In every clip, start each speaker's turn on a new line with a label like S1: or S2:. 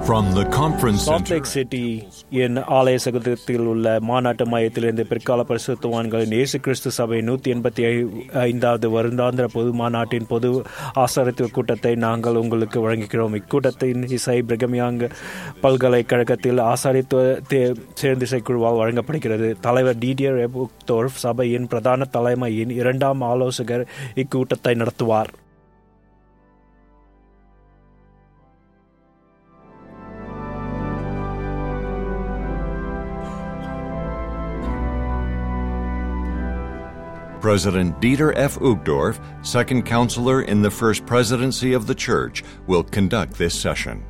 S1: From the conference
S2: salt
S1: center,
S2: lake city என் ஆலய சகோதரத்தில் உள்ள மாநாட்டு மையத்திலிருந்து பிற்கால பரிசுத்தவான்களின் இயேசு கிறிஸ்து சபை நூற்றி எண்பத்தி ஐந்தாவது வருடாந்திர பொது மாநாட்டின் பொது ஆசாரத்துவ கூட்டத்தை நாங்கள் உங்களுக்கு வழங்குகிறோம் இக்கூட்டத்தின் இசை பிரகமியாங் பல்கலைக்கழகத்தில் ஆசாரித்துவ தே- சேர்ந்திசை குழுவால் வழங்கப்படுகிறது தலைவர் டிடியர் எபுக்தோர்ஃப் சபையின் பிரதான தலைமையின் இரண்டாம் ஆலோசகர் இக்கூட்டத்தை நடத்துவார்
S1: President Dieter F. Uchtdorf, second counselor in the first presidency of the church, will conduct this session.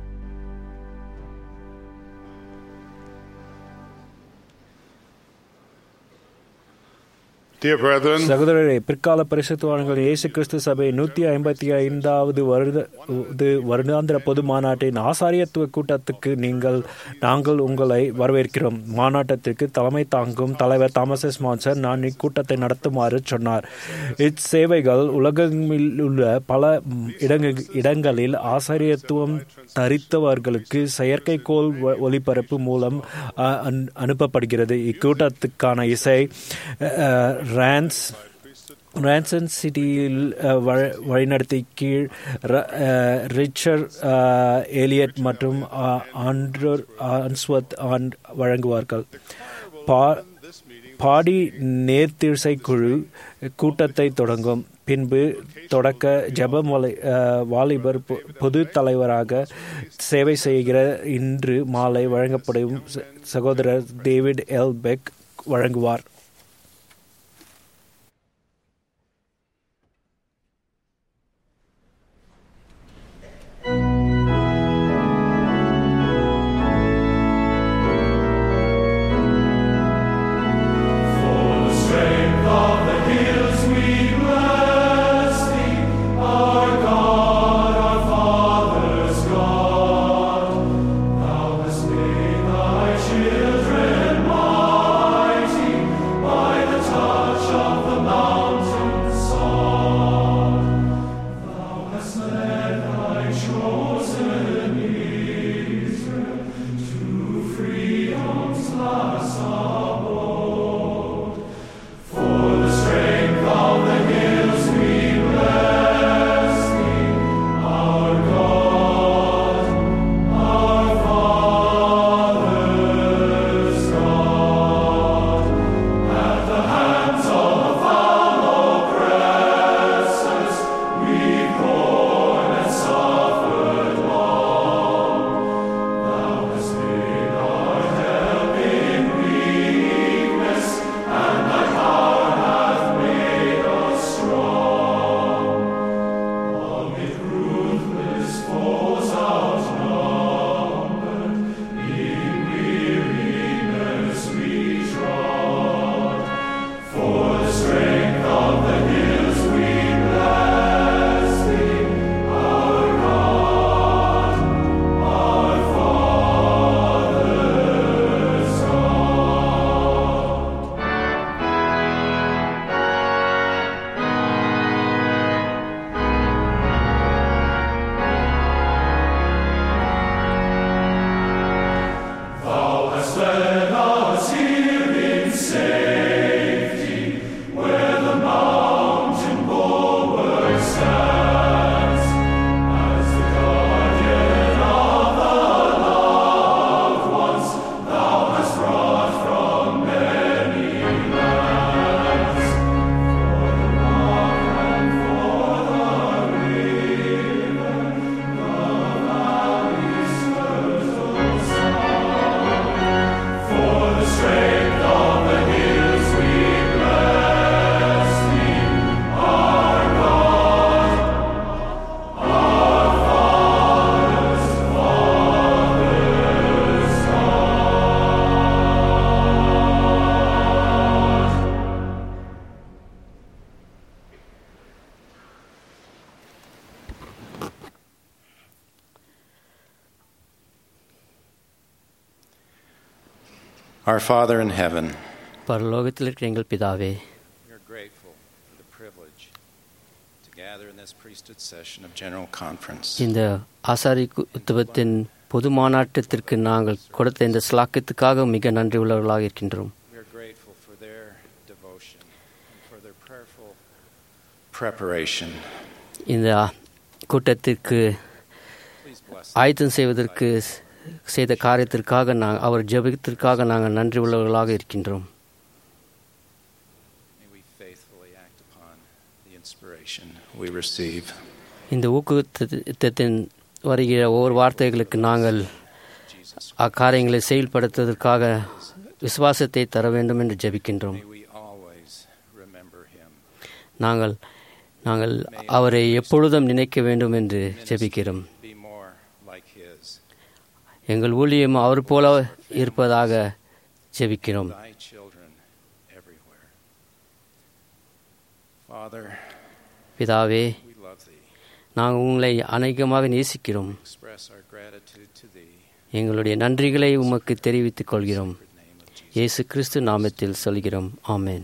S3: Dear brethren,
S2: சகோதரரே பிற்கால பரிசுத்தவான்கள் இயேசு கிறிஸ்து சபை நூற்றி ஐம்பத்தி ஐந்தாவது வருட இது வருடாந்திர பொது மாநாட்டின் ஆசாரியத்துவ கூட்டத்துக்கு நீங்கள் நாங்கள் உங்களை வரவேற்கிறோம் மாநாட்டத்திற்கு தலைமை தாங்கும் தலைவர் தாமஸ் எஸ் மான்சர் நான் இக்கூட்டத்தை நடத்துமாறு சொன்னார் இச்சேவைகள் உலகமில் உள்ள பல இடங்க இடங்களில் ஆசாரியத்துவம் தரித்தவர்களுக்கு செயற்கைக்கோள் ஒ- ஒலிபரப்பு மூலம் அ, அனு- அனுப்பப்படுகிறது இக்கூட்டத்துக்கான இசை அஹ், ரான்ஸ் ரான்சன் சிட்டியில் அஹ், வழ- வழிநடத்தி கீழ் ர- அஹ், ரிச்சர் அஹ், ஏலியட் மற்றும் அஹ், ஆண்ட்ரோர் ஆன்ஸ்வத் ஆன் வழங்குவார்கள் பா பாடி நேர்த்திசை குழு கூட்டத்தை தொடங்கும் பின்பு தொடக்க ஜெப மலை அஹ், வாலிபர் பொ- பொது தலைவராக சேவை செய்கிற இன்று மாலை வழங்கப்படும் ச- சகோதரர் டேவிட் எல் பெக் வழங்குவார்
S4: Our Father in heaven,
S5: பரலோகத்தில் இருக்கிற எங்கள் பிதாவே
S4: we are grateful for the privilege to gather in this priesthood session of General Conference.
S5: இந்த ஆசாரி உத்துவத்தின் பொது மாநாட்டத்திற்கு நாங்கள் கொடுத்த இந்த ஸ்லாக்கியத்துக்காக மிக நன்றி உள்ளவர்களாக இருக்கின்றோம்
S4: We are grateful for their devotion and for their prayerful preparation.
S5: இந்த கூட்டத்திற்கு
S4: Please bless
S5: ஆயத்தம் செய்வதற்கு செய்த காரியத்திற்காக நாங்கள் அவர் ஜெபத்திற்காக நாங்கள் நன்றி உள்ளவர்களாக இருக்கின்றோம்
S4: May we faithfully act upon the inspiration we receive.
S5: இந்த ஊக்குவித்தத்தின் வருகிற ஒவ்வொரு வார்த்தைகளுக்கு நாங்கள்
S4: Jesus,
S5: அக்காரியங்களை செயல்படுத்துவதற்காக விசுவாசத்தை தர வேண்டும் என்று ஜெபிக்கின்றோம்
S4: may we always remember him.
S5: நாங்கள் நாங்கள் அவரை எப்பொழுதும் நினைக்க வேண்டும் என்று ஜெபிக்கிறோம்
S4: Be more like his.
S5: எங்கள் ஊழியம் அவர் போல இருப்பதாக ஜெபிக்கிறோம்
S4: Thy children everywhere. Father,
S5: பிதாவே
S4: we love thee.
S5: நாங்கள் உங்களை அநேகமாக நேசிக்கிறோம்
S4: Express our gratitude to thee.
S5: எங்களுடைய நன்றிகளை உமக்கு தெரிவித்துக் கொள்கிறோம்
S4: In the name of Jesus.
S5: இயேசு கிறிஸ்து நாமத்தில் சொல்கிறோம் ஆமென்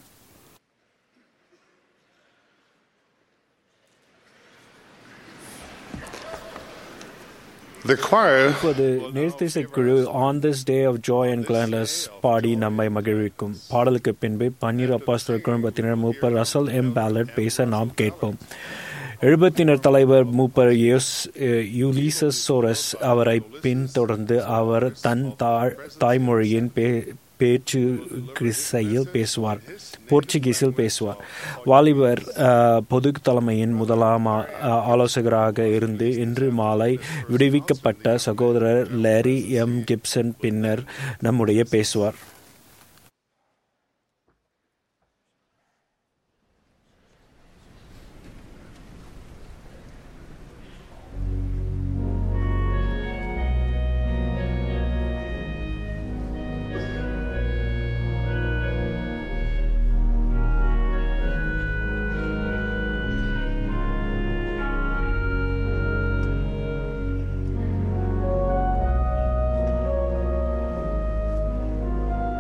S3: The choir
S2: இப்போது நேர்த்திசை குழு on this day of joy and gladness பாடி நம்மை மகிழ்விக்கும் பாடலுக்கு பின்பு பன்னீர் அப்பாஸ்டர் குடும்பத்தினர் மூப்பர் ரசல் எம் பேலட் பேச நாம் கேட்போம் எழுபத்தினர் தலைவர் மூப்பர் யோஸ் யூலிசஸ் சோரஸ் அவரை பின்தொடர்ந்து அவர் தன் தாழ் தாய்மொழியின் பே பேச்சு கிறிஸ்தையில் பேசுவார் போர்ச்சுகீஸில் பேசுவார் வாலிபர் அஹ், பொது தலைமையின் முதலாம் ஆ- ஆலோசகராக இருந்து இன்று மாலை விடுவிக்கப்பட்ட சகோதரர் லேரி எம் கிப்சன் பின்னர் நம்முடைய பேசுவார்
S6: Thank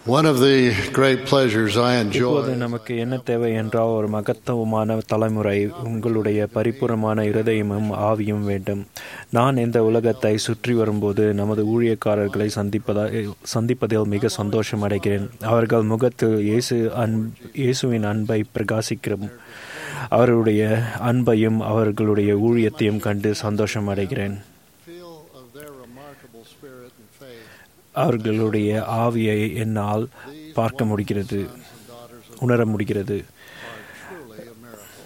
S6: One of the great pleasures I
S2: இப்போது
S6: enjoy
S2: நமக்கு என்ன தேவை என்றால் ஒரு மகத்துவமான தலைமுறை உங்களுடைய பரிபூர்ணமான இருதயமும் ஆவியும் வேண்டும் நான் இந்த உலகத்தை சுற்றி வரும்போது நமது ஊழியக்காரர்களை சந்திப்பதா சந்திப்பதில் மிக சந்தோஷம் அடைகிறேன் அவர்கள் முகத்தில் இயேசு அன் இயேசுவின் அன்பை பிரகாசிக்கிறோம் அவருடைய அன்பையும் அவர்களுடைய ஊழியத்தையும் கண்டு சந்தோஷம் அடைகிறேன்
S6: feel of their remarkable spirit and faith.
S2: அவர்களுடைய ஆவியை என்னால் பார்க்க முடிகிறது உணர முடிகிறது
S6: Truly a miracle.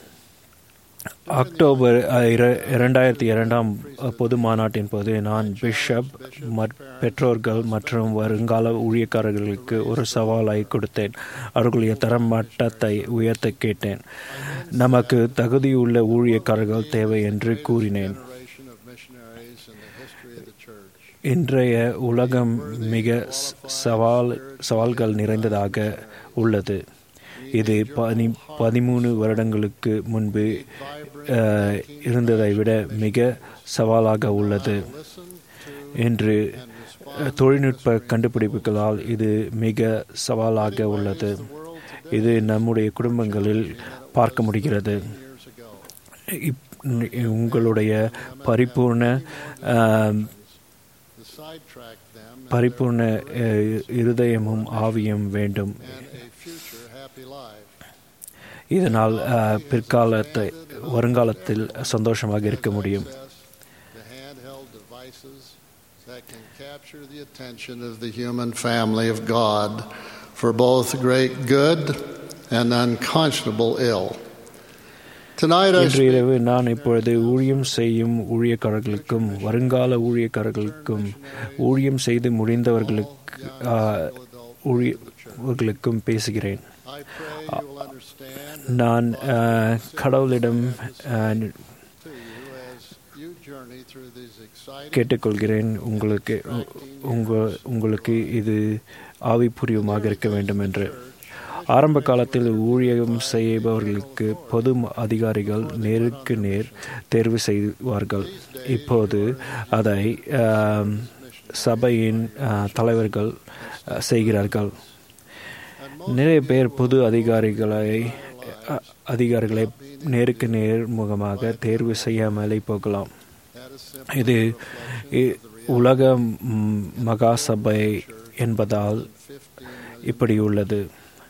S2: October ah, இர- இரண்டாயிரத்தி இரண்டாம் அஹ், பொது மாநாட்டின் போது நான் பிஷப் மற்- பெற்றோர்கள் மற்றும் வருங்கால ஊழியக்காரர்களுக்கு ஒரு சவாலை கொடுத்தேன் அவர்களுடைய தரமட்டத்தை உயர்த்த கேட்டேன் நமக்கு தகுதியுள்ள ஊழியக்காரர்கள் தேவை என்று கூறினேன்
S6: Generation of missionaries in the history of the church.
S2: இன்றைய உலகம் மிக ஸ்- சவால் சவால்கள் நிறைந்ததாக உள்ளது இது பனி பதிமூணு வருடங்களுக்கு முன்பு அஹ், இருந்ததை விட மிக சவாலாக உள்ளது என்று அஹ், தொழில்நுட்ப கண்டுபிடிப்புகளால் இது மிக சவாலாக உள்ளது இது நம்முடைய குடும்பங்களில் பார்க்க முடிகிறது இப்- உங்களுடைய பரிபூர்ண அஹ்,
S6: To sidetrack them
S2: பரிபூர்ண அஹ், இருதயமும் ஆவியும் வேண்டும்
S6: and a future happy life.
S2: இதனால் அஹ், பிற்காலத்தை வருங்காலத்தில் சந்தோஷமாக இருக்க முடியும்
S6: The handheld devices that can capture the attention of the human family of God for both great good and unconscionable ill. Tonight I
S2: இன்று
S6: speak
S2: இரவு நான் இப்பொழுது ஊழியம் செய்யும் ஊழியக்காரர்களுக்கும் வருங்கால ஊழியக்காரர்களுக்கும் ஊழியம் செய்து முடிந்தவர்களுக்கு அஹ், ஊழியர்களுக்கும் பேசுகிறேன்
S6: I pray you will understand
S2: நான் அஹ், கடவுளிடம் அஹ்,
S6: to you as you journey through these exciting
S2: கேட்டுக்கொள்கிறேன் உங்களுக்கு உங்க உங்களுக்கு இது ஆவிபூர்வமாக இருக்க வேண்டும் என்று ஆரம்ப காலத்தில் ஊழியம் செய்பவர்களுக்கு பொது அதிகாரிகள் நேருக்கு நேர் தேர்வு செய்வார்கள் இப்போது அதை ஆம், சபையின் ஆ, தலைவர்கள் ஆ, செய்கிறார்கள் நிறைய பேர் பொது அதிகாரிகளை அ, அதிகாரிகளை நேருக்கு நேர் முகமாக தேர்வு செய்யாமலே போகலாம்
S6: that is simple
S2: இது இ- உலக ம், மகா சபை என்பதால் இப்படி உள்ளது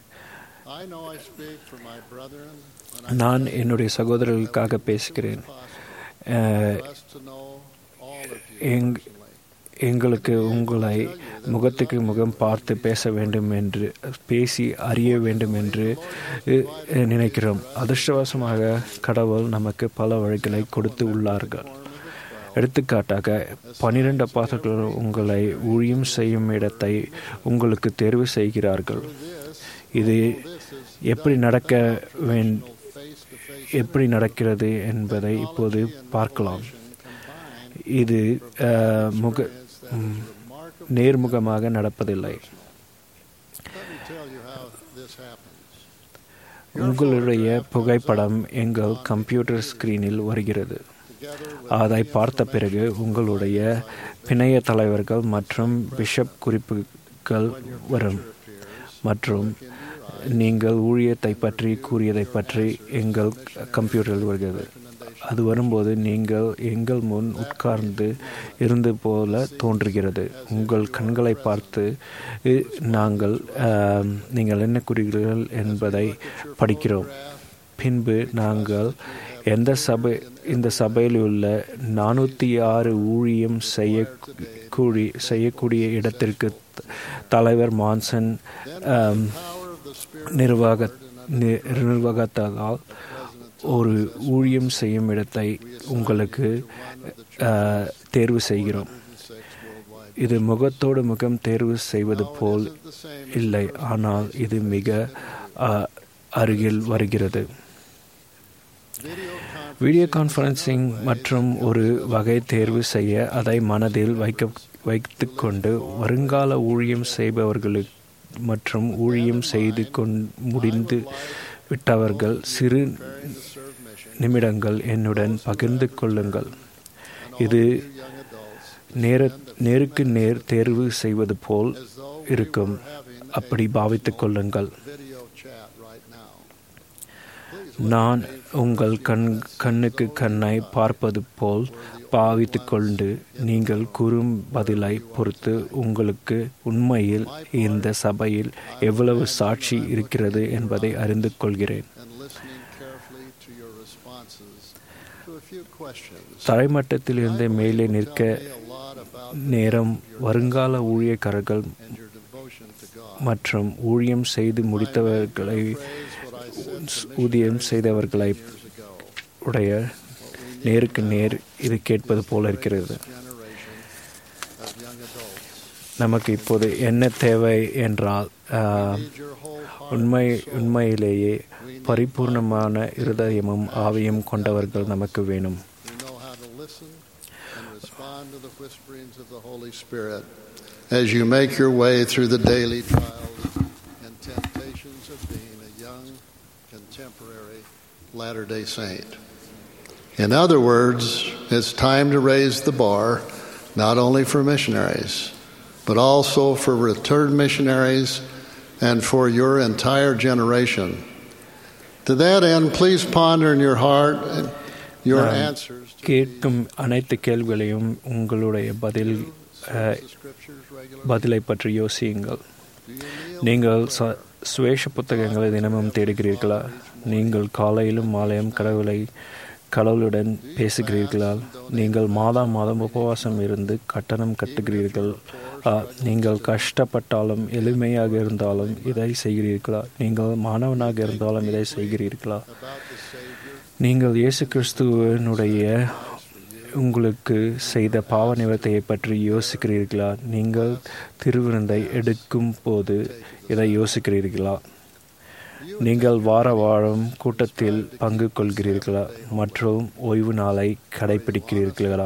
S6: I know I speak for my brethren when
S2: நான் என்னுடைய சகோதரர்களுக்காக பேசுகிறேன் அஹ்,
S6: blessed to know all of you
S2: எங்
S6: personally.
S2: எங்களுக்கு உங்களை முகத்துக்கு முகம் பார்த்து பேச வேண்டும் என்று பேசி அறிய வேண்டும் என்று அஹ், நினைக்கிறோம் அதிர்ஷ்டவசமாக கடவுள் நமக்கு பல வழிகளை கொடுத்து உள்ளார்கள் எடுத்துக்காட்டாக பனிரெண்டு பாத்திரங்கள் உங்களை ஊழியம் செய்யும் இடத்தை உங்களுக்கு தேர்வு செய்கிறார்கள் இது எப்படி நடக்க வேண் எப்படி நடக்கிறது என்பதை இப்போது பார்க்கலாம் இது அஹ், முக ம், நேர்முகமாக நடப்பதில்லை
S6: Let me tell you how this happens.
S2: உங்களுடைய புகைப்படம் எங்கள் கம்ப்யூட்டர் ஸ்கிரீனில் வருகிறது அதை பார்த்த பிறகு உங்களுடைய பிணைய தலைவர்கள் மற்றும் பிஷப் குறிப்புகள் வரும் மற்றும் நீங்கள் ஊழியத்தை பற்றி கூறியதை பற்றி எங்கள் கம்ப்யூட்டரில் வருகிறது அது வரும்போது நீங்கள் எங்கள் முன் உட்கார்ந்து இருந்து போல தோன்றுகிறது உங்கள் கண்களை பார்த்து இ- நாங்கள் ஆம், நீங்கள் என்ன கூறுகிறீர்கள் என்பதை படிக்கிறோம் பின்பு நாங்கள் எந்த சபை இந்த சபையில் உள்ள நானூற்றி ஆறு ஊழியம் செய்யக்கூடி செய்யக்கூடிய இடத்திற்கு த- தலைவர் மான்சன் ஆம், நிர்வாக நி- நிர்வாகத்தால் ஒரு ஊழியம் செய்யும் இடத்தை உங்களுக்கு ஆஹ், தேர்வு செய்கிறோம் இது முகத்தோடு முகம் தேர்வு செய்வது போல் இல்லை ஆனால் இது மிக ஆஹ், அருகில் வருகிறது வீடியோ கான்ஃபரன்சிங் மற்றும் ஒரு வகை தேர்வு செய்ய அதை மனதில் வைக்க வைத்துக்கொண்டு வருங்கால ஊழியம் செய்பவர்களுக்கு மற்றும் ஊழியம் செய்து கொண் முடிந்து விட்டவர்கள் சிறு நிமிடங்கள் என்னுடன் பகிர்ந்து கொள்ளுங்கள் இது நேர நேருக்கு நேர் தேர்வு செய்வது போல் இருக்கும்
S6: Having
S2: அப்படி பாவித்துக் கொள்ளுங்கள்
S6: video chat right now.
S2: நான் உங்கள் கண் கண்ணுக்கு கண்ணை பார்ப்பது போல் பாவித்துக் கொண்டு நீங்கள் கூறும் பதிலை பொறுத்து உங்களுக்கு உண்மையில் இந்த சபையில் எவ்வளவு சாட்சி இருக்கிறது என்பதை அறிந்து கொள்கிறேன்
S6: and listening carefully to your responses to a few questions.
S2: தரைமட்டத்திலிருந்து மேலே நிற்க
S6: A lot about
S2: நேரம் வருங்கால ஊழியக்காரர்கள்
S6: and your devotion to God.
S2: மற்றும் ஊழியம் செய்து முடித்தவர்களை
S6: Phrase what I said to
S2: ஊதியம் செய்தவர்களை
S6: years ago.
S2: உடைய நேருக்கு நேர் இது கேட்பது போல இருக்கிறது
S6: Generation of young adults.
S2: நமக்கு இப்போது என்ன தேவை என்றால் ஆஹ்,
S6: Need your whole heart.
S2: உண்மை உண்மையிலேயே பரிபூர்ணமான இருதயமும் ஆவியும் கொண்டவர்கள் நமக்கு வேணும்
S6: We know how to listen and respond to the whisperings of the Holy Spirit as you make your way through the daily trials and temptations of being a young, contemporary Latter day Saint. In other words, it's time to raise the bar not only for missionaries, but also for returned missionaries and for your entire generation. To that end, please ponder in your heart your
S2: Um,
S6: answers to
S2: கேட்கும் அனைத்து கேள்விகளையும் உங்களுடைய பதில் ஆஹ்,
S6: the scriptures regularly.
S2: பதிலை பற்றி யோசியுங்கள்
S6: Do you kneel
S2: நீங்கள் ச- சுவேஷ புத்தகங்களை தினமும் தேடுகிறீர்களா நீங்கள் காலையிலும் மாலையும் கடவுளை கடவுளுடன் பேசுகிறீர்களா நீங்கள் மாதா மாதம் உபவாசம் இருந்து கட்டணம் கட்டுகிறீர்கள் ஆ, நீங்கள் கஷ்டப்பட்டாலும் எளிமையாக இருந்தாலும் இதை செய்கிறீர்களா நீங்கள் மாணவனாக இருந்தாலும் இதை செய்கிறீர்களா
S6: about the Savior
S2: நீங்கள் இயேசு கிறிஸ்துவனுடைய உங்களுக்கு செய்த பாவ நிவர்த்தியை பற்றி யோசிக்கிறீர்களா நீங்கள் திருவிருந்தை எடுக்கும் போது இதை யோசிக்கிறீர்களா நீங்கள் வார வாரம் கூட்டத்தில் பங்கு கொள்கிறீர்களா மற்றும் ஓய்வு நாளை கடைபிடிக்கிறீர்களா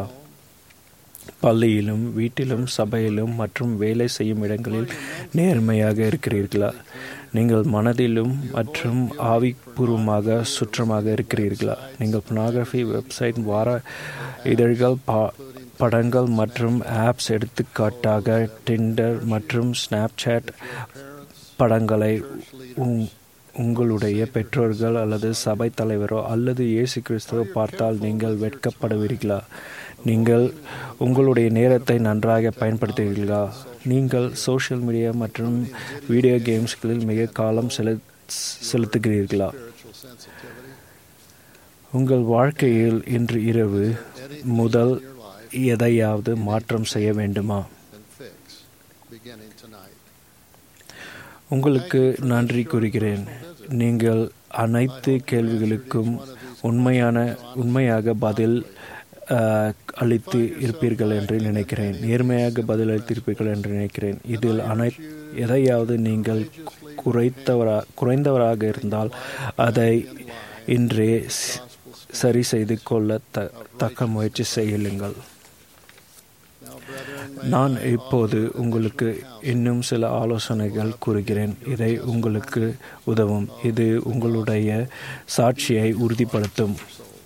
S2: பள்ளியிலும் வீட்டிலும் சபையிலும் மற்றும் வேலை செய்யும் இடங்களில் நேர்மையாக இருக்கிறீர்களா நீங்கள் மனதிலும் மற்றும் ஆவிபூர்வமாக சுற்றமாக இருக்கிறீர்களா நீங்கள் பொனோகிராஃபி வெப்சைட் வார இதழ்கள் பா படங்கள் மற்றும் ஆப்ஸ் எடுத்துக்காட்டாக டிண்டர் மற்றும் ஸ்னாப்சாட் படங்களை உங்- உங்களுடைய பெற்றோர்கள் அல்லது சபை தலைவரோ அல்லது இயேசு கிறிஸ்துவோ பார்த்தால் நீங்கள் வெட்கப்படுவீர்களா நீங்கள் உங்களுடைய நேரத்தை நன்றாக பயன்படுத்துகிறீர்களா நீங்கள் சோஷியல் மீடியா மற்றும் வீடியோ கேம்ஸ்களில் மிக காலம் செலு செலுத்துகிறீர்களா
S6: spiritual sensitivity,
S2: உங்கள் வாழ்க்கையில் இன்று இரவு முதல்
S6: your life
S2: எதையாவது மாற்றம் செய்ய வேண்டுமா
S6: and fix beginning tonight.
S2: உங்களுக்கு நன்றி கூறுகிறேன் நீங்கள் அனைத்து கேள்விகளுக்கும் உண்மையான உண்மையாக பதில் அஹ், அளித்து இருப்பீர்கள் என்று நினைக்கிறேன் நேர்மையாக பதில் அளித்திருப்பீர்கள் என்று நினைக்கிறேன் இதில் அனை எதையாவது நீங்கள் குறைத்தவரா குறைந்தவராக இருந்தால் அதை இன்றே ஸ்- சரி செய்து கொள்ள த தக்க முயற்சி செய்யுங்கள்
S6: Now, brethren,
S2: நான் இப்போது உங்களுக்கு இன்னும் சில ஆலோசனைகள் கூறுகிறேன் இதை உங்களுக்கு உதவும் இது உங்களுடைய சாட்சியை உறுதிப்படுத்தும்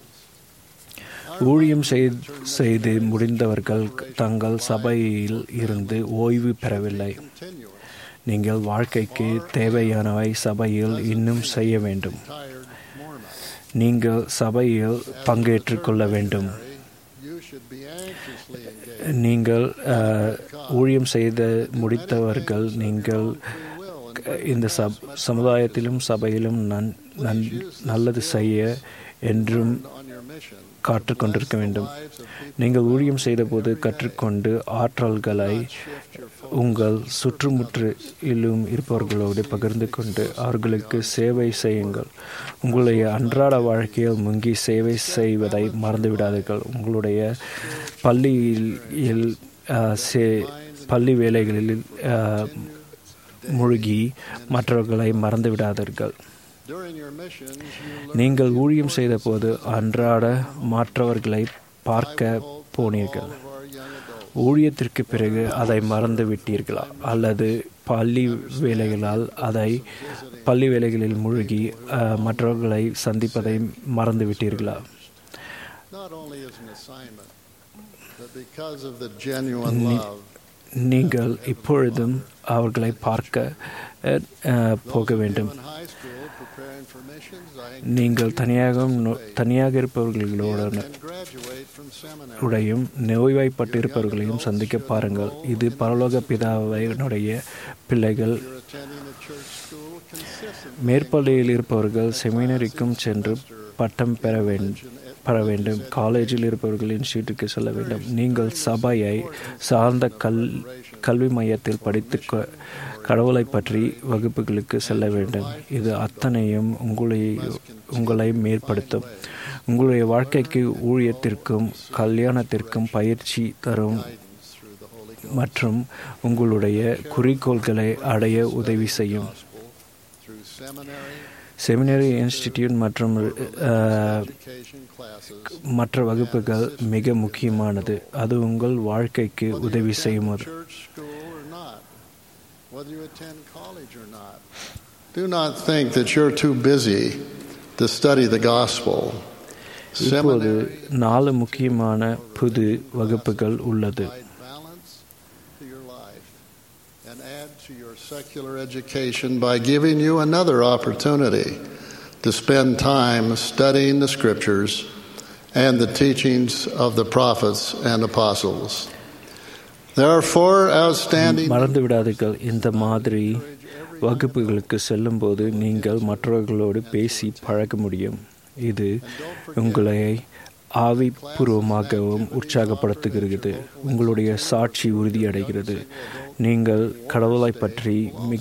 S2: ஊழியம் செய்- செய்து முடிந்தவர்கள் தங்கள் சபையில் இருந்து ஓய்வு பெறவில்லை
S6: continuing,
S2: நீங்கள் வாழ்க்கைக்கு தேவையானவை சபையில் இன்னும் செய்ய வேண்டும்
S6: tired Mormon.
S2: நீங்கள் சபையில் பங்கேற்றுக் கொள்ள வேண்டும்
S6: You should be anxiously engaged.
S2: நீங்கள் அஹ், ஊழியம் செய்த முடித்தவர்கள் நீங்கள் க- இந்த சப் சமுதாயத்திலும் சபையிலும் நன் நன் நல்லது செய்ய என்றும்
S6: on your mission.
S2: காற்றுக் கொண்டிருக்க வேண்டும்
S6: Lives of people
S2: நீங்கள் ஊழியம் செய்தபோது கற்றுக்கொண்டு ஆற்றல்களை உங்கள் சுற்றுமுற்றிலும் இருப்பவர்களோடு பகிர்ந்து கொண்டு அவர்களுக்கு சேவை செய்யுங்கள் உங்களுடைய அன்றாட வாழ்க்கையில் முங்கி சேவை செய்வதை மறந்துவிடாதீர்கள் உங்களுடைய பள்ளியில் அஹ், சே- பள்ளி வேலைகளில் அஹ், மூழ்கி மற்றவர்களை மறந்துவிடாதீர்கள்
S6: during your missions, you
S2: நீங்கள் ஊழியம் செய்தபோது அன்றாட மற்றவர்களை பார்க்க போனீர்கள்
S6: of our young adults.
S2: ஊழியத்திற்கு பிறகு அதை மறந்து விட்டீர்களா அல்லது பள்ளி வேலைகளால் அதை பள்ளி வேலைகளில் மூழ்கி அஹ், மற்றவர்களை சந்திப்பதை மறந்து விட்டீர்களா
S6: Not only as an assignment, but because of the genuine love
S2: நீங்கள் இப்பொழுதும் அவர்களை பார்க்க அஹ், அஹ், போக வேண்டும்
S6: In high school, preparing for missions, I
S2: நீங்கள் தனியாக நோ- தனியாக இருப்பவர்களோட
S6: and graduate from seminary.
S2: உடையும் நோய்வாய்ப்பட்டு இருப்பவர்களையும் சந்திக்க பாருங்கள் இது பரலோக பிதாவினுடைய பிள்ளைகள்
S6: You're attending a church school consistent
S2: மேற்பள்ளியில் இருப்பவர்கள் செமினரிக்கும் சென்று பட்டம் பெற வேண்டும் பெற வேண்டும் காலேஜில் இருப்பவர்கள் இன்ஸ்டியூட்டுக்கு செல்ல வேண்டும் நீங்கள் சபையை சார்ந்த கல் கல்வி மையத்தில் படித்து கொ- கடவுளை பற்றி வகுப்புகளுக்கு செல்ல வேண்டும் இது அத்தனையும் உங்களை உங்களை மேற்படுத்தும் உங்களுடைய வாழ்க்கைக்கு ஊழியத்திற்கும் கல்யாணத்திற்கும் பயிற்சி தரும்
S6: through the Holy
S2: மற்றும் உங்களுடைய குறிக்கோள்களை அடைய உதவி செய்யும்
S6: through seminary
S2: செமினரி இன்ஸ்டிடியூட் மற்றும் அஹ்,
S6: education classes,
S2: மற்ற வகுப்புகள் மிக முக்கியமானது அது உங்கள் வாழ்க்கைக்கு உதவி செய்யும் ஒரு-
S6: church school or not, whether you attend college or not. Do not think that you're too busy to study the gospel.
S2: இப்போது
S6: Seminary
S2: நாலு முக்கியமான புது வகுப்புகள் உள்ளது
S6: provide balance to your life and add to your secular education by giving you another opportunity to spend time studying the scriptures and the teachings of the prophets and apostles. There are four outstanding
S2: மறந்து விடாதீர்கள் இந்த மாதிரி வகுப்புகளுக்கு செல்லும்போது நீங்கள் மற்றவர்களோடு பேசி பழக முடியும் இது உங்களை ஆவிபூர்வமாகவும் உற்சாகப்படுத்துகிறது உங்களுடைய சாட்சி உறுதியடைகிறது நீங்கள் கடவுளை பற்றி மிக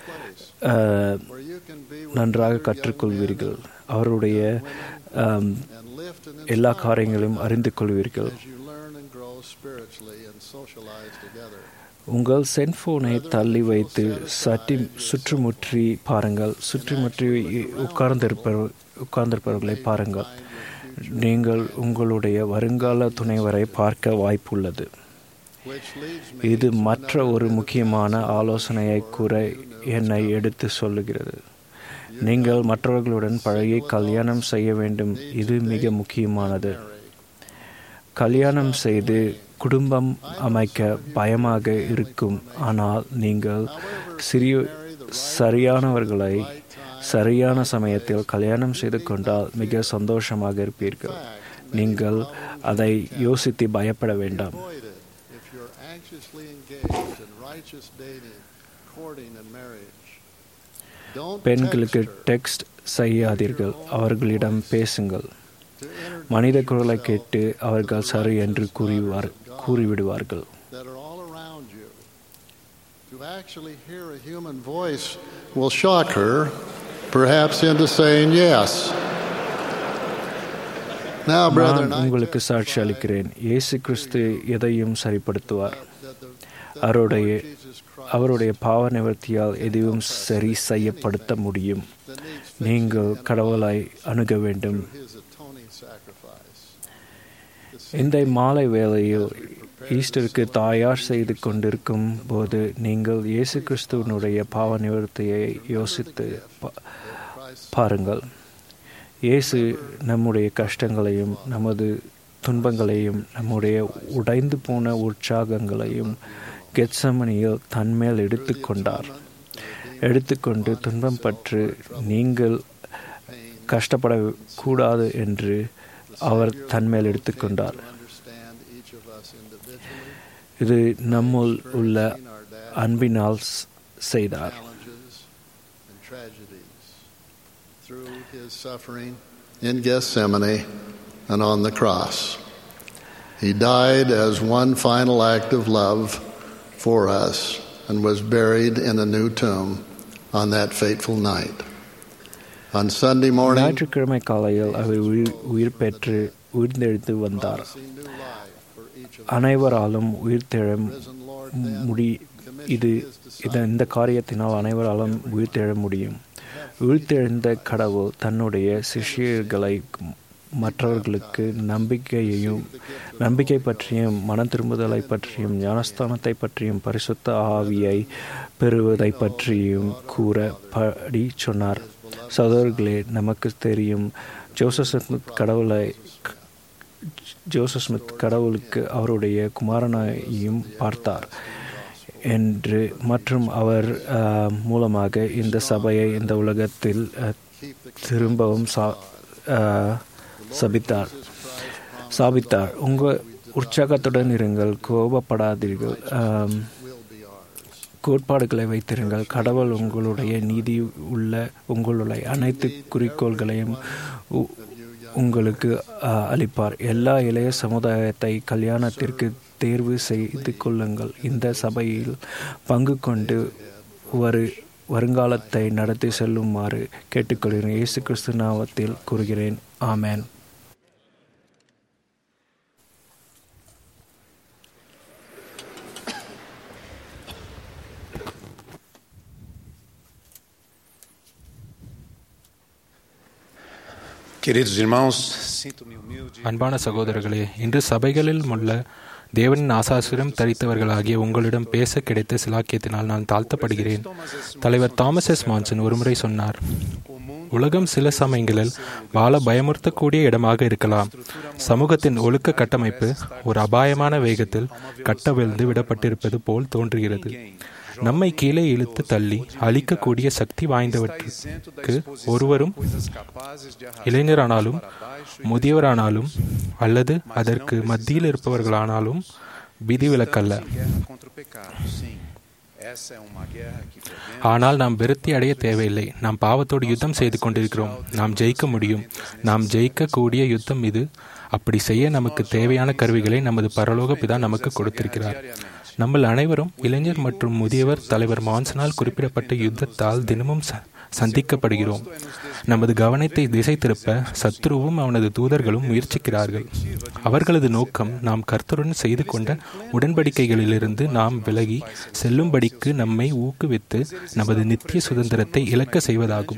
S2: அஹ்,
S6: where you can be with
S2: நன்றாக கற்றுக்கொள்வீர்கள் அவருடைய ஆம்,
S6: and lift and
S2: எல்லா
S6: inspire
S2: காரியங்களையும் அறிந்து கொள்வீர்கள்
S6: as you learn and grow spiritually and socialize together.
S2: உங்கள் செல்போனை தள்ளி வைத்து சற்றி சுற்றுமுற்றி பாருங்கள் சுற்றுமுற்றி உட்கார்ந்திருப்ப உட்கார்ந்திருப்பவர்களை பாருங்கள் நீங்கள் உங்களுடைய வருங்கால துணைவரை பார்க்க வாய்ப்புள்ளது
S6: Which leads me
S2: இது மற்ற ஒரு முக்கியமான ஆலோசனையை கூற என்னை எடுத்து சொல்லுகிறது நீங்கள் மற்றவர்களுடன் பழகி கல்யாணம் செய்ய வேண்டும் இது மிக முக்கியமானது கல்யாணம் செய்து குடும்பம் அமைக்க பயமாக இருக்கும் ஆனால் நீங்கள் சிறிய சரியானவர்களை சரியான சமயத்தில் கல்யாணம் செய்து கொண்டால் மிக சந்தோஷமாக இருப்பீர்கள் நீங்கள் அதை யோசித்து பயப்பட வேண்டாம்
S6: avoid it if you're anxiously engaged in righteous dating, courting, and marriage. Don't
S2: பெண்களுக்கு
S6: text her
S2: டெக்ஸ்ட் செய்யாதீர்கள் அவர்களிடம் பேசுங்கள்
S6: to introduce
S2: மனித குரலை கேட்டு அவர்கள் சரி என்று கூறிவார் கூறிவிடுவார்கள்
S6: that are all around you. To actually hear a human voice will shock her, perhaps into saying yes. Now, brethren,
S2: நான்
S6: I
S2: உங்களுக்கு சாட்சி அளிக்கிறேன் இயேசு கிறிஸ்து எதையும் சரிப்படுத்துவார்
S6: that the,
S2: அவருடைய
S6: Jesus Christ
S2: அவருடைய பாவ நிவர்த்தியால் எதுவும் சரி செய்யப்படுத்த முடியும்
S6: that needs
S2: நீங்கள் கடவுளை அணுக வேண்டும்
S6: his atoning sacrifice.
S2: இந்த மாலை வேளையில் ஈஸ்டருக்கு தயார் செய்து கொண்டிருக்கும் போது நீங்கள் இயேசு கிறிஸ்துவனுடைய பாவ நிவர்த்தியை யோசித்து பா- பாருங்கள் இயேசு நம்முடைய கஷ்டங்களையும் நமது துன்பங்களையும் நம்முடைய உடைந்து போன உற்சாகங்களையும் கெத்சமனியில் தன்மேல் எடுத்துக்கொண்டார் எடுத்துக்கொண்டு துன்பம் பற்று நீங்கள் கஷ்டப்படக்கூடாது என்று அவர் தன்மேல் எடுத்துக்கொண்டார்
S6: Understand each of us individually,
S2: இது நம்முள் உள்ள அன்பினால் ஸ்- செய்தார்
S6: challenges and tragedies through his suffering in Gethsemane and on the cross. He died as one final act of love for us and was buried in a new tomb on that fateful night. On Sunday morning,
S2: ஞாயிற்றுக்கிழமை காலையில் அவர் உயிர் உயிர் பெற்று உயிர்த்தெழுந்து வந்தார்
S6: promising new life for each of us.
S2: அனைவராலும் உயிர்த்தெழ
S6: Risen Lord
S2: முடி இது இது இந்த காரியத்தினால் அனைவராலும் உயிர்த்தெழ முடியும் உயிர்த்தெழுந்த கடவுள் தன்னுடைய சிஷ்யர்களை மற்றவர்களுக்கு நம்பிக்கையையும் நம்பிக்கை பற்றியும் மன திரும்புதலை பற்றியும் ஞானஸ்தானத்தை பற்றியும் பரிசுத்த ஆவியை பெறுவதை பற்றியும் கூற படி சொன்னார் சகோதரர்களே நமக்கு தெரியும் ஜோசப் ஸ்மித் கடவுளை ஜோசப் ஸ்மித் கடவுளுக்கு அவருடைய குமாரனையும் பார்த்தார் என்று மற்றும் அவர் அஹ், மூலமாக இந்த சபையை இந்த உலகத்தில் அஹ், திரும்பவும் சா- அஹ், சபித்தார் சாபித்தார் உங்கள் உற்சாகத்துடன் இருங்கள் கோபப்படாதீர்கள் ஆம், கோட்பாடுகளை வைத்திருங்கள் கடவுள் உங்களுடைய நீதி உள்ள உங்களுடைய அனைத்து குறிக்கோள்களையும் உ- உங்களுக்கு ஆ, அளிப்பார் எல்லா இளைய சமுதாயத்தை கல்யாணத்திற்கு தேர்வு செய்து கொள்ளுங்கள் இந்த சபையில் பங்கு கொண்டு வரு வருங்காலத்தை நடத்தி செல்லுமாறு கேட்டுக்கொள்கிறேன் இயேசு கிறிஸ்து நாமத்தில் கூறுகிறேன் ஆமென்
S4: Queridos irmãos, sinto-me humilde.
S7: அன்பான சகோதரர்களே இன்று சபைகளில் உள்ள தேவனின் ஆசாசிரம் தரித்தவர்களாகிய உங்களிடம் பேச கிடைத்த சிலாக்கியத்தினால் நான் தாழ்த்தப்படுகிறேன் தலைவர் தாமஸ் எஸ் மான்சன் ஒருமுறை சொன்னார் உலகம் சில சமயங்களில் வாழ பயமுறுத்தக்கூடிய இடமாக இருக்கலாம் சமூகத்தின் ஒழுக்க கட்டமைப்பு ஒரு அபாயமான வேகத்தில் கட்டவிழ்ந்து விடப்பட்டிருப்பது போல் தோன்றுகிறது நம்மை கீழே இழுத்து தள்ளி அழிக்கக்கூடிய சக்தி வாய்ந்தவற்றுக்கு ஒருவரும் இளைஞரானாலும் முதியவரானாலும் அல்லது அதற்கு மத்தியில் இருப்பவர்களானாலும் விதிவிலக்கல்ல
S4: Guerra contra o pecado, sim. Essa é uma guerra que podemos
S7: ஆனால் நாம் விருத்தி அடைய தேவையில்லை நாம் பாவத்தோடு யுத்தம் செய்து கொண்டிருக்கிறோம் நாம் ஜெயிக்க முடியும் நாம் ஜெயிக்கக்கூடிய யுத்தம் இது அப்படி செய்ய நமக்கு தேவையான கருவிகளை நமது பரலோக பிதா நமக்கு கொடுத்திருக்கிறார் நம்மள் அனைவரும் இளைஞர் மற்றும் முதியவர் தலைவர் மான்சனால் குறிப்பிடப்பட்ட யுத்தத்தால் தினமும் ச- சந்திக்கப்படுகிறோம் நமது கவனத்தை திசை திருப்ப சத்ருவும் அவனது தூதர்களும் முயற்சிக்கிறார்கள் அவர்களது நோக்கம் நாம் கர்த்தருடன் செய்து கொண்ட உடன்படிக்கைகளிலிருந்து நாம் விலகி செல்லும்படிக்கு நம்மை ஊக்குவித்து நமது நித்திய சுதந்திரத்தை இழக்க செய்வதாகும்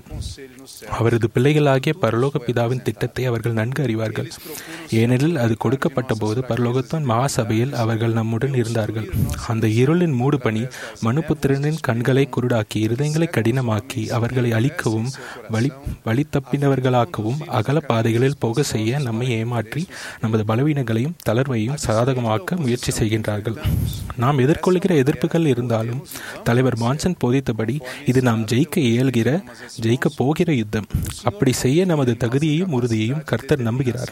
S7: அவரது பிள்ளைகளாகிய பரலோக பிதாவின் திட்டத்தை அவர்கள் நன்கு அறிவார்கள் ஏனெனில் அது கொடுக்கப்பட்ட போது பரலோகத்தின் மகாசபையில் அவர்கள் நம்முடன் இருந்தார்கள் அந்த இருளின் மூடுபனி மனுபுத்திரனின் கண்களை குருடாக்கி இருதயங்களை கடினமாக்கி அவர்களை அழிக்கவும் வழி வழி தப்பினவர்களாக்கவும் அகல பாதைகளில் போக செய்ய நம்மை ஏமாற்றி நமது பலவீனங்களையும் தளர்வையும் சாதகமாக்க முயற்சி செய்கின்றார்கள் நாம் எதிர்கொள்கிற எதிர்ப்புகள் இருந்தாலும் தலைவர் மான்சன் போதித்தபடி இது நாம் ஜெயிக்க இயல்கிற ஜெயிக்க போகிற யுத்தம் அப்படி செய்ய நமது தகுதியையும் உறுதியையும் கர்த்தர் நம்புகிறார்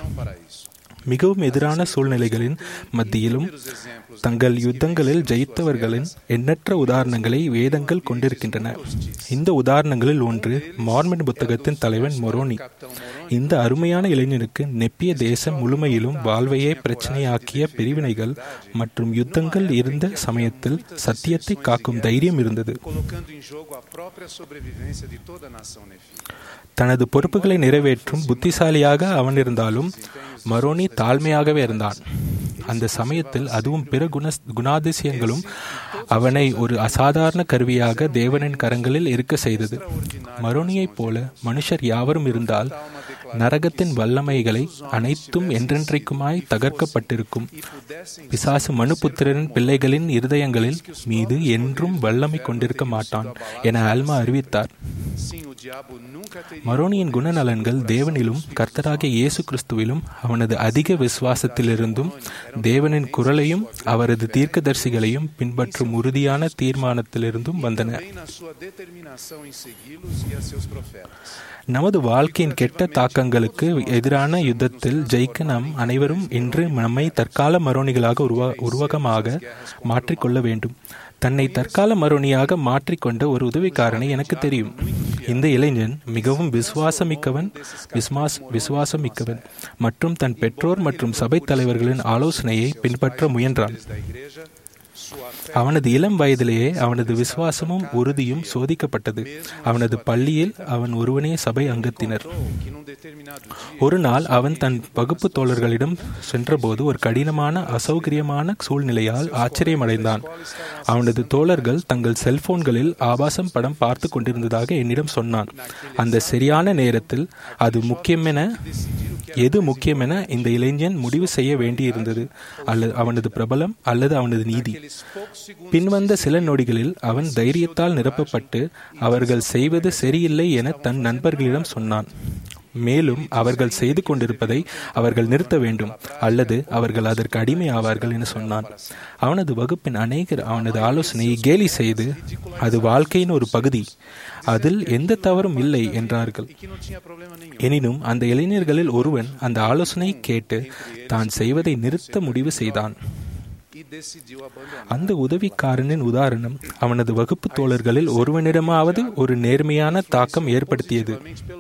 S7: மிகவும் எதிரான சூழ்நிலைகளின் மத்தியிலும் தங்கள் யுத்தங்களில் ஜெயித்தவர்களின் எண்ணற்ற உதாரணங்களை வேதங்கள் கொண்டிருக்கின்றன இந்த உதாரணங்களில் ஒன்று மார்மன் புத்தகத்தின் தலைவன் மொரோனி இந்த அருமையான இளைஞனுக்கு நெப்பிய தேசம் முழுமையிலும் வாழ்வையே பிரச்சனையாக்கிய பிரிவினைகள் மற்றும் யுத்தங்கள் இருந்த சமயத்தில் சத்தியத்தை காக்கும் தைரியம் இருந்தது
S4: colocando em jogo a própria sobrevivência de toda a nação nefita.
S7: தனது பொறுப்புகளை நிறைவேற்றும் புத்திசாலியாக அவன் இருந்தாலும் மரோனி தாழ்மையாகவே இருந்தான் அந்த சமயத்தில் அதுவும் பிற குண குணாதிசயங்களும் அவனை ஒரு அசாதாரண கருவியாக தேவனின் கரங்களில் இருக்க செய்தது மரோனியைப் போல மனுஷர் யாவரும் இருந்தால் நரகத்தின் வல்லமைகளை அனைத்தும் என்றென்றைக்குமாய் தகர்க்கப்பட்டிருக்கும் பிசாசு மனுபுத்திரரின் பிள்ளைகளின் இருதயங்களில் மீது என்றும் வல்லமை கொண்டிருக்க மாட்டான் என ஆல்மா அறிவித்தார்
S4: Sim, o diabo nunca teria
S7: மரோனியின் குணநலன்கள் தேவனிலும் கர்த்தராகிய இயேசு கிறிஸ்துவிலும் அவனது அதிக விசுவாசத்திலிருந்தும் தேவனின் குரலையும் அவரது தீர்க்கதரிசிகளையும் பின்பற்றும் உறுதியான தீர்மானத்திலிருந்தும் வந்தன
S4: bem na sua determinação em segui-los e a seus profetas.
S7: நமது வாழ்க்கையின் கெட்ட தாக்கங்களுக்கு எதிரான யுத்தத்தில் ஜெயிக்க நாம் அனைவரும் இன்று நம்மை தற்கால மரோனிகளாக உருவா உருவகமாக மாற்றிக்கொள்ள வேண்டும் தன்னை தற்கால மரோனியாக மாற்றிக்கொண்ட ஒரு உதவிக்காரனை எனக்கு தெரியும் இந்த இளைஞன் மிகவும் விசுவாசமிக்கவன் விஸ்வாஸ் விசுவாசமிக்கவன் மற்றும் தன் பெற்றோர் மற்றும் சபைத் தலைவர்களின் ஆலோசனையை பின்பற்ற முயன்றான்
S4: Da igreja, sua fé
S7: அவனது இளம் வயதிலேயே அவனது விசுவாசமும் உறுதியும் சோதிக்கப்பட்டது அவனது பள்ளியில் அவன் ஒருவனே சபை அங்கத்தினர்
S4: que num determinado dia
S7: ஒரு நாள் அவன் தன் வகுப்பு தோழர்களிடம் சென்றபோது ஒரு கடினமான அசௌகரியமான சூழ்நிலையால் ஆச்சரியமடைந்தான் அவனது தோழர்கள் தங்கள் செல்போன்களில் ஆபாசம் படம் பார்த்து கொண்டிருந்ததாக என்னிடம் சொன்னான் அந்த சரியான நேரத்தில் அது முக்கியமென எது முக்கியமென இந்த இளைஞன் முடிவு செய்ய வேண்டியிருந்தது அல்லது அவனது பிரபலம் அல்லது அவனது நீதி பின்வந்த சில நொடிகளில் அவன் தைரியத்தால் நிரப்பப்பட்டு அவர்கள் செய்வது சரியில்லை என தன் நண்பர்களிடம் சொன்னான் மேலும் அவர்கள் செய்து கொண்டிருப்பதை அவர்கள் நிறுத்த வேண்டும் அல்லது அவர்கள் அதற்கு அடிமை ஆவார்கள் என சொன்னான் அவனது வகுப்பின் அநேகர் அவனது ஆலோசனையை கேலி செய்து அது வாழ்க்கையின் ஒரு பகுதி அதில் எந்த தவறும் இல்லை என்றார்கள் எனினும் அந்த இளைஞர்களில் ஒருவன் அந்த ஆலோசனையை கேட்டு தான் செய்வதை நிறுத்த முடிவு செய்தான் அந்த உதவிக்காரனின் உதாரணம் அவனது வகுப்பு தோழர்களில் ஒருவனிடமாவது ஒரு நேர்மையான தாக்கம் ஏற்படுத்தியது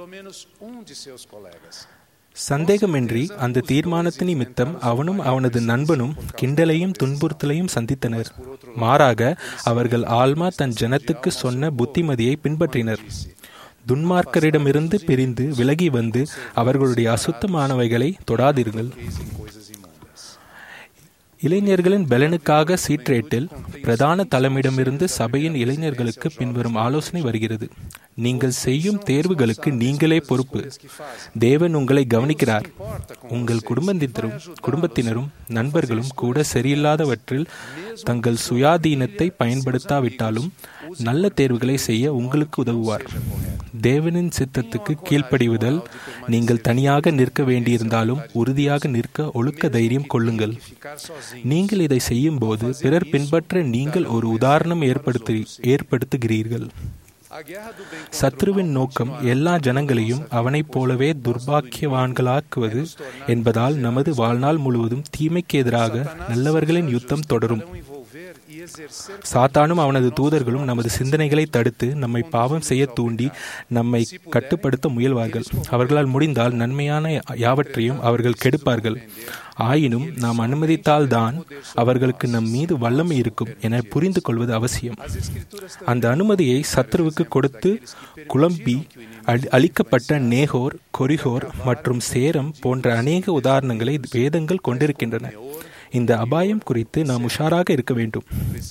S7: சந்தேகமின்றி அந்த தீர்மானத்தின் நிமித்தம் அவனும் அவனது நண்பனும் கிண்டலையும் துன்புறுத்தலையும் சந்தித்தனர் மாறாக அவர்கள் ஆல்மா தன் ஜனத்துக்கு சொன்ன புத்திமதியை பின்பற்றினர் துன்மார்க்கரிடமிருந்து பிரிந்து விலகி வந்து அவர்களுடைய அசுத்தமானவைகளை தொடாதீர்கள் இளைஞர்களின் பலனுக்காக சீட்ரேட்டில் பிரதான தலைமையிடமிருந்து சபையின் இளைஞர்களுக்கு பின்வரும் ஆலோசனை வருகிறது நீங்கள் செய்யும் தேர்வுகளுக்கு நீங்களே பொறுப்பு தேவன் உங்களை கவனிக்கிறார் உங்கள் குடும்பத்தினரும் குடும்பத்தினரும் நண்பர்களும் கூட சரியில்லாதவற்றில் தங்கள் சுயாதீனத்தை பயன்படுத்தாவிட்டாலும் நல்ல தேர்வுகளை செய்ய உங்களுக்கு உதவுவார் தேவனின் சித்தத்துக்கு கீழ்ப்படிவுதல் நீங்கள் தனியாக நிற்க வேண்டியிருந்தாலும் உறுதியாக நிற்க ஒழுக்க தைரியம் கொள்ளுங்கள் நீங்கள் இதை செய்யும் போது பிறர் பின்பற்ற நீங்கள் ஒரு உதாரணம் ஏற்படுத்து ஏற்படுத்துகிறீர்கள் சத்ருவின் நோக்கம் எல்லா ஜனங்களையும் அவனைப் போலவே துர்பாக்கியவான்களாக்குவது என்பதால் நமது வாழ்நாள் முழுவதும் தீமைக்கு எதிராக நல்லவர்களின் யுத்தம் தொடரும் சாத்தானும் அவனது தூதர்களும் நமது சிந்தனைகளை தடுத்து நம்மை பாவம் செய்ய தூண்டி நம்மை கட்டுப்படுத்த முயல்வார்கள் அவர்களால் முடிந்தால் நன்மையான யாவற்றையும் அவர்கள் கெடுப்பார்கள் ஆயினும் நாம் அனுமதித்தால்தான் அவர்களுக்கு நம் மீது வல்லமை இருக்கும் என புரிந்து கொள்வது அவசியம் அந்த அனுமதியை சத்ருவுக்கு கொடுத்து குழம்பி அளிக்கப்பட்ட நேகோர் கொரிகோர் மற்றும் சேரம் போன்ற அநேக உதாரணங்களை வேதங்கள் கொண்டிருக்கின்றன இந்த அபாயம் குறித்து நாம் உஷாராக இருக்க வேண்டும்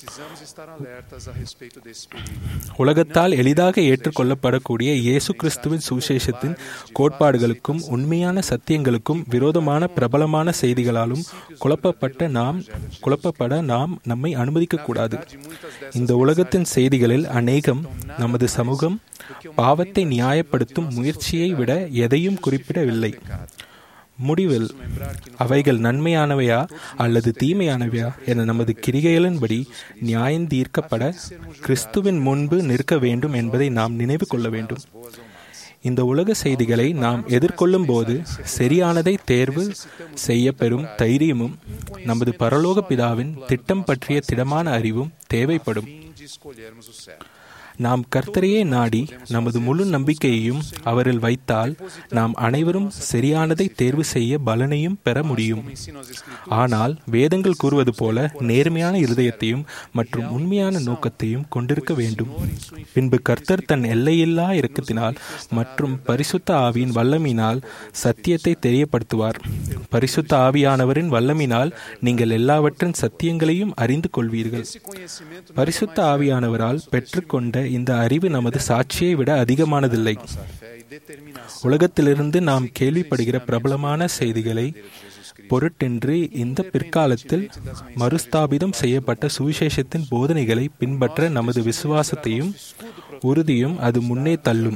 S7: உலகத்தால் எளிதாக ஏற்றுக்கொள்ளப்படக்கூடிய இயேசு கிறிஸ்துவின் சுவிசேஷத்தின் கோட்பாடுகளுக்கும் உண்மையான சத்தியங்களுக்கும் விரோதமான பிரபலமான செய்திகளாலும் குழப்பப்பட்ட நாம் குழப்பப்பட நாம் நம்மை அனுமதிக்க கூடாது இந்த உலகத்தின் செய்திகளில் அநேகம் நமது சமூகம் பாவத்தை நியாயப்படுத்தும் முயற்சியை விட எதையும் குறிப்பிடவில்லை முடிவில் அவைகள் நன்மையானவையா அல்லது தீமையானவையா என நமது கிரிகைகளின்படி நியாயந்தீர்க்கப்பட கிறிஸ்துவின் முன்பு நிற்க வேண்டும் என்பதை நாம் நினைவு கொள்ள வேண்டும் இந்த உலக செய்திகளை நாம் எதிர்கொள்ளும் போது சரியானதை தேர்வு செய்ய பெறும் தைரியமும் நமது பரலோக பிதாவின் திட்டம் பற்றிய திடமான அறிவும் தேவைப்படும் நாம் கர்த்தரையே நாடி நமது முழு நம்பிக்கையையும் அவரில் வைத்தால் நாம் அனைவரும் சரியானதை தேர்வு செய்ய பலனையும் பெற முடியும் ஆனால் வேதங்கள் கூறுவது போல நேர்மையான இருதயத்தையும் மற்றும் உண்மையான நோக்கத்தையும் கொண்டிருக்க வேண்டும் பின்பு கர்த்தர் தன் எல்லையில்லா இறக்கத்தினால் மற்றும் பரிசுத்த ஆவியின் வல்லமினால் சத்தியத்தை தெரியப்படுத்துவார் பரிசுத்த ஆவியானவரின் வல்லமினால் நீங்கள் எல்லாவற்றின் சத்தியங்களையும் அறிந்து கொள்வீர்கள் பரிசுத்த ஆவியானவரால் பெற்றுக்கொண்ட இந்த அறிவு நமது சாட்சியை விட அதிகமானதில்லை உலகத்திலிருந்து நாம் கேள்விப்படுகிற பிரபலமான செய்திகளை பொருட்டின்றி இந்த பிற்காலத்தில் மறுஸ்தாபிதம் செய்யப்பட்ட சுவிசேஷத்தின் போதனைகளை பின்பற்ற நமது விசுவாசத்தையும் உறுதியும் அது முன்னே தள்ளும்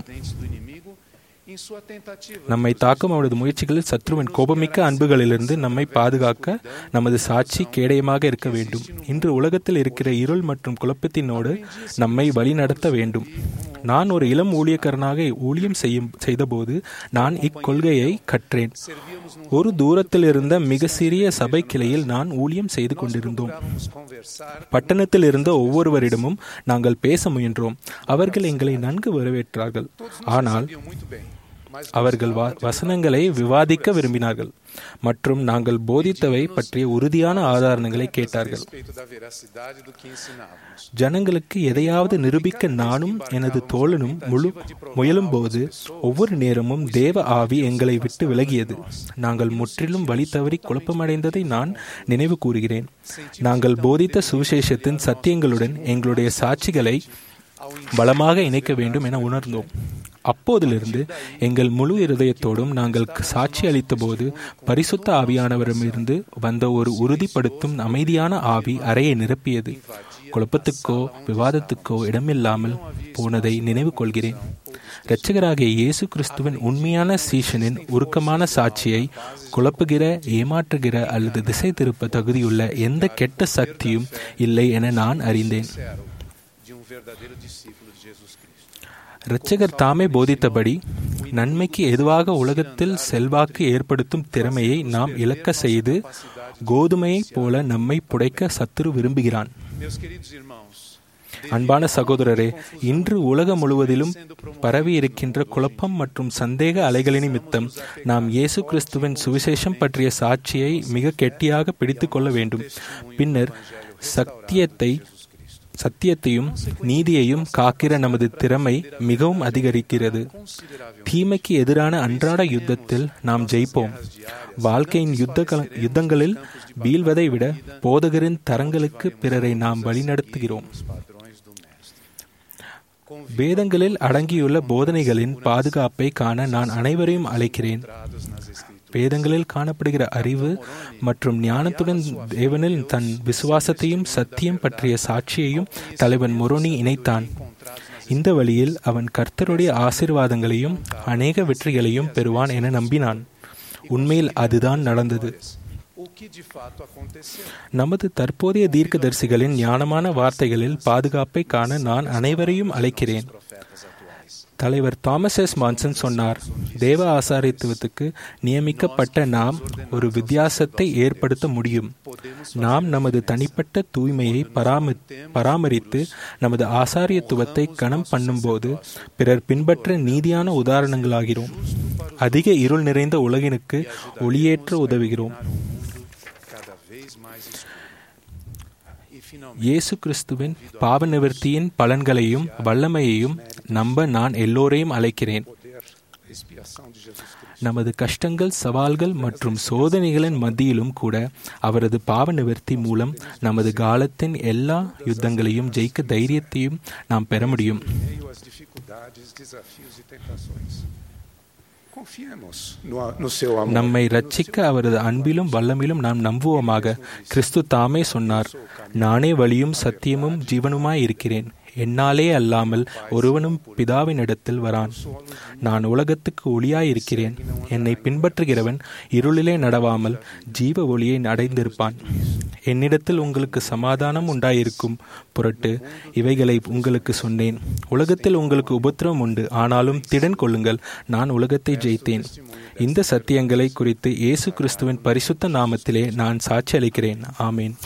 S7: நம்மை தாக்கும் அவரது முயற்சிகளில் சத்ருவின் கோபமிக்க அன்புகளிலிருந்து நம்மை பாதுகாக்க நமது சாட்சி கேடயமாக இருக்க வேண்டும் இன்று உலகத்தில் இருக்கிற இருள் மற்றும் குழப்பத்தினோடு நம்மை வழிநடத்த வேண்டும் நான் ஒரு இளம் ஊழியக்காரனாக ஊழியம் செய்யும் செய்தபோது நான் இக்கொள்கையை கற்றேன் ஒரு தூரத்தில் இருந்த மிக சிறிய சபை கிளையில் நான் ஊழியம் செய்து கொண்டிருந்தோம் பட்டணத்தில் இருந்த ஒவ்வொருவரிடமும் நாங்கள் பேச முயன்றோம் அவர்கள் எங்களை நன்கு வரவேற்றார்கள் ஆனால் அவர்கள் வசனங்களை விவாதிக்க விரும்பினார்கள் மற்றும் நாங்கள் போதித்தவை பற்றிய உறுதியான ஆதாரங்களை கேட்டார்கள் ஜனங்களுக்கு எதையாவது நிரூபிக்க நானும் எனது தோழனும் முழு முயலும் போது ஒவ்வொரு நேரமும் தேவ ஆவி எங்களை விட்டு விலகியது நாங்கள் முற்றிலும் வழி தவறி குழப்பமடைந்ததை நான் நினைவு கூறுகிறேன் நாங்கள் போதித்த சுவிசேஷத்தின் சத்தியங்களுடன் எங்களுடைய சாட்சிகளை பலமாக இணைக்க வேண்டும் என உணர்ந்தோம் அப்போதிலிருந்து எங்கள் முழு இருதயத்தோடும் நாங்கள் சாட்சி அளித்த போது பரிசுத்த ஆவியானவரிடமிருந்து வந்த ஒரு உறுதிப்படுத்தும் அமைதியான ஆவி அறையை நிரப்பியது குழப்பத்துக்கோ விவாதத்துக்கோ இடமில்லாமல் போனதை நினைவு கொள்கிறேன் இரட்சகராகிய இயேசு கிறிஸ்துவின் உண்மையான சீஷனின் உருக்கமான சாட்சியை குழப்புகிற ஏமாற்றுகிற அல்லது திசை திருப்ப தகுதியுள்ள எந்த கெட்ட சக்தியும் இல்லை என நான் அறிந்தேன்
S4: de um verdadeiro discípulo de Jesus Cristo.
S7: இரட்சகர் தாமே போதித்தபடி நன்மைக்கு எதுவாக உலகத்தில் செல்வாக்கு ஏற்படுத்தும் திறமையை நாம் இழக்க செய்து கோதுமையைப் போல நம்மை புடைக்க சத்துரு விரும்புகிறான்
S4: Meus queridos irmãos,
S7: அன்பான சகோதரரே இன்று உலகம் முழுவதிலும் பரவி இருக்கின்ற குழப்பம் மற்றும் சந்தேக அலைகளின் நிமித்தம் நாம் இயேசு கிறிஸ்துவின் சுவிசேஷம் பற்றிய சாட்சியை மிக கெட்டியாக பிடித்துக் கொள்ள வேண்டும் பின்னர் சத்தியத்தை சத்தியத்தையும் நீதியையும் காக்கிற நமது திறமை மிகவும் அதிகரிக்கிறது தீமைக்கு எதிரான அன்றாட யுத்தத்தில் நாம் ஜெயிப்போம் வாழ்க்கையின் யுத்த யுத்தங்களில் வீழ்வதை விட போதகரின் தரங்களுக்கு பிறரை நாம் வழிநடத்துகிறோம் வேதங்களில் அடங்கியுள்ள போதனைகளின் பாதுகாப்பை காண நான் அனைவரையும் அழைக்கிறேன் வேதங்களில் காணப்படுகிற அறிவு மற்றும் ஞானத்துடன் தேவனில் தன் விசுவாசத்தையும் சத்தியம் பற்றிய சாட்சியையும் தலைவன் மொரோனி இணைத்தான் இந்த வழியில் அவன் கர்த்தருடைய ஆசிர்வாதங்களையும் அநேக வெற்றிகளையும் பெறுவான் என நம்பினான் உண்மையில் அதுதான் நடந்தது
S4: o que de fato aconteceu?
S7: நமது தற்போதைய தீர்க்கதரிசிகளின் ஞானமான வார்த்தைகளில் பாதுகாப்பை காண நான் அனைவரையும் அழைக்கிறேன் தலைவர் தாமஸ் எஸ் மான்சன் சொன்னார் தேவ ஆசாரியத்துவத்துக்கு நியமிக்கப்பட்ட நாம் ஒரு வித்தியாசத்தை ஏற்படுத்த முடியும் நாம் நமது தனிப்பட்ட தூய்மையை பராம பராமரித்து நமது ஆசாரியத்துவத்தை கணம் பண்ணும்போது பிறர் பின்பற்ற நீதியான உதாரணங்களாகிறோம் அதிக இருள் நிறைந்த உலகினுக்கு ஒளியேற்ற உதவுகிறோம்
S4: Cada vez mais escuro. E finalmente,
S7: இயேசு கிறிஸ்துவின் பாவ நிவர்த்தியின் பலன்களையும் வல்லமையையும் நம்ப நான் எல்லோரையும் அழைக்கிறேன்
S4: poder, a expiação de Jesus Cristo.
S7: நமது கஷ்டங்கள் சவால்கள் மற்றும் சோதனைகளின் மத்தியிலும் கூட அவரது பாவ நிவர்த்தி மூலம் நமது காலத்தின் எல்லா யுத்தங்களையும் ஜெயிக்க தைரியத்தையும் நாம் பெற முடியும்
S4: meio às dificuldades, desafios e tentações. Confiemos no, no seu amor.
S7: நம்மை ரட்சிக்க அவரது அன்பிலும் வல்லமிலும் நாம் நம்புவோமாக கிறிஸ்து தாமே சொன்னார் நானே வழியும் சத்தியமும் ஜீவனுமாய் இருக்கிறேன் என்னாலே அல்லாமல் ஒருவனும் பிதாவினிடத்தில் வரான் நான் உலகத்துக்கு ஒளியாய் இருக்கிறேன் என்னை பின்பற்றுகிறவன் இருளிலே நடவாமல் ஜீவ ஒளியை அடைந்திருப்பான் என்னிடத்தில் உங்களுக்கு சமாதானம் உண்டாயிருக்கும் பொருட்டு இவைகளை உங்களுக்கு சொன்னேன் உலகத்தில் உங்களுக்கு உபத்திரவம் உண்டு ஆனாலும் திடன் கொள்ளுங்கள் நான் உலகத்தை ஜெயித்தேன் இந்த சத்தியங்களை குறித்து இயேசு கிறிஸ்துவின் பரிசுத்த நாமத்திலே நான் சாட்சி அளிக்கிறேன் ஆமேன்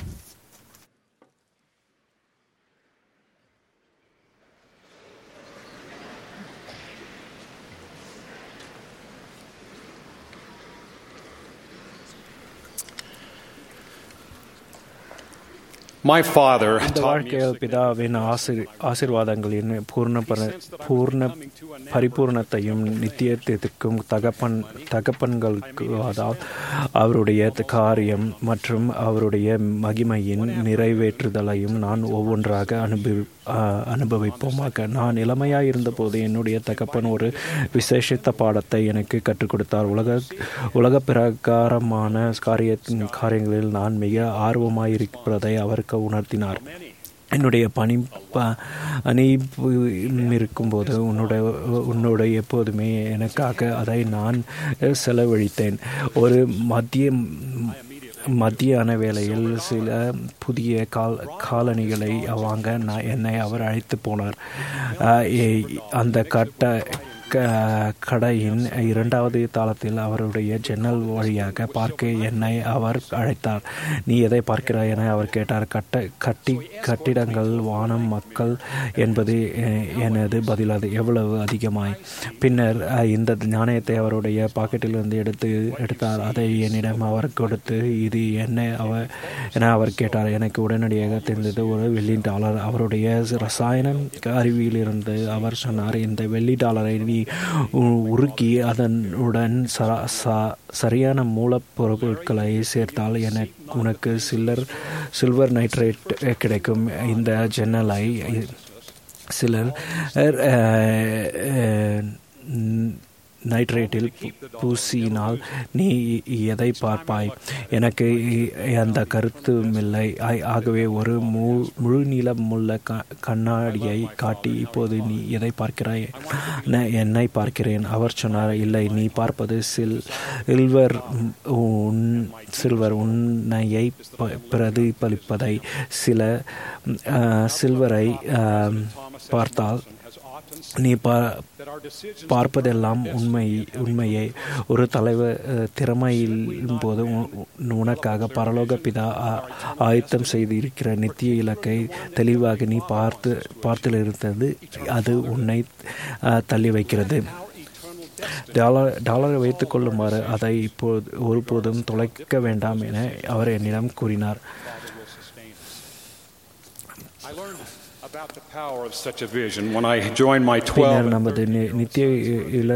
S3: My father
S2: இந்த
S3: taught me
S2: வாழ்க்கையில் பிதாவின் ஆசிர் ஆசிர்வாதங்களின் பூர்ண பர பூர்ண பரிபூர்ணத்தையும் நித்தியத்திற்கும் தகப்பன் தகப்பன்களுக்கு அதாவது அவருடைய காரியம் மற்றும் அவருடைய மகிமையின் நிறைவேற்றுதலையும் நான் ஒவ்வொன்றாக அனுபவி ஆஹ், அனுபவிப்போமாக நான் இளமையாக இருந்தபோது என்னுடைய தகப்பன் ஒரு விசேஷித்த பாடத்தை எனக்கு கற்றுக் கொடுத்தார் உலக உலக பிரகாரமான காரிய காரியங்களில் நான் மிக ஆர்வமாயிருப்பதை அவருக்கு உணர்த்தினார் என்னுடைய பணி ப- பணி இருக்கும்போது உன்னோட உன்னோட எப்போதுமே எனக்காக அதை நான் செலவழித்தேன் ஒரு மத்திய மத்தியான வேளையில் சில புதிய கால் காலணிகளை வாங்க நான் என்னை அவர் அழைத்து போனார் ஆஹ் ஏ- அந்த கட்ட க- கடையின் இரண்டாவது தாளத்தில் அவருடைய ஜன்னல் வழியாக பார்க்க என்னை அவர் அழைத்தார் நீ எதை பார்க்கிறாய் என அவர் கேட்டார் கட்ட கட்டி கட்டிடங்கள் வானம் மக்கள் என்பது எ- எனது பதில் அது எவ்வளவு அதிகமாய் பின்னர் அஹ், இந்த நாணயத்தை அவருடைய பாக்கெட்டிலிருந்து எடுத்து எடுத்தார் அதை என்னிடம் அவர் கொடுத்து இது என்ன அவர் என அவர் கேட்டார் எனக்கு உடனடியாக தெரிந்தது ஒரு வெள்ளி டாலர் அவருடைய ரசாயன அறிவியலிருந்து அவர் சொன்னார் இந்த வெள்ளி டாலரை நீ உ- உருக்கி அதனுடன் ச- ச- சரியான மூலப்பொருட்களை சேர்த்தால் என உனக்கு சில்லர் சில்வர் நைட்ரேட் கிடைக்கும் இந்த ஜன்னலை சிலர் அஹ், அஹ், நைட்ரேட்டில் பூசினால் நீ எதை பார்ப்பாய் எனக்கு அந்த கருத்துமில்லை ஆகவே ஒரு மு முழு நீளமுள்ள க கண்ணாடியை காட்டி இப்போது நீ எதை பார்க்கிறாய் என்னை பார்க்கிறேன் அவர் சொன்னார் இல்லை நீ பார்ப்பது சில் சில்வர் உன் சில்வர் உன்னையை பிரதிபலிப்பதை சில சில்வரை பார்த்தால் நீ பா பார்ப்பதெல்லாம் உண்மை உண்மையை ஒரு தலைவர் திறமையின் போது உனக்காக பரலோக பிதா ஆயத்தம் செய்து இருக்கிற நித்திய இலக்கை தெளிவாக நீ பார்த்து பார்த்திலிருந்தது அது உன்னை தள்ளி வைக்கிறது டாலர் டாலரை வைத்துக் கொள்ளுமாறு அதை இப்போது ஒருபோதும் தொலைக்க வேண்டாம் என அவர் என்னிடம் கூறினார்
S3: about the power of such a vision when I joined my 12
S2: பின்னர் நமது நித்திய இல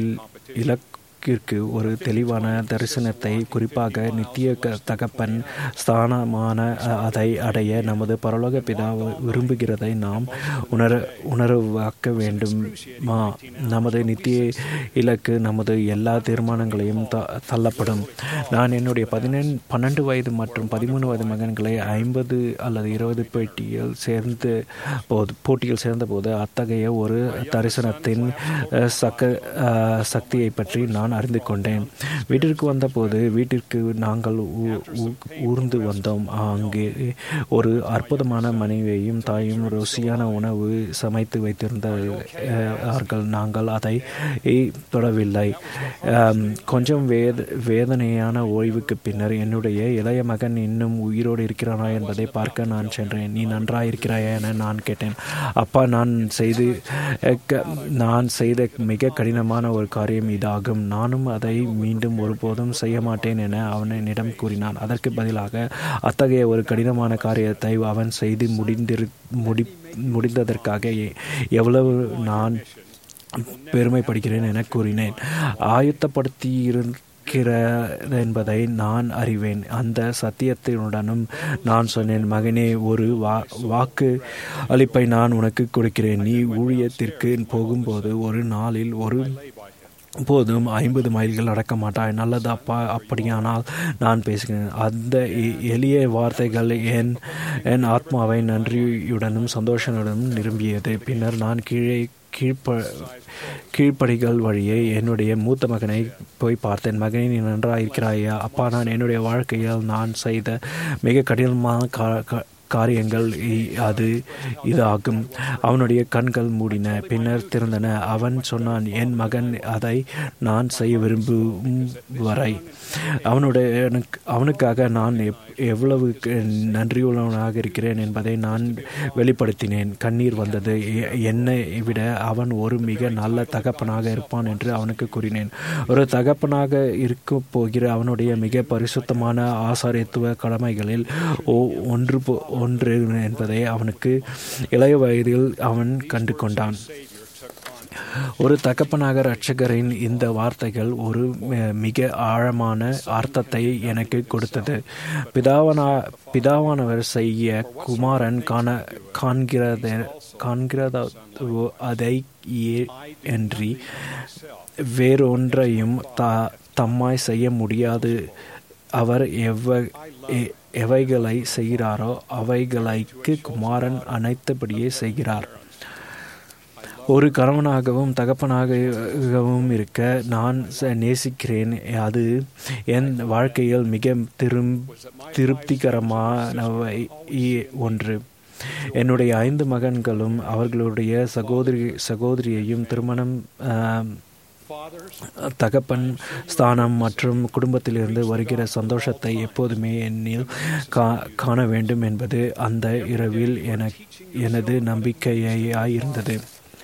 S2: இலக்கிற்கு ஒரு தெளிவான தரிசனத்தை குறிப்பாக நித்திய தகப்பன் ஸ்தானமான அதை அடைய நமது பரலோக பிதா விரும்புகிறதை நாம் உணர உணர்வாக்க வேண்டுமா நமது நித்திய இலக்கு நமது எல்லா தீர்மானங்களையும் த தள்ளப்படும் நான் என்னுடைய பதினெண் பன்னெண்டு வயது மற்றும் பதிமூணு வயது மகன்களை ஐம்பது அல்லது இருபது பேட்டியில் சேர்ந்து போது போட்டியில் சேர்ந்தபோது அத்தகைய ஒரு தரிசனத்தின் சக்க சக்தியை பற்றி நான் அறிந்து கொண்டேன் வீட்டிற்கு வந்தபோது வீட்டிற்கு நாங்கள் ஊர்ந்து வந்தோம் அங்கே ஒரு அற்புதமான மனைவியையும் தாயும் ருசியான உணவு சமைத்து வைத்திருந்தார்கள் நாங்கள் அதை தொடவில்லை கொஞ்சம் வேத வேதனையான ஓய்வுக்கு பின்னர் என்னுடைய இளைய மகன் இன்னும் உயிரோடு இருக்கிறானா என்பதை பார்க்க நான் சென்றேன் நீ நன்றாக இருக்கிறாயா என நான் கேட்டேன் அப்பா நான் செய்து நான் செய்த மிக கடினமான ஒரு காரியம் இதாகும் நானும் அதை மீண்டும் ஒருபோதும் செய்ய மாட்டேன் என அவன் என்னிடம் கூறினான் அதற்கு பதிலாக அத்தகைய ஒரு கடினமான காரியத்தை அவன் செய்து முடிந்திரு முடி முடிந்ததற்காக எவ்வளவு நான் பெருமைப்படுகிறேன் என கூறினேன் ஆயத்தப்படுத்தி இருக்கிறது என்பதை நான் அறிவேன் அந்த சத்தியத்தினுடனும் நான் சொன்னேன் மகனே ஒரு வா வாக்கு அளிப்பை நான் உனக்கு கொடுக்கிறேன் நீ ஊழியத்திற்கு போகும்போது ஒரு நாளில் ஒரு போதும் ஐம்பது மைல்கள் நடக்க மாட்டாய் நல்லதாப்பா அப்படியானால் நான் பேசுகிறேன் அந்த எளிய வார்த்தைகள் என் என் ஆத்மாவை நன்றியுடனும் சந்தோஷத்துடனும் நிரம்பியது பின்னர் நான் கீழே கீழ்ப்ப கீழ்ப்படிகள் வழியே என்னுடைய மூத்த மகனை போய் பார்த்தேன் மகனை நீ நன்றாக இருக்கிறாயா அப்பா நான் என்னுடைய வாழ்க்கையில் நான் செய்த மிக கடினமான காரியங்கள் அது இதாகும் அவனுடைய கண்கள் மூடின பின்னர் திறந்தன அவன் சொன்னான் என் மகன் அதை நான் செய்ய விரும்பும் வரை அவனுடைய அவனுக்காக நான் எவ்வளவு நன்றியுள்ளவனாக இருக்கிறேன் என்பதை நான் வெளிப்படுத்தினேன் கண்ணீர் வந்தது என்னை விட அவன் ஒரு மிக நல்ல தகப்பனாக இருப்பான் என்று அவனுக்கு கூறினேன் ஒரு தகப்பனாக இருக்க போகிற அவனுடைய மிக பரிசுத்தமான ஆசாரியத்துவ கடமைகளில் ஒன்று ஒன்று என்பதை அவனுக்கு இளைய வயதில் அவன் கண்டு கொண்டான் ஒரு தகப்பனாக ரட்சகரின் இந்த வார்த்தைகள் ஒரு மிக ஆழமான அர்த்தத்தை எனக்கு கொடுத்தது பிதாவனா பிதாவானவர் செய்ய குமாரன் காண காண்கிறத காண்கிறத அதை என்று வேறொன்றையும் த தம்மாய் செய்ய முடியாது அவர் எவ்வ எவைகளை செய்கிறாரோ அவைகளைக்கு குமாரன் அனைத்தபடியே செய்கிறார் ஒரு கணவனாகவும் தகப்பனாகவும் இருக்க நான் நேசிக்கிறேன் அது என் வாழ்க்கையில் மிக திரும் திருப்திகரமானவை ஒன்று என்னுடைய ஐந்து மகன்களும் அவர்களுடைய சகோதரி சகோதரியையும் திருமணம் தகப்பன் ஸ்தானம் மற்றும் குடும்பத்திலிருந்து வருகிற சந்தோஷத்தை எப்போதுமே என்னில் கா காண வேண்டும் என்பது அந்த இரவில் என எனது நம்பிக்கையாயிருந்தது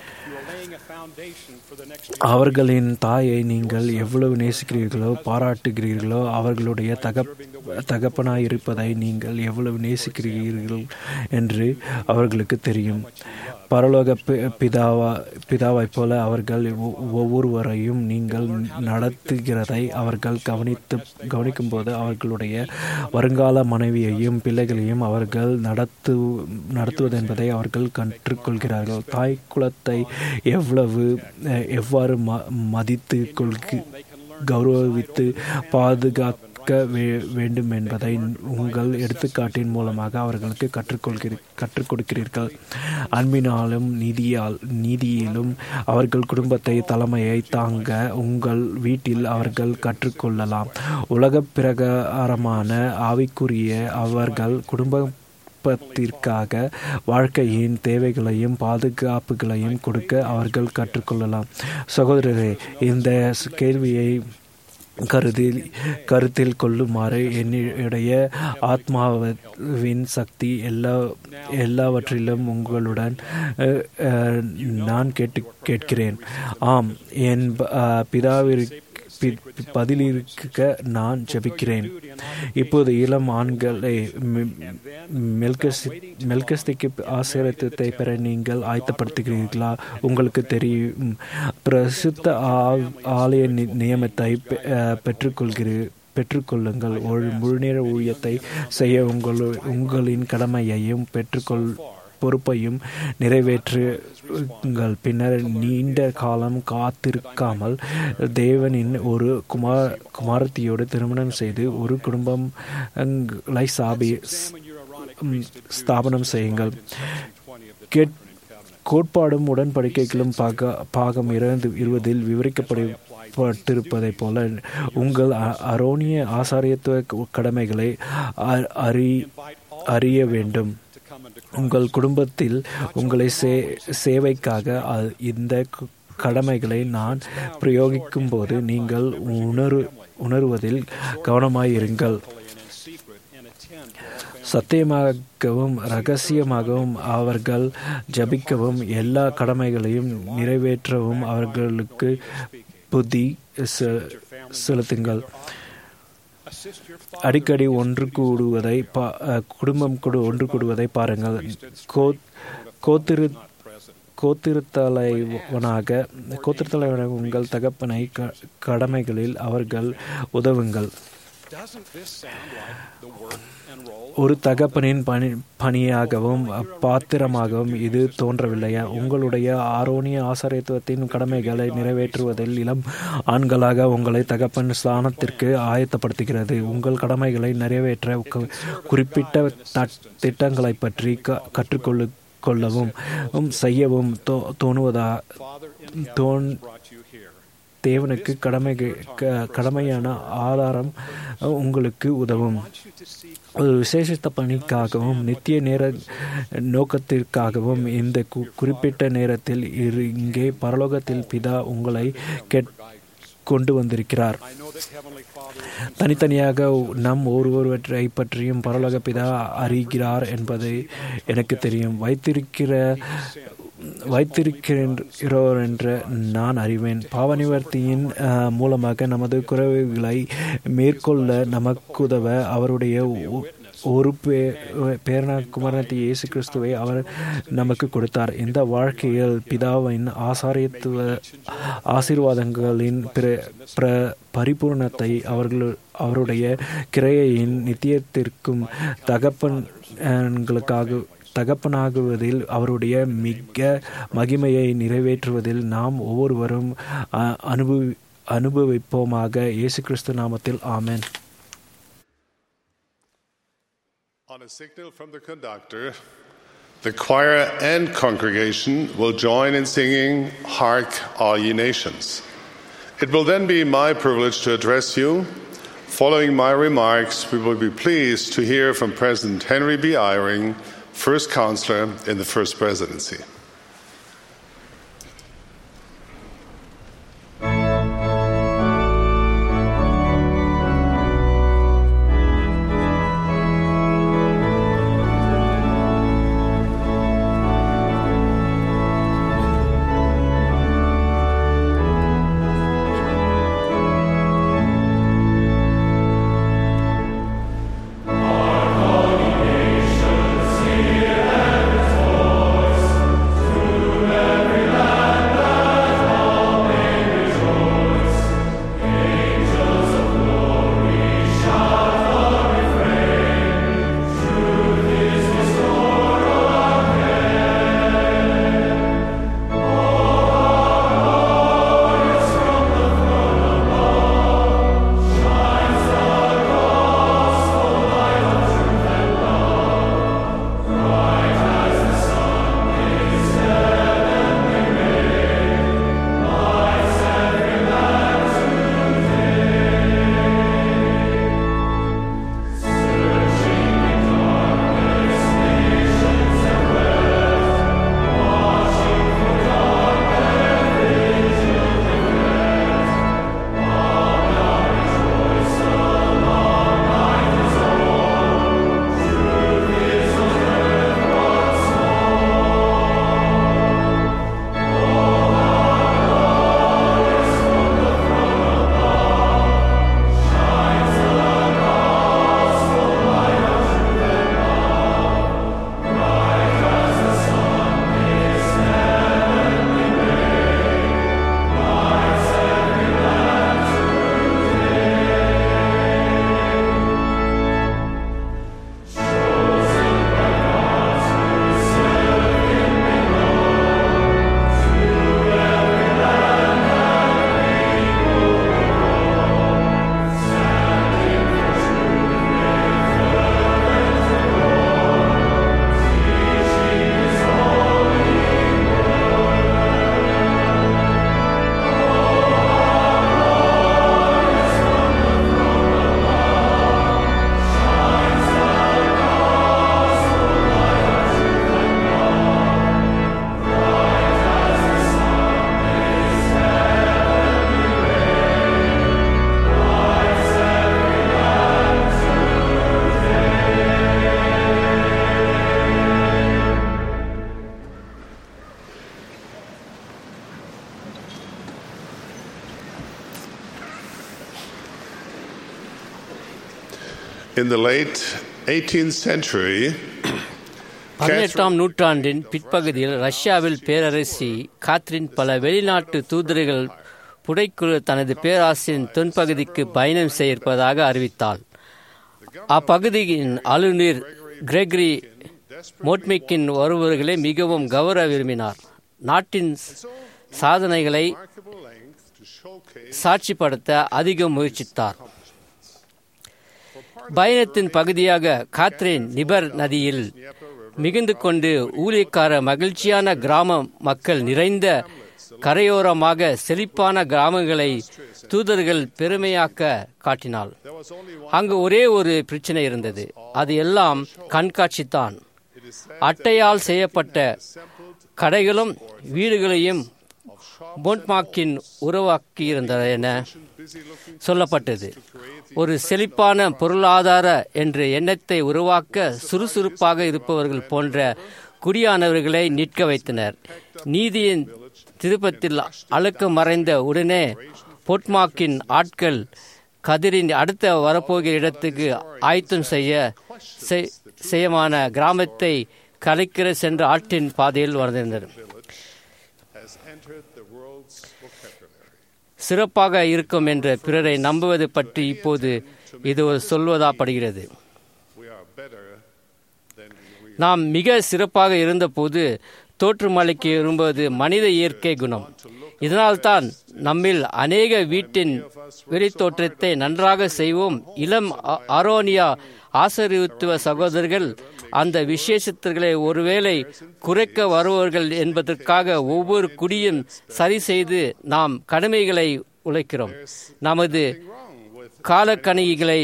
S2: அவர்களின் தாயை நீங்கள் எவ்வளவு நேசிக்கிறீர்களோ பாராட்டுகிறீர்களோ அவர்களுடைய தகப் தகப்பனாய் இருப்பதை நீங்கள் எவ்வளவு நேசிக்கிறீர்கள் என்று அவர்களுக்கு தெரியும் பரலோக பி- பிதாவா பிதாவைப் போல அவர்கள் ஒ- ஒவ்வொருவரையும் நீங்கள் நடத்துகிறதை அவர்கள் கவனித்து கவனிக்கும் போது அவர்களுடைய வருங்கால மனைவியையும் பிள்ளைகளையும் அவர்கள் நடத்து நடத்துவது என்பதை அவர்கள் கற்றுக்கொள்கிறார்கள் தாய் குலத்தை எவ்வளவு அஹ், எவ்வாறு ம மதித்து கொள்கு கௌரவித்து பாதுகாக்க வே- வேண்டும் என்பதை உங்கள் எடுத்துக்காட்டின் மூலமாக அவர்களுக்கு கற்றுக்கொள்கிற கற்றுக் கொடுக்கிறீர்கள் அன்பினாலும் நீதியால் நீதியிலும் அவர்கள் குடும்பத்தை தலைமையை தாங்க உங்கள் வீட்டில் அவர்கள் கற்றுக்கொள்ளலாம் உலக பிரகாரமான ஆவிக்குரிய அவர்கள் குடும்ப குடும்பத்திற்காக வாழ்க்கையின் தேவைகளையும் பாதுகாப்புகளையும் கொடுக்க அவர்கள் கற்றுக்கொள்ளலாம் சகோதரரே இந்த ஸ்- கேள்வியை கருத்தில் கருத்தில் கொள்ளுமாறு என்னுடைய ஆத்மாவின் சக்தி எல்லா எல்லாவற்றிலும் உங்களுடன் அஹ், அஹ், நான் கேட்டு கேட்கிறேன் ஆம் என் ப- அஹ், பிதாவிற்கு பி- பதிலிருக்க நான் ஜெபிக்கிறேன் இப்போது இளம் ஆண்களை மெல்கஸ்திக்கு ஆசீர்வாதத்தை பெற நீங்கள் ஆயத்தப்படுத்துகிறீர்களா உங்களுக்கு தெரியும் பிரசித்த ஆ- ஆலய நி- நியமத்தை பெ- அஹ், பெற்றுக்கொள்கிறீர் பெற்றுக்கொள்ளுங்கள் ஒரு முழுநேர ஊழியத்தை செய்ய உங்கள் உங்களின் கடமையையும் பெற்றுக்கொள் பொறுப்பையும் நிறைவேற்றுங்கள் பின்னர் நீண்ட காலம் காத்திருக்காமல் தேவனின் ஒரு குமார் குமாரத்தியோடு திருமணம் செய்து ஒரு குடும்பம் லை சாபி ம், ஸ்தாபனம் செய்யுங்கள் கேட் கோட்பாடும் உடன்படிக்கைகளும் பாக பாகம் இரண்டு இருபதில் விவரிக்கப்பட்டிருப்பதைப் போல உங்கள் அ- அரோனிய ஆசாரியத்துவ கடமைகளை அ- அறி அறிய வேண்டும் உங்கள் குடும்பத்தில் உங்களை சே சேவைக்காக அ- இந்த கு- கடமைகளை நான் பிரயோகிக்கும் போது நீங்கள் உணரு உணர்வதில் கவனமாயிருங்கள் சத்தியமாகவும் ரகசியமாகவும் அவர்கள் ஜபிக்கவும் எல்லா கடமைகளையும் நிறைவேற்றவும் அவர்களுக்கு புத்தி செ- செலுத்துங்கள் அடிக்கடி ஒன்று கூடுவதை பா- அஹ், குடும்பம் கூட ஒன்று கூடுவதை பாருங்கள் கோ கோத்திரு கோத்திருத்தலைவனாக கோத்திருத்தலைவனாக உங்கள் தகப்பனை க- கடமைகளில் அவர்கள் உதவுங்கள் ஒரு தகப்பனின் பணி பணியாகவும் பாத்திரமாகவும் இது தோன்றவில்லையா உங்களுடைய ஆரோனிய ஆசாரியத்துவத்தின் கடமைகளை நிறைவேற்றுவதில் இளம் ஆண்களாக உங்களை தகப்பன் ஸ்தானத்திற்கு ஆயத்தப்படுத்துகிறது உங்கள் கடமைகளை நிறைவேற்ற கு- குறிப்பிட்ட தட்- திட்டங்களை பற்றி க- கற்றுக்கொள்ளு கொள்ளவும் உம், செய்யவும் தோ- தோணுவதா தோன் தேவனுக்கு கடமை க- கடமையான ஆதாரம் அஹ், உங்களுக்கு உதவும் ஒரு விசேஷித்த பணிக்காகவும் நித்திய நேர நோக்கத்திற்காகவும் இந்த கு- குறிப்பிட்ட நேரத்தில் இரு இங்கே பரலோகத்தில் பிதா உங்களை கேட் கொண்டு வந்திருக்கிறார் தனித்தனியாக நம் ஒருவரை பற்றியும் பரலோக பிதா அறிகிறார் என்பது எனக்கு தெரியும் வைத்திருக்கிற வைத்திருக்கிறோர் என்று நான் அறிவேன் பாவ நிவர்த்தியின் அஹ், மூலமாக நமது குறைவுகளை மேற்கொள்ள நமக்குதவ அவருடைய ஒ- ஒரு பே பேரண குமரனத்தை இயேசு கிறிஸ்துவை அவர் நமக்கு கொடுத்தார் இந்த வாழ்க்கையில் பிதாவின் ஆசாரியத்துவ ஆசீர்வாதங்களின் பிர பிர- பரிபூர்ணத்தை அவர்கள் அவருடைய கிரையின் நித்தியத்திற்கும் தகப்பன்களுக்காக தகப்பனாகுவதில் அவருடைய மிக மகிமையை நிறைவேற்றுவதில் நாம் ஒவ்வொருவரும் அ- அனுபவி அனுபவிப்போமாக இயேசு கிறிஸ்து நாமத்தில் ஆமென்
S8: On a signal from the conductor, the choir and congregation will join in singing Hark All Ye Nations. It will then be my privilege to address you. Following my remarks, we will be pleased to hear from President Henry B. Eyring, First Counselor in the First Presidency.
S9: Nations, hear and rejoice.
S8: In the late 18th century,
S5: பதினெட்டாம் நூற்றாண்டின் பிற்பகுதியில் ரஷ்யாவில் பேரரசி Kathryn பல வெளிநாட்டு தூதர்கள் புடைக்குழு தனது பேராசின் தென்பகுதிக்கு பயணம் செய்ய இருப்பதாக அறிவித்தாள் அப்பகுதியின் ஆளுநர் கிரெகரி மோட்மிக்கின் வருபவர்களை மிகவும் கௌரவ விரும்பினார் நாட்டின் சாதனைகளை
S8: remarkable length to showcase
S5: சாட்சிப்படுத்த அதிகம் முயற்சித்தார் பயணத்தின் பகுதியாக காத்ரின் நிபர் நதியில் மிகுந்து கொண்டு ஊழியக்கார மகிழ்ச்சியான கிராம மக்கள் நிறைந்த கரையோரமாக செழிப்பான கிராமங்களை தூதர்கள் பெருமையாக்க காட்டினாள் அங்கு ஒரே ஒரு பிரச்சனை இருந்தது அது எல்லாம் கண்காட்சித்தான் அட்டையால் செய்யப்பட்ட கடைகளும் வீடுகளையும் போன்ட்மாக்கின் உருவாக்கியிருந்தன என சொல்லப்பட்டது ஒரு செழிப்பான பொருளாதார என்ற எண்ணத்தை உருவாக்க சுறுசுறுப்பாக இருப்பவர்கள் போன்ற குடியானவர்களை நிற்க வைத்தனர் நீதியின் திருப்பத்தில் அழுக்க மறைந்த உடனே போட்மாக்கின் ஆட்கள் கதிரின் அடுத்த வரப்போகிற இடத்துக்கு ஆயத்தம் செய்ய செய்- செய்யமான கிராமத்தை கலைக்கிற சென்ற ஆட்டின் பாதையில் வந்திருந்தனர்
S8: has entered the world's vocabulary.
S5: சிறப்பாக இருக்கும் என்ற பிறரை நம்புவது பற்றி இப்போது இது ஒரு சொல்வதாப்படுகிறது
S8: We are better than we
S5: நாம் மிக சிறப்பாக இருந்தபோது தோற்றுமலைக்கு விரும்புவது மனித இயற்கை குணம் இதனால்தான் நம்மில் அநேக வீட்டின் வெளித்தோற்றத்தை நன்றாக செய்வோம் இளம் ஆ- ஆரோனியா ஆசரித்துவ சகோதரர்கள் அந்த விசேஷத்தர்களை ஒருவேளை குறைக்க வருபவர்கள் என்பதற்காக ஒவ்வொரு குடியும் சரி செய்து நாம் கடமைகளை உழைக்கிறோம் நமது காலக்கணிகளை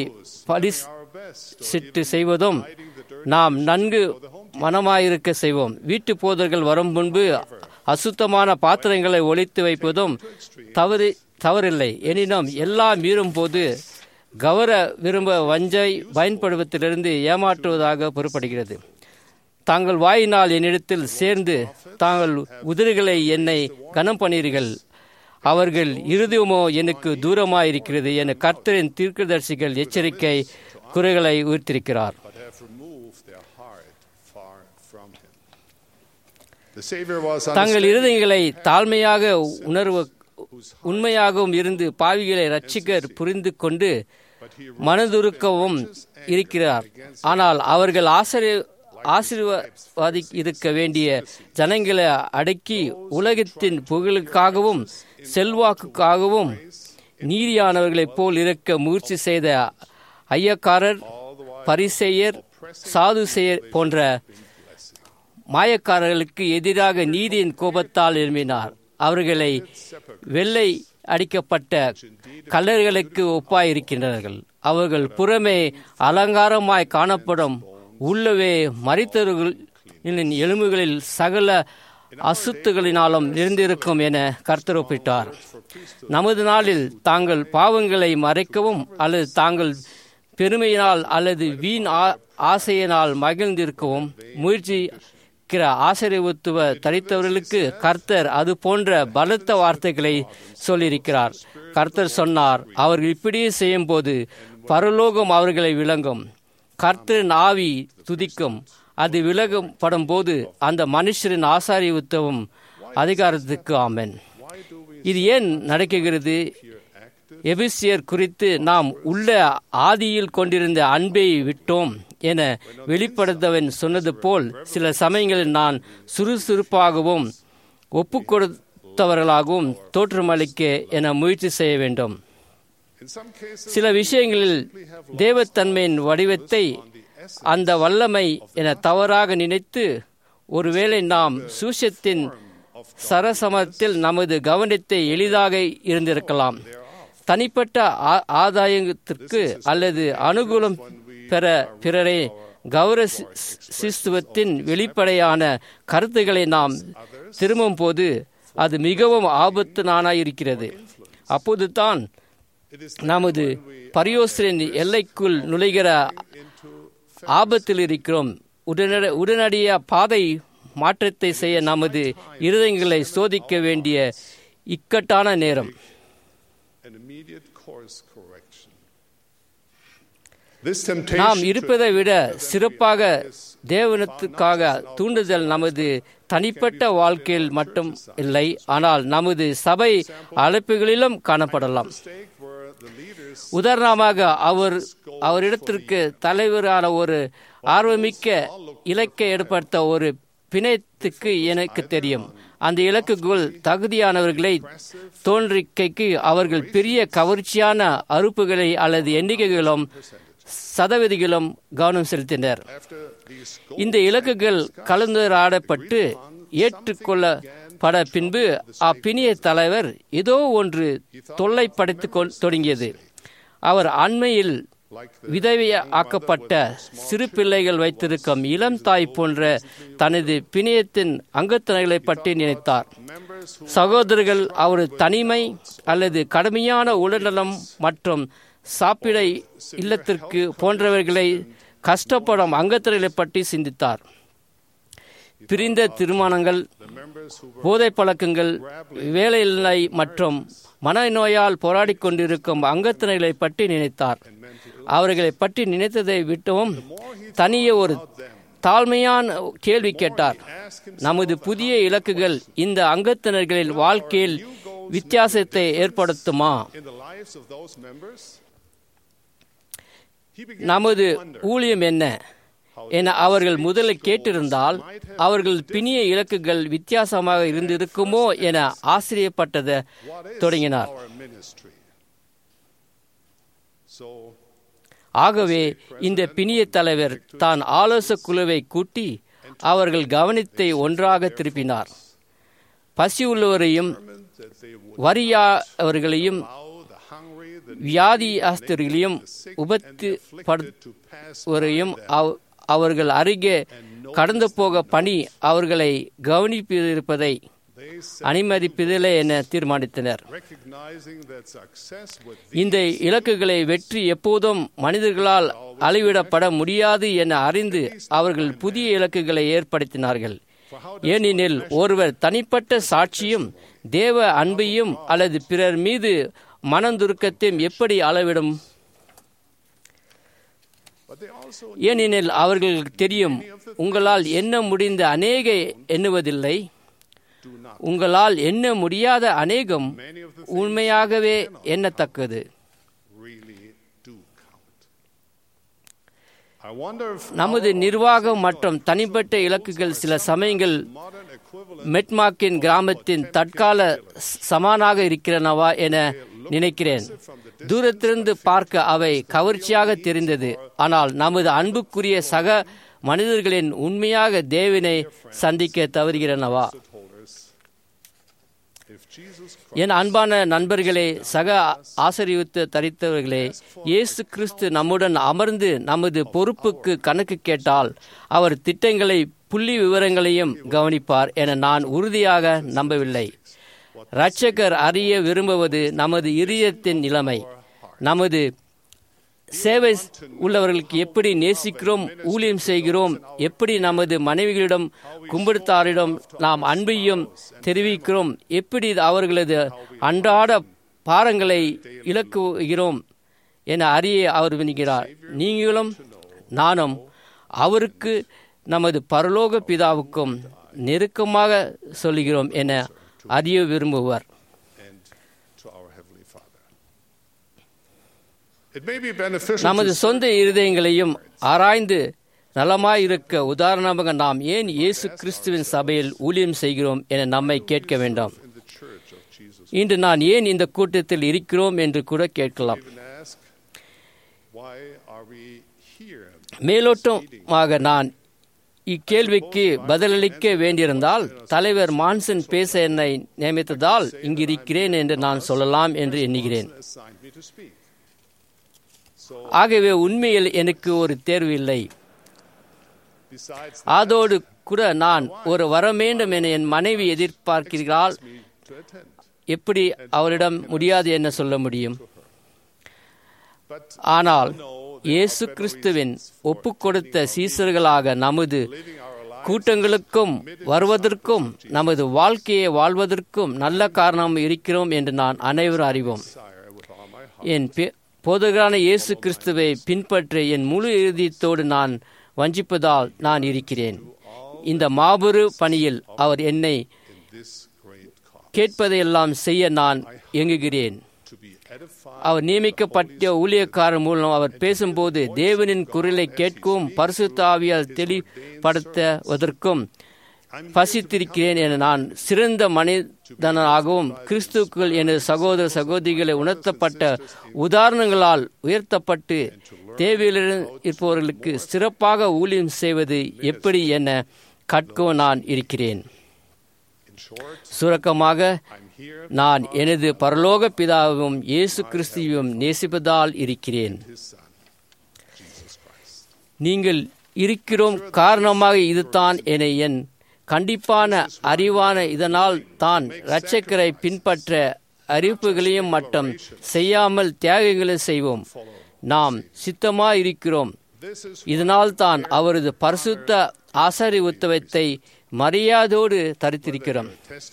S5: பரிசிட்டு செய்வதும் நாம் நன்கு மனமாயிருக்க செய்வோம் வீட்டு போதர்கள் வரும் முன்பு அசுத்தமான பாத்திரங்களை ஒழித்து வைப்பதும் தவறு தவறில்லை எனினும் எல்லாம் மீறும் போது கௌர விரும்ப வஞ்சை பயன்படுவதிலிருந்து ஏமாற்றுவதாக பொறுப்படுகிறது தாங்கள் வாயினால் என்னிடத்தில் சேர்ந்து தாங்கள் உதிரிகளை என்னை கனம் பண்ணீர்கள் அவர்கள் இருதயமோ எனக்கு தூரமாயிருக்கிறது என கர்த்தரின் தீர்க்கதரிசிகள் எச்சரிக்கை குறைகளை உயர்த்திருக்கிறார்
S8: but have removed their heart far from him. The Savior was
S5: தங்கள்
S8: understanding
S5: இருதயங்களை தாழ்மையாக உணர்வு உண்மையாகவும் இருந்து பாவிகளை ரட்சிக்கர் புரிந்து கொண்டு மனதுருக்கவும் இருக்கிறார் ஆனால் அவர்கள் ஆசிரிய ஆசீர்வாதி இருக்க வேண்டிய ஜனங்களை அடக்கி உலகத்தின் புகழுக்காகவும் செல்வாக்குக்காகவும் நீதியானவர்களைப் போல் இருக்க முயற்சி செய்த ஐயக்காரர் பரிசெயர் சாதுசெயர் போன்ற மாயக்காரர்களுக்கு எதிராக நீதியின் கோபத்தால் எழுப்பினார் அவர்களை வெள்ளை அடிக்கப்பட்ட கல்லர்களுக்கு ஒப்பாயிருக்கின்றார்கள் அவர்கள் புறமே அலங்காரமாய் காணப்படும் உள்ளவே மறித்தவர்களின் எலும்புகளில் சகல அசுத்துகளினாலும் இருந்திருக்கும் என கர்த்தர் ஒப்பிட்டார் நமது நாளில் தாங்கள் பாவங்களை மறைக்கவும் அல்லது தாங்கள் பெருமையினால் அல்லது வீண் ஆ- ஆசையினால் மகிழ்ந்திருக்கவும் முயற்சிக்கிற ஆசிரியத்துவ தரித்தவர்களுக்கு கர்த்தர் அது போன்ற பலத்த வார்த்தைகளை சொல்லியிருக்கிறார் கர்த்தர் சொன்னார் அவர்கள் இப்படியே செய்யும்போது பரலோகம் அவர்களை விளங்கும் கர்த்தரின் ஆவி துதிக்கும் அது விலகப்படும் போது அந்த மனுஷரின் ஆசாரியத்துவம் அதிகாரத்துக்கு ஆமென் இது ஏன் நடக்குகிறது எபிசியர் குறித்து நாம் உள்ள ஆதியில் கொண்டிருந்த அன்பை விட்டோம் என வெளிப்படுத்தவன் சொன்னது போல் சில சமயங்களில் நான் சுறுசுறுப்பாகவும் ஒப்பு கொடுத்தவர்களாகவும் தோற்றமளிக்க என முயற்சி செய்ய வேண்டும்
S8: in some cases
S5: சில விஷயங்களில் தேவத்தன்மையின் வடிவத்தை அந்த வல்லமை என தவறாக நினைத்து ஒருவேளை நாம் சூஷத்தின் சரசமத்தில் நமது கவனத்தை எளிதாக இருந்திருக்கலாம் தனிப்பட்ட ஆ- ஆதாயத்திற்கு அல்லது அனுகூலம் பெற பிறரை கௌர சி- சிஸ்துவத்தின் வெளிப்படையான கருத்துக்களை நாம் திரும்பும் போது அது மிகவும் ஆபத்து நானாயிருக்கிறது அப்போது தான் நமது பரியோசரின் எல்லைக்குள் நுழைகிற ஆபத்தில் இருக்கிறோம் உடனடி உடனடிய பாதை மாற்றத்தை செய்ய நமது இருதயங்களை சோதிக்க வேண்டிய இக்கட்டான நேரம்
S8: an immediate course correction. This
S5: நாம்
S8: temptation to
S5: இருப்பதை விட சிறப்பாக தேவனத்துக்காக தூண்டுதல் நமது தனிப்பட்ட வாழ்க்கையில் மட்டும் இல்லை ஆனால் நமது சபை அழைப்புகளிலும் காணப்படலாம்
S8: mistake where the leaders
S5: உதாரணமாக அவர் அவரிடத்திற்கு தலைவரான ஒரு ஆர்வமிக்க இலக்கை ஏற்படுத்த ஒரு பிணைத்துக்கு எனக்கு தெரியும் அந்த இலக்குகள் தகுதியானவர்களை தோன்றிக்கைக்கு அவர்கள் பெரிய கவர்ச்சியான அறுப்புகளை அல்லது எண்ணிக்கைகளும் சதவீதிகளும் கவனம் செலுத்தினர்
S8: after these
S5: இந்த இலக்குகள் கலந்துரையாடப்பட்டு ஏற்றுக்கொள்ளப்பட பின்பு அப்பிணிய தலைவர் ஏதோ ஒன்று தொல்லை படைத்து தொடங்கியது அவர் அண்மையில் விதவையாக்கப்பட்ட சிறு பிள்ளைகள் வைத்திருக்கும் இளம் தாய் போன்ற தனது பிணையத்தின் அங்கத்தினர்களை பற்றி நினைத்தார் சகோதரர்கள் அவரது தனிமை அல்லது கடுமையான உடல்நலம் மற்றும் சாப்பிட இல்லத்திற்கு போன்றவர்களை கஷ்டப்படும் அங்கத்தினர்களை பற்றி சிந்தித்தார் பிரிந்த திருமணங்கள் போதை பழக்கங்கள் வேலையில்லை மற்றும் மனநோயால் போராடிக் கொண்டிருக்கும் அங்கத்தினர்களை பற்றி நினைத்தார் அவர்களை பற்றி நினைத்ததை விட்டவும் தனியே ஒரு தாழ்மையான கேள்வி கேட்டார் நமது புதிய இலக்குகள் இந்த அங்கத்தினர்களின் வாழ்க்கையில் வித்தியாசத்தை ஏற்படுத்துமா
S8: in the lives of those members,
S5: நமது ஊழியம் என்ன என அவர்கள் முதலில் கேட்டிருந்தால் அவர்கள் பிணிய இலக்குகள் வித்தியாசமாக இருந்திருக்குமோ என ஆச்சரியப்பட்டது தொடங்கினார்
S8: our ministry. So,
S5: ஆகவே இந்த பிணிய தலைவர் தான் ஆலோசக் குழுவை கூட்டி அவர்கள் கவனத்தை ஒன்றாக திருப்பினார் பசி உள்ளவரையும்
S8: that they would
S5: வரியாளர்களையும்
S8: allow the hungry, the
S5: வியாதியாஸ்தர்களையும் உபத்துப்படுவரையும் அவ- அவர்கள் அருகே கடந்து போக பணி அவர்களை கவனிப்பிருப்பதை
S8: they
S5: அனுமதிப்பதில்லை என தீர்மானித்தனர்
S8: recognizing that success with
S5: இந்த இலக்குகளை வெற்றி எப்போதும் மனிதர்களால் அளவிடப்பட முடியாது என அறிந்து அவர்கள் புதிய இலக்குகளை ஏற்படுத்தினார்கள் ஏனெனில் ஒருவர் தனிப்பட்ட சாட்சியும் தேவ அன்பையும் அல்லது பிறர் மீது மனந்துருக்கத்தையும் எப்படி அளவிடும்
S8: but they also
S5: ஏனெனில் அவர்களுக்கு தெரியும் உங்களால் எண்ண முடிந்த அநேக எண்ணுவதில்லை
S8: do not
S5: உங்களால் எண்ண முடியாத அநேகம் உண்மையாகவே எண்ணத்தக்கது
S8: really do count. I wonder if
S5: நமது நிர்வாகம் மற்றும் தனிப்பட்ட இலக்குகள் சில சமயங்கள்
S8: modern equivalent
S5: மெட்மாக்கின் கிராமத்தின் தற்கால ச- சமானாக இருக்கிறனவா என நினைக்கிறேன் தூரத்திலிருந்து பார்க்க அவை கவர்ச்சியாக தெரிந்தது ஆனால் நமது அன்புக்குரிய சக மனிதர்களின் உண்மையாக தேவனை சந்திக்க தவறுகிறனவா
S8: holders, if Jesus
S5: என் அன்பான நண்பர்களே சக ஆசரியுத்த தரித்தவர்களே இயேசு கிறிஸ்து நம்முடன் அமர்ந்து நமது பொறுப்புக்கு கணக்கு கேட்டால் அவர் திட்டங்களை புள்ளி விவரங்களையும் கவனிப்பார் என நான் உறுதியாக நம்பவில்லை இரட்சகர் அறிய விரும்புவது நமது இதயத்தின் நிலைமை நமது சேவை உள்ளவர்களுக்கு எப்படி நேசிக்கிறோம் ஊழியம் செய்கிறோம் எப்படி நமது மனைவிகளிடம் கும்பிடுத்தாரிடம் நாம் அன்பையும் தெரிவிக்கிறோம் எப்படி அவர்களது அன்றாட பாரங்களை இழக்குகிறோம் என அறிய அவர் வினிகிறார் நீங்களும் நானும் அவருக்கு நமது பரலோக பிதாவுக்கும் நெருக்கமாக சொல்லுகிறோம் என அறிய விரும்புவார்
S8: and to our Heavenly Father. It may be beneficial
S5: நமது
S8: to
S5: சொந்த இருதயங்களையும் ஆராய்ந்து நலமாயிருக்க உதாரணமாக நாம் ஏன் இயேசு கிறிஸ்துவின் சபையில் ஊழியம் செய்கிறோம் என நம்மை கேட்க வேண்டாம்
S8: in the church of Jesus
S5: இன்று நான் ஏன் இந்த கூட்டத்தில் இருக்கிறோம் என்று கூட கேட்கலாம்
S8: even ask, why are we here?
S5: மேலோட்டமாக நான் இக்கேள்விக்கு பதிலளிக்க வேண்டியிருந்தால் தலைவர் மான்சன் பேச என்னை நியமித்ததால் இங்கு இருக்கிறேன் என்று நான் சொல்லலாம் என்று எண்ணுகிறேன்
S8: Assigned me to speak. So,
S5: ஆகவே உண்மையில் எனக்கு ஒரு தேர்வு இல்லை
S8: besides
S5: அதோடு கூட நான் ஒரு வர வேண்டும் என என் மனைவி எதிர்பார்க்கிறாள்
S8: me to attend,
S5: எப்படி அவரிடம் முடியாது என்ன சொல்ல முடியும்
S8: but
S5: ஆனால் இயேசு கிறிஸ்துவின் ஒப்புக்கொடுத்த சீசர்களாக நமது
S8: living our lives
S5: கூட்டங்களுக்கும் வருவதற்கும் நமது வாழ்க்கையை வாழ்வதற்கும் நல்ல காரணம் இருக்கிறோம் என்று நான் அனைவரும் அறிவோம்
S8: desire with all my heart.
S5: என் பெ- போதகரான இயேசு கிறிஸ்துவை பின்பற்ற என் முழு இறுதியத்தோடு நான் வஞ்சிப்பதால் நான் இருக்கிறேன் இந்த மாபெரு பணியில் அவர் என்னை கேட்பதையெல்லாம் செய்ய நான் இயங்குகிறேன் அவர் நியமிக்கப்பட்ட ஊழியக்காரர் மூலம் அவர் பேசும்போது தேவனின் குரலை கேட்கவும் பரிசுத்த ஆவியால் தெளிப்படுத்துவதற்கும் பசித்திருக்கிறேன் என நான் சிறந்த மனிதனாகவும் கிறிஸ்துக்குள் எனது சகோதர சகோதரிகளை உணர்த்தப்பட்ட உதாரணங்களால் உயர்த்தப்பட்டு தேவையில் இருப்பவர்களுக்கு சிறப்பாக ஊழியம் செய்வது எப்படி என கற்கவும் நான் இருக்கிறேன் சுருக்கமாக நான் எனது பரலோக பிதாவும் இயேசு கிறிஸ்துவையும் நேசிப்பதால் இருக்கிறேன் நீங்கள் இருக்கிறோம் காரணமாக இதுதான் என என் கண்டிப்பான அறிவான இதனால் தான் இரட்சக்கரை பின்பற்ற அறிவிப்புகளையும் மட்டும் செய்யாமல் தியாகங்களை செய்வோம் நாம் சித்தமாயிருக்கிறோம் இதனால் தான் அவரது பரிசுத்த ஆசாரி உத்தவத்தை மரியாதையோடு தரித்திருக்கிறோம்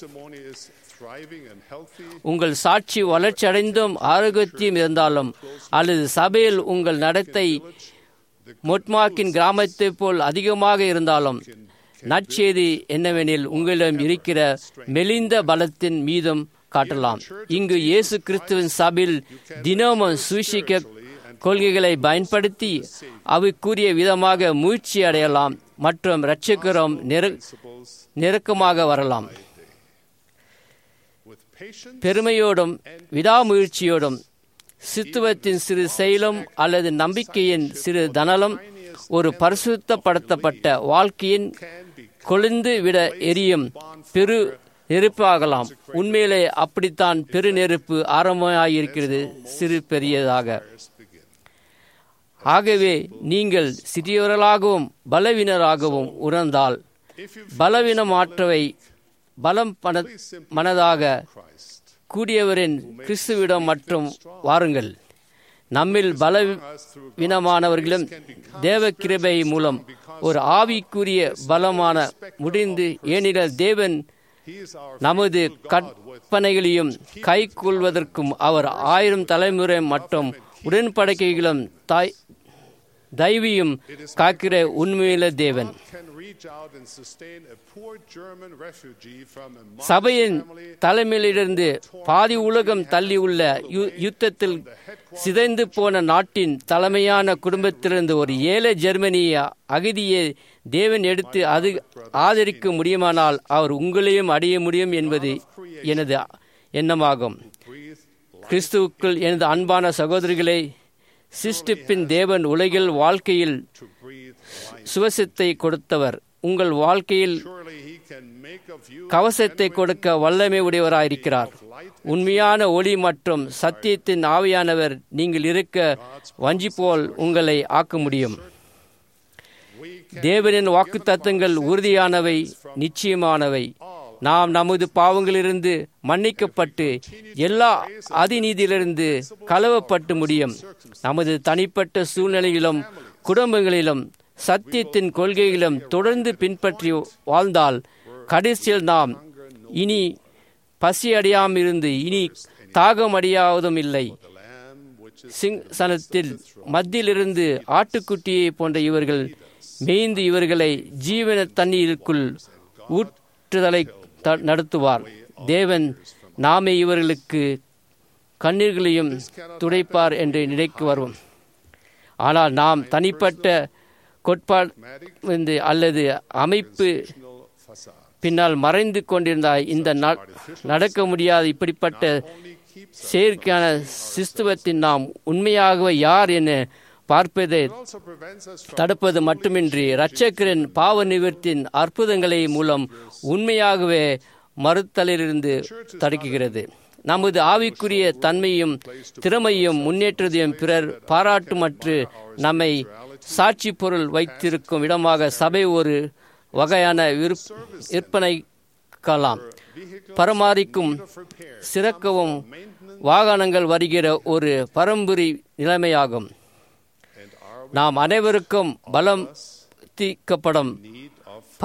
S5: உங்கள் சாட்சி வளர்ச்சியடைந்தும் ஆரோக்கியத்தையும் இருந்தாலும் அல்லது சபையில் உங்கள் நடத்தை மொட்மாக்கின் கிராமத்தை போல் அதிகமாக இருந்தாலும் நற்செய்தி என்னவெனில் உங்களிடம் இருக்கிற மெலிந்த பலத்தின் மீதும் காட்டலாம் இங்கு இயேசு கிறிஸ்துவின் சபையில் தினமும் சூசிக்க கொள்கைகளை பயன்படுத்தி அவைக்குரிய விதமாக முயற்சி அடையலாம் மற்றும் இரட்சகரம் நெருக்கமாக வரலாம் பெருமையோடும் விடாமுயற்சியோடும் சித்துவத்தின் சிறு செயலும் அல்லது நம்பிக்கையின் சிறு தனலும் ஒரு பரிசுத்தப்படுத்தப்பட்ட வாழ்க்கையின் கொழுந்து விட எரியும் பெரு நெருப்பாகலாம் உண்மையிலே அப்படித்தான் பெரு நெருப்பு ஆரம்பமாயிருக்கிறது சிறு பெரியதாக ஆகவே நீங்கள் சிறியவர்களாகவும் பலவீனராகவும் உணர்ந்தால் பலவீனமாற்றவை பலம் பண மனதாக கூடியவரின் கிறிஸ்துவிடம் மற்றும் வாருங்கள் நம்மில் பலவீனமானவர்களும் தேவ கிருபை மூலம் ஒரு ஆவிக்குரிய பலமான முடிந்து ஏனெனில் தேவன் நமது கற்பனைகளையும் கை கொள்வதற்கும் அவர் ஆயிரம் தலைமுறை மற்றும் உடன்படிக்கைகளும் தாய் தெய்வியும் காக்கிற உண்மையில தேவன் சபையின் தலைமையிலிருந்து பாதி உலகம் தள்ளியுள்ள யுத்தத்தில் சிதைந்து போன நாட்டின் தலைமையான குடும்பத்திலிருந்து ஒரு ஏழை ஜெர்மனிய அகதியை தேவன் எடுத்து அது ஆதரிக்க முடியுமானால் அவர் உங்களையும் அடைய முடியும் என்பது எனது எண்ணமாகும் கிறிஸ்துவுக்குள் எனது அன்பான சகோதரிகளை சிஸ்டிப்பின் தேவன் உலகில் வாழ்க்கையில் சுவசத்தை கொடுத்தவர் உங்கள் வாழ்க்கையில் கவசத்தை கொடுக்க வல்லமை உடையவராயிருக்கிறார் உண்மையான ஒளி மற்றும் சத்தியத்தின் ஆவியானவர் நீங்கள் இருக்க வஞ்சி போல் உங்களை ஆக்க முடியும் தேவனின் வாக்கு தத்துவங்கள் உறுதியானவை நிச்சயமானவை நாம் நமது பாவங்களிலிருந்து மன்னிக்கப்பட்டு எல்லா அதிநீதியிலிருந்து கலவப்பட்டு முடியும் நமது தனிப்பட்ட சூழ்நிலையிலும் குடும்பங்களிலும் சத்தியத்தின் கொள்கைகளும் தொடர்ந்து பின்பற்றி வாழ்ந்தால் கடைசியில் நாம் இனி பசி அடையாமிருந்து இனி தாகம் அடையாவதும் இல்லை சிங்சனத்தில் மத்தியிலிருந்து ஆட்டுக்குட்டியை போன்ற இவர்கள் மேய்ந்து இவர்களை ஜீவன தண்ணீருக்குள் ஊற்றுதலை நடத்துவார் தேவன் நாமே இவர்களுக்கு கண்ணீர்களையும் துடைப்பார் என்று நினைக்கு வருவோம் ஆனால் நாம் தனிப்பட்ட கோட்பாடு அல்லது அமைப்பு பின்னால் மறைந்து கொண்டிருந்த இந்த நடக்க முடியாத இப்படிப்பட்ட செயற்கையான சிஸ்துவத்தின் நாம் உண்மையாகவே யார் என பார்ப்பதை தடுப்பது மட்டுமின்றி இரட்சகரின் பாவ நிவர்த்தியின் அற்புதங்களை மூலம் உண்மையாகவே மறுத்தலிலிருந்து தடுக்குகிறது நமது ஆவிக்குரிய தன்மையும் திறமையும் முன்னேற்றத்தையும் பிறர் பாராட்டுமற்று நம்மை சாட்சி பொருள் வைத்திருக்கும் இடமாக சபை ஒரு வகையான விற்பனைக்கலாம் பராமரிக்கும் சிறக்கவும் வாகனங்கள் வருகிற ஒரு பரம்பரை நிலைமையாகும் நாம் அனைவருக்கும் பலம் தீக்கப்படும்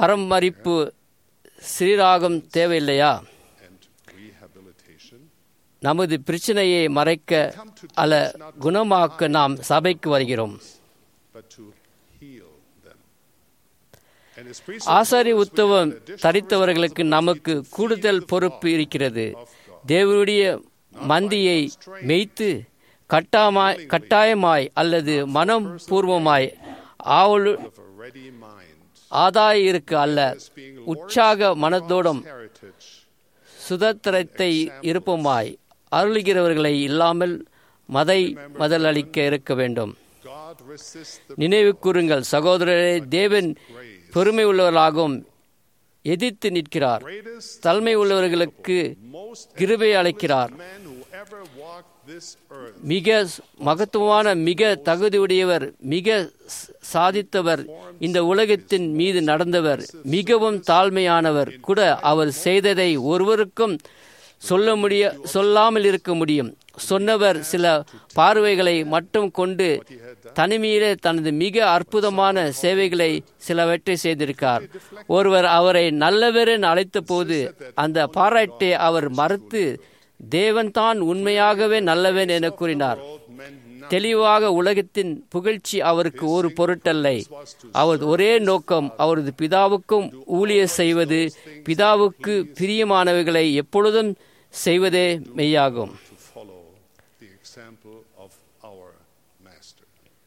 S5: பராமரிப்பு சீராகும் தேவையில்லையா நமது பிரச்சனையை மறைக்க அல்ல குணமாக்க நாம் சபைக்கு வருகிறோம்
S8: but to heal them. And his priesthood
S5: ஆசாரி உத்தவம் தரித்தவர்களுக்கு நமக்கு கூடுதல் பொறுப்பு இருக்கிறது தேவனுடைய மந்தியை மேய்த்து கட்டாமாய் கட்டாயமாய் அல்லது மனம் பூர்வமாய் ஆவலு
S8: of a ready mind,
S5: ஆதாய இருக்கு அல்ல உற்சாக மனதோடும்
S8: heritage,
S5: சுதந்திரத்தை இருப்புமாய் அருளுகிறவர்களை இல்லாமல் மதை மதலளிக்க இருக்க வேண்டும்
S8: God resists the
S5: நினைவு கூறுங்கள் சகோதரரே தேவன் பெருமை உள்ளவர்களாகவும் எதிர்த்து நிற்கிறார்
S8: greatest,
S5: தலைமை உள்ளவர்களுக்கு
S8: most
S5: கிருபை அளிக்கிறார்
S8: man who ever walked this earth.
S5: மிக மகத்துவமான மிக தகுதியுடையவர் மிக ச- சாதித்தவர் இந்த உலகத்தின் மீது நடந்தவர் மிகவும் தாழ்மையானவர் கூட அவர் செய்ததை ஒருவருக்கும் சொல்ல முடிய சொல்லாமல் இருக்க முடியும் சொன்னவர் சில பார்வைகளை மட்டும் கொண்டு தனிமையிலே தனது மிக அற்புதமான சேவைகளை சிலவற்றை செய்திருக்கார் ஒருவர் அவரை நல்லவர் என அழைத்த போது அந்த பாராட்டை அவர் மறுத்து தேவன்தான் உண்மையாகவே நல்லவன் என கூறினார் தெளிவாக உலகத்தின் புகழ்ச்சி அவருக்கு ஒரு பொருட்டல்ல அவர் ஒரே நோக்கம் அவரது பிதாவுக்கும் ஊழிய செய்வது பிதாவுக்கு பிரியமானவைகளை எப்பொழுதும் செய்வதே மெய்யாகும்
S8: to follow the example of our Master.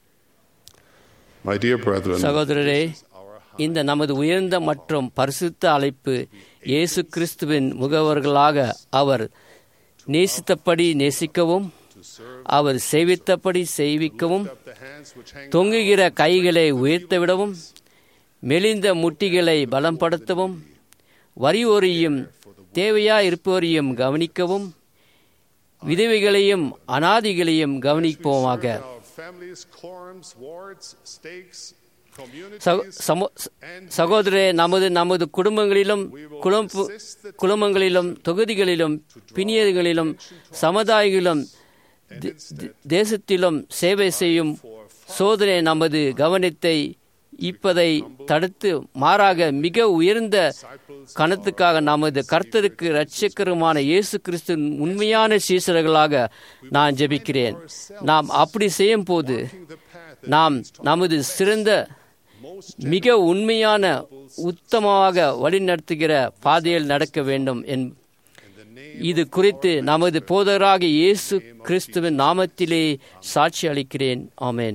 S8: My dear brethren,
S5: சகோதரரே இந்த நமது உயர்ந்த மற்றும் பரிசுத்த அழைப்பு இயேசு கிறிஸ்துவின் முகவர்களாக அவர் நேசித்தபடி நேசிக்கவும் அவர் செய்வித்தபடி செய்விக்கவும்
S8: the hands which hang
S5: தொங்குகிற கைகளை உயர்த்தவிடவும் மெலிந்த முட்டிகளை பலப்படுத்தவும் வறியோரையும் தேவையா இருப்பவரையும் கவனிக்கவும் விதவைகளையும் அனாதிகளையும் கவனிப்போமாக
S8: our families, quorums, wards, stakes,
S5: சகோ-
S8: communities,
S5: சமோ- சகோதரே நமது நமது குடும்பங்களிலும் குழம்பு குழுமங்களிலும் தொகுதிகளிலும் பிணியர்களிலும் சமுதாயங்களிலும் தே- தே- தேசத்திலும் சேவை செய்யும் சோதனை நமது கவனத்தை இப்பதை தடுத்து மாறாக மிக உயர்ந்த கணத்துக்காக நமது கர்த்தருக்கு இரட்சகருமான இயேசு கிறிஸ்துவின் உண்மையான சீசர்களாக நான் ஜெபிக்கிறேன் நாம் அப்படி செய்யும் போது நாம் நமது சிறந்த மிக உண்மையான உத்தமமாக வழிநடத்துகிற பாதையில் நடக்க வேண்டும் என் இது குறித்து நமது போதகராக இயேசு கிறிஸ்துவின் நாமத்திலே சாட்சி அளிக்கிறேன் ஆமென்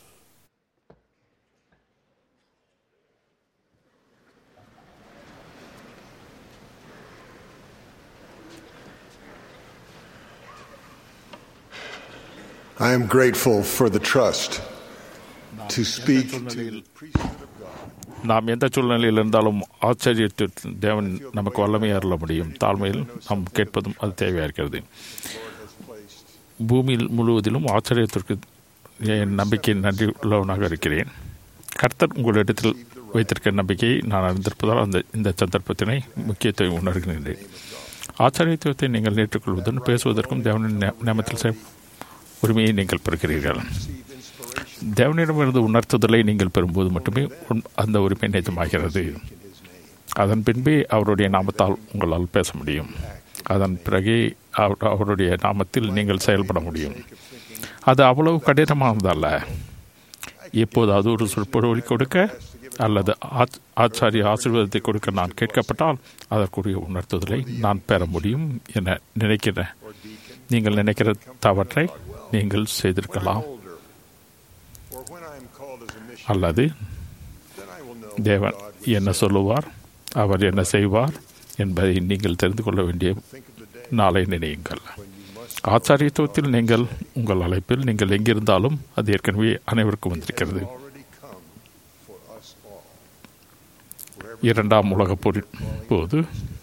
S9: I am grateful for the trust to speak to
S10: நாம் எந்த சூழ்நிலையில் இருந்தாலும் ஆச்சரியத்து தேவன் நமக்கு வல்லமையை அருள முடியும் தாழ்மையில் நாம் கேட்பதும் அது தேவையாக இருக்கிறது பூமியில் முழுவதிலும் ஆச்சரியத்திற்கு என் நம்பிக்கை நன்றி உள்ளவனாக இருக்கிறேன் கர்த்தர் உங்களிடத்தில் வைத்திருக்கிற நம்பிக்கையை நான் அறிந்திருப்பதால் அந்த இந்த சந்தர்ப்பத்தினை முக்கியத்துவம் உணர்கின்றேன் ஆச்சரியத்துவத்தை நீங்கள் ஏற்றுக்கொள்வதுடன் பேசுவதற்கும் தேவனின் நே- நேமத்தில் செய்- உரிமையை நீங்கள் பெறுகிறீர்கள் தேவனிடமிருந்து உணர்த்துதலை நீங்கள் பெறும்போது மட்டுமே உன்- அந்த உரிமை நிஜமாகிறது அதன் பின்பே அவருடைய நாமத்தால் உங்களால் பேச முடியும் அதன் பிறகே அவர்- அவருடைய நாமத்தில் நீங்கள் செயல்பட முடியும் அது அவ்வளவு கடினமானதல்ல எப்போதாவது ஒரு சொற்பொழி கொடுக்க அல்லது ஆச்- ஆச்சாரிய ஆசீர்வாதத்தை கொடுக்க நான் கேட்கப்பட்டால் அதற்குரிய உணர்த்துதலை நான் பெற முடியும் என நினைக்கிறேன் நீங்கள் நினைக்கிற தவற்றை நீங்கள் செய்திருக்கலாம்
S9: or when I am called as a missionary,
S10: அல்லது
S9: then I will know
S10: தேவன்
S9: God
S10: என்ன சொல்லுவார் அவர் என்ன செய்வார் என்பதை நீங்கள் தெரிந்து கொள்ள வேண்டிய நாளை நினையுங்கள் ஆச்சாரியத்துவத்தில் நீங்கள் உங்கள் அழைப்பில் நீங்கள் எங்கிருந்தாலும் அது ஏற்கனவே அனைவருக்கும் வந்திருக்கிறது
S9: already come for us all.
S10: இரண்டாம் உலகப் போரின் போது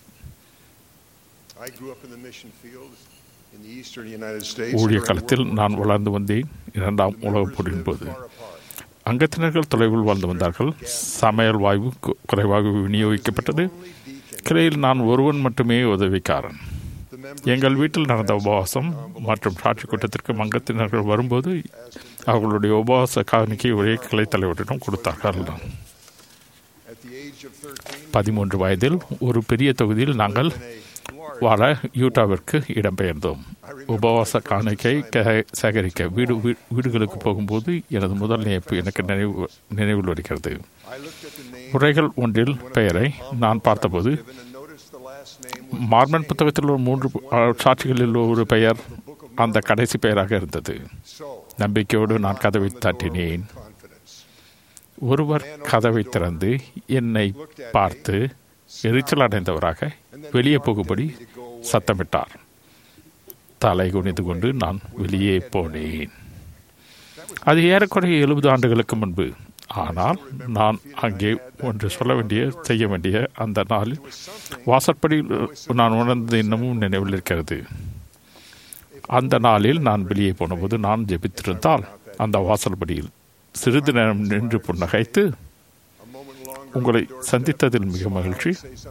S9: I grew up in the mission fields in the eastern United States.
S10: ஊழிய
S9: during
S10: காலத்தில்
S9: World War
S10: நான் வளர்ந்து வந்தேன் இரண்டாம் உலகப் போரின் போது
S9: far apart.
S10: அங்கத்தினர்கள் தொலைவில் வாழ்ந்து வந்தார்கள் சமையல் வாயு கு- குறைவாக விநியோகிக்கப்பட்டது கிளையில் நான் ஒருவன் மட்டுமே உதவிக்காரன்
S9: The members
S10: எங்கள் வீட்டில் நடந்த உபவாசம் மற்றும் சாட்சி கூட்டத்திற்கு அங்கத்தினர்கள் வரும்போது அவர்களுடைய உபவாச காணிக்கை ஒரே கிளை தலைவரிடம் கொடுத்தார்கள்
S9: at the age of 13
S10: பதிமூன்று வயதில் ஒரு பெரிய தொகுதியில் நாங்கள் வாழ யூட்டாவிற்கு இடம்பெயர்ந்தோம் உபவாச காணிக்கை க- சேகரிக்க வீடு வீ- வீடுகளுக்கு போகும்போது எனது முதல் நினைப்பு எனக்கு நினைவு நினைவில் வருகிறது உரைகள் ஒன்றில் பெயரை நான் பார்த்தபோது மார்மன் புத்தகத்தில் ஒரு மூன்று அஹ், சாட்சிகளில் ஒரு பெயர் அந்த கடைசி பெயராக இருந்தது நம்பிக்கையோடு நான் கதவை தட்டினேன் ஒருவர் கதவை திறந்து என்னை பார்த்து எரிச்சல் அடைந்தவராக வெளியே போகும்படி சத்தமிட்டார் தலை குனிந்து கொண்டு நான் வெளியே போனேன் அது ஏறக்குறைய எழுபது ஆண்டுகளுக்கு முன்பு ஆனால் நான் அங்கே ஒன்று சொல்ல வேண்டிய செய்ய வேண்டிய அந்த நாளில் வாசற்படியில் நான் உணர்ந்தது இன்னமும் நினைவில் இருக்கிறது அந்த நாளில் நான் வெளியே போனபோது நான் ஜெபித்திருந்தால் அந்த வாசல்படியில் சிறிது நேரம் நின்று புன்னகைத்து உங்களை சந்தித்ததில் மிக மகிழ்ச்சி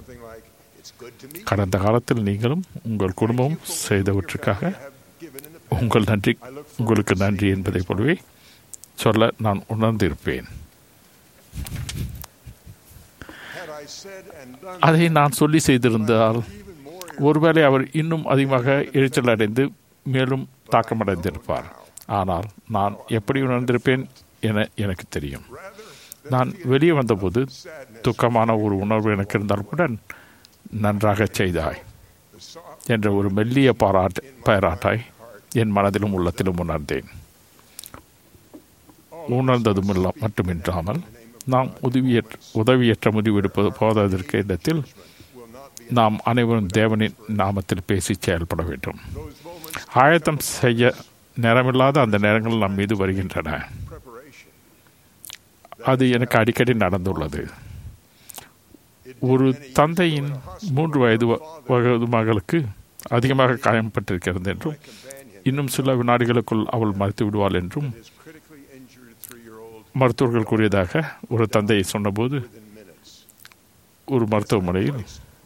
S10: கடந்த காலத்தில் நீங்களும் உங்கள் குடும்பமும் செய்தவற்றுக்காக உங்கள் நன்றி உங்களுக்கு நன்றி என்பதைப் போலவே சொல்ல நான் உணர்ந்திருப்பேன் அதை நான் சொல்லி செய்திருந்தால் ஒருவேளை அவர் இன்னும் அதிகமாக எரிச்சல் அடைந்து மேலும் தாக்கமடைந்திருப்பார் ஆனால் நான் எப்படி உணர்ந்திருப்பேன் என எனக்கு தெரியும் நான் வெளியே வந்தபோது துக்கமான ஒரு உணர்வு எனக்கு இருந்தால் கூட நன்றாக செய்தாய் என்ற ஒரு மெல்லிய பாராட்டு பாராட்டாய் என் மனதிலும் உள்ளத்திலும் உணர்ந்தேன் உணர்ந்ததும் இல்ல மட்டுமின்றாமல் நாம் உதவியற்ற உதவியற்ற முடிவெடுப்பது போவதற்கு இடத்தில் நாம் அனைவரும் தேவனின் நாமத்தில் பேசி செயல்பட வேண்டும் ஆயத்தம் செய்ய நேரமில்லாத அந்த நேரங்கள் நம் மீது வருகின்றன அது எனக்கு அடிக்கடி நடந்துள்ளது ஒரு தந்தையின் மூன்று வயது வ- வயது மகளுக்கு அதிகமாக காயம்பட்டிருக்கிறது என்றும் இன்னும் சில வினாடிகளுக்குள் அவள் மறைத்து விடுவாள் என்றும் மருத்துவர்கள் கூறியதாக ஒரு தந்தை சொன்னபோது ஒரு மருத்துவமனையில்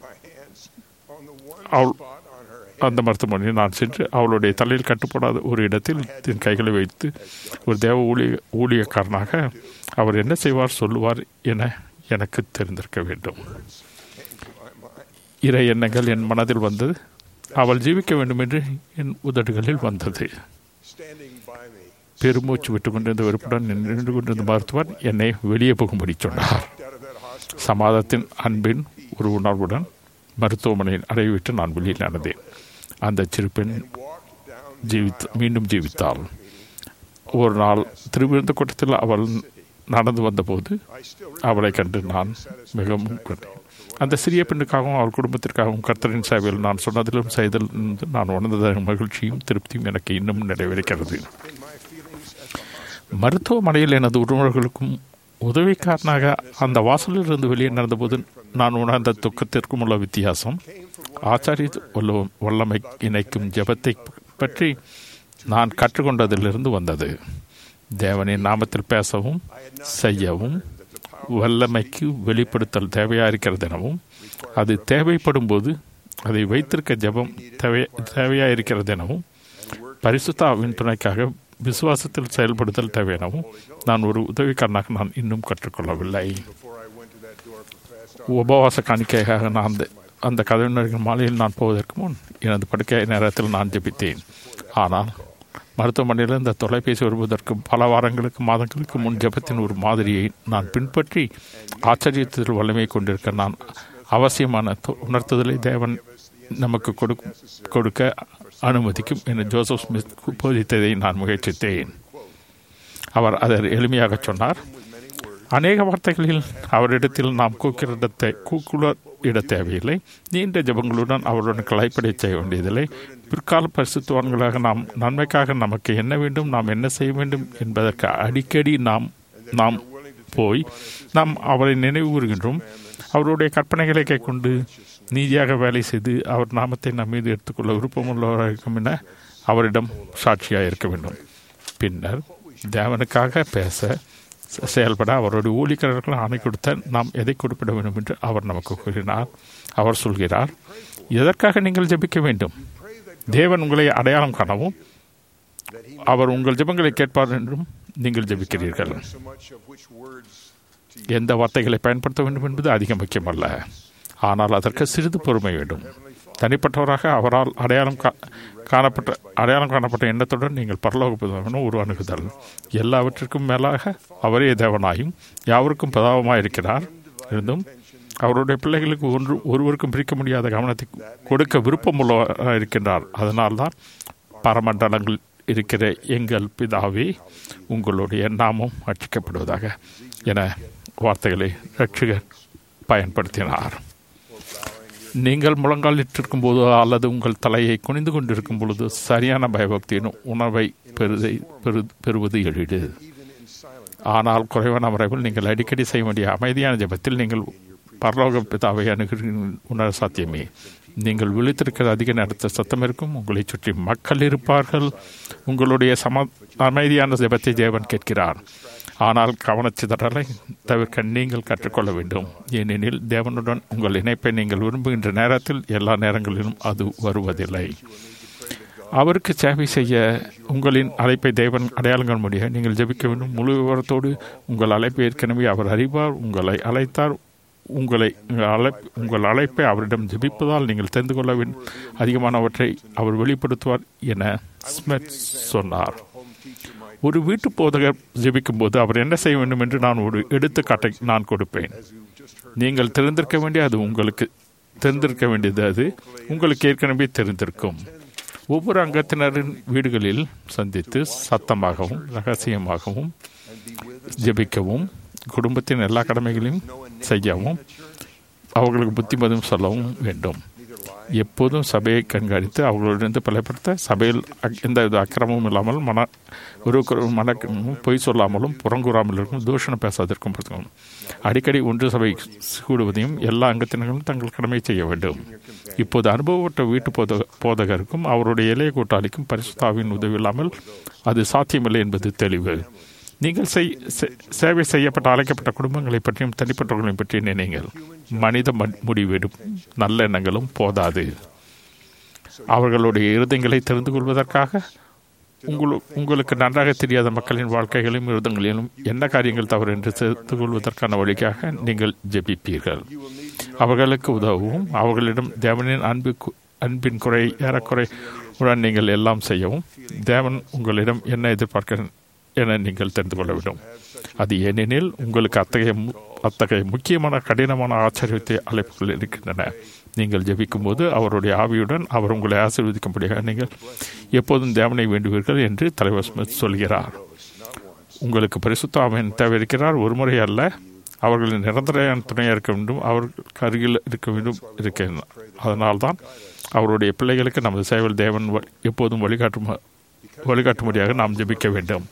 S10: அவள் அந்த மருத்துவமனையில் நான் சென்று அவளுடைய தலையில் கட்டுப்படாத ஒரு இடத்தில் என் கைகளை வைத்து ஒரு தேவ ஊழிய ஊழியக்காரனாக அவர் என்ன செய்வார் சொல்லுவார் என எனக்கு தெரிந்திருக்க வேண்டும் இறை எண்ணங்கள் என் மனதில் வந்தது அவள் ஜீவிக்க வேண்டும் என்று என் உதடுகளில் வந்தது பெருமூச்சு விட்டுக் கொண்டிருந்த வெறுப்புடன் நின்று கொண்டிருந்த மருத்துவர் என்னை வெளியே போகும்படி சொன்னார் சமாதத்தின் அன்பின் ஒரு உணர்வுடன் மருத்துவமனையில் அடைவிட்டு நான் வெளியில் நடந்தேன் அந்த சிறுபெண் ஜீவித் மீண்டும் ஜீவித்தாள் ஒரு நாள் திருவிருந்த கூட்டத்தில் அவள் நடந்து வந்தபோது அவளை கண்டு நான் மிகவும் கண்டேன் அந்த சிறிய பெண்ணுக்காகவும் அவள் குடும்பத்திற்காகவும் கர்த்தரின் சேவையில் நான் சொன்னதிலும் செய்தலும் நான் உணர்ந்த மகிழ்ச்சியும் திருப்தியும் எனக்கு இன்னும் நிறைவேறுகிறது மருத்துவமனையில் எனது உறவினர்களுக்கும் உதவிக்காரனாக அந்த வாசலில் இருந்து வெளியே நடந்தபோது நான் உணர்ந்த துக்கத்திற்கும் உள்ள வித்தியாசம் ஆச்சாரிய வல்ல- வல்லமை இணைக்கும் ஜெபத்தை பற்றி நான் கற்றுக்கொண்டதிலிருந்து வந்தது தேவனின் நாமத்தில் பேசவும் செய்யவும் வல்லமைக்கு வெளிப்படுத்தல் தேவையாயிருக்கிறது எனவும் அது தேவைப்படும் போது அதை வைத்திருக்க ஜெபம் தேவை தேவையாயிருக்கிறது எனவும் பரிசுத்தாவின் துணைக்காக விசுவாசத்தில் செயல்படுதல் தேவை எனவும் நான் ஒரு உதவிக்காரனாக நான் இன்னும் கற்றுக்கொள்ளவில்லை உபவாச காணிக்கையாக நான் அந்த அந்த கதவினர்கள் மாலையில் நான் போவதற்கு முன் எனது படுக்கை நேரத்தில் நான் ஜெபித்தேன் ஆனால் மருத்துவமனையில் இந்த தொலைபேசி வருவதற்கு பல வாரங்களுக்கு மாதங்களுக்கு முன் ஜெபத்தின் ஒரு மாதிரியை நான் பின்பற்றி ஆச்சரியத்தில் வல்லமை கொண்டிருக்க நான் அவசியமான தொ- உணர்த்துதலை தேவன் நமக்கு கொடுக்க கொடுக்க அனுமதிக்கும் என ஜோசப் ஸ்மித் போதித்ததை நான் முயற்சித்தேன் அவர் அதை எளிமையாக சொன்னார் அநேக வார்த்தைகளில் அவரிடத்தில் நாம் கூக்கிரிடத்தை கூக்குல இட தேவையில்லை நீண்ட ஜபங்களுடன் அவருடன் கலைப்படை செய்ய வேண்டியதில்லை பிற்கால பரிசுத்துவான்களாக நாம் நன்மைக்காக நமக்கு என்ன வேண்டும் நாம் என்ன செய்ய வேண்டும் என்பதற்கு அடிக்கடி நாம் நாம் போய் நாம் அவரை நினைவு கூறுகின்றோம் அவருடைய கற்பனைகளை கைக்கொண்டு நீதியாக வேலை செய்து அவர் நாமத்தை நம் மீது எடுத்துக்கொள்ள விருப்பமுள்ளவராக இருக்கும் என அவரிடம் சாட்சியாக இருக்க வேண்டும் பின்னர் தேவனுக்காக பேச செ- செயல்பட அவருடைய ஊழியர்கள் ஆணை கொடுத்த நாம் எதை குறிப்பிட வேண்டும் என்று அவர் நமக்கு கூறினார் அவர் சொல்கிறார் எதற்காக நீங்கள் ஜெபிக்க வேண்டும் தேவன் உங்களை அடையாளம் காணவும் அவர் உங்கள் ஜெபங்களை கேட்பார் என்றும் நீங்கள் ஜெபிக்கிறீர்கள் எந்த வார்த்தைகளை பயன்படுத்த வேண்டும் என்பது அதிக முக்கியமல்ல ஆனால் அதற்கு சிறிது பொறுமை வேண்டும் தனிப்பட்டவராக அவரால் அடையாளம் கா காணப்பட்ட அடையாளம் காணப்பட்ட எண்ணத்துடன் நீங்கள் பரலோக பிதாவினும் உருவானுகுதல் எல்லாவற்றிற்கும் மேலாக அவரே தேவனாயும் யாவருக்கும் பிதாவுமாய் இருக்கிறார் இருந்தும் அவருடைய பிள்ளைகளுக்கு ஒன்று ஒருவருக்கும் பிரிக்க முடியாத கவனத்தை கொடுக்க விருப்பமுள்ளவராக இருக்கின்றார் அதனால்தான் பரமண்டலங்கள் இருக்கிற எங்கள் பிதாவே உங்களுடைய நாமம் அர்ச்சிக்கப்படுவதாக என வார்த்தைகளை ரட்சிகர் பயன்படுத்தினார் நீங்கள் முழங்காலிட்டிருக்கும் போது அல்லது உங்கள் தலையை குனிந்து கொண்டிருக்கும் பொழுது சரியான பயபக்தியின் உணவை பெறுதை பெறு பெறுவது எளிது ஆனால் குறைவான முறையில் நீங்கள் அடிக்கடி செய்ய வேண்டிய அமைதியான ஜபத்தில் நீங்கள் பரலோக பிதாவை அணுகிறீர்கள் உணர சாத்தியமே நீங்கள் விழித்திருக்கிற அதிக நேரத்தில் சத்தம் இருக்கும் உங்களை சுற்றி மக்கள் இருப்பார்கள் உங்களுடைய சம அமைதியான ஜபத்தை தேவன் கேட்கிறார் ஆனால் கவனச்சிதறலை தவிர்க்க நீங்கள் கற்றுக்கொள்ள வேண்டும் ஏனெனில் தேவனுடன் உங்கள் இணைப்பை நீங்கள் விரும்புகின்ற நேரத்தில் எல்லா நேரங்களிலும் அது வருவதில்லை அவருக்கு சேவை செய்ய உங்களின் அழைப்பை தேவன் அடையாளங்கள் முடிய நீங்கள் ஜெபிக்க வேண்டும் முழு விவரத்தோடு உங்கள் அழைப்பை ஏற்கனவே அவர் அறிவார் உங்களை அழைத்தார் உங்களை அழைப் உங்கள் அழைப்பை அவரிடம் ஜெபிப்பதால் நீங்கள் தெரிந்து கொள்ள வேண்டும் அதிகமானவற்றை அவர் வெளிப்படுத்துவார் என ஸ்மித் சொன்னார் ஒரு வீட்டு போதகர் ஜெபிக்கும் போது அவர் என்ன செய்ய வேண்டும் என்று நான் ஒரு எடுத்துக்காட்டை நான் கொடுப்பேன் நீங்கள் தெரிந்திருக்க வேண்டிய அது உங்களுக்கு தெரிந்திருக்க வேண்டியது அது உங்களுக்கு ஏற்கனவே தெரிந்திருக்கும் ஒவ்வொரு அங்கத்தினரின் வீடுகளில் சந்தித்து சத்தமாகவும் ரகசியமாகவும் ஜெபிக்கவும் குடும்பத்தின் எல்லா கடமைகளையும் செய்யவும் அவர்களுக்கு புத்திமதம் சொல்லவும் வேண்டும் எப்போதும் சபையை கண்காணித்து அவர்களிடம் பலப்படுத்த சபையில் எந்த வித அக்கிரமும் இல்லாமல் மன ஒரு மன பொய் சொல்லாமலும் புறங்கூறாமல் இருக்கும் தூஷணம் பேசாதிருக்கும் அடிக்கடி ஒன்று சபை கூடுவதையும் எல்லா அங்கத்தினர்களும் தங்கள் கடமை செய்ய வேண்டும் இப்போது அனுபவப்பட்ட வீட்டு போத போதகருக்கும் அவருடைய இளைய கூட்டாளிக்கும் பரிசுத்தாவின் உதவி இல்லாமல் அது சாத்தியமில்லை என்பது தெளிவு நீங்கள் செய் சேவை செய்யப்பட்ட அழைக்கப்பட்ட குடும்பங்களை பற்றியும் தனிப்பட்டவர்களையும் பற்றி நினைங்கள் மனித முடிவெடும் நல்ல எண்ணங்களும் போதாது அவர்களுடைய இருதயங்களை தெரிந்து கொள்வதற்காக உங்களு உங்களுக்கு நன்றாக தெரியாத மக்களின் வாழ்க்கைகளையும் இருதங்களிலும் என்ன காரியங்கள் தவறு என்று தெரிந்து கொள்வதற்கான வழிக்காக நீங்கள் ஜெபிப்பீர்கள் அவர்களுக்கு உதவும் அவர்களிடம் தேவனின் அன்பு அன்பின் குறை ஏறக்குறை உடன் நீங்கள் எல்லாம் செய்யவும் தேவன் உங்களிடம் என்ன எதிர்பார்க்க என நீங்கள் தெரிந்து கொள்ள வேண்டும் அது ஏனெனில் உங்களுக்கு அத்தகைய அத்தகைய முக்கியமான கடினமான ஆச்சரியத்தை அழைப்புகள் இருக்கின்றன நீங்கள் ஜெபிக்கும் போது அவருடைய ஆவியுடன் அவர் உங்களை ஆசீர்வதிக்கும்படியாக நீங்கள் எப்போதும் தேவனை வேண்டுவீர்கள் என்று தலைவர் ஸ்மித் சொல்கிறார் உங்களுக்கு பரிசுத்த ஆவின் தேவை இருக்கிறார் ஒரு முறை அல்ல அவர்களின் நிரந்தரையான துணையாக இருக்க வேண்டும் அவர்களுக்கு அருகில் இருக்க வேண்டும் இருக்க அதனால்தான் அவருடைய பிள்ளைகளுக்கு நமது சேவல் தேவன் எப்போதும் வழிகாட்டும் வழிகாட்டும்படியாக நாம் ஜெபிக்க வேண்டும்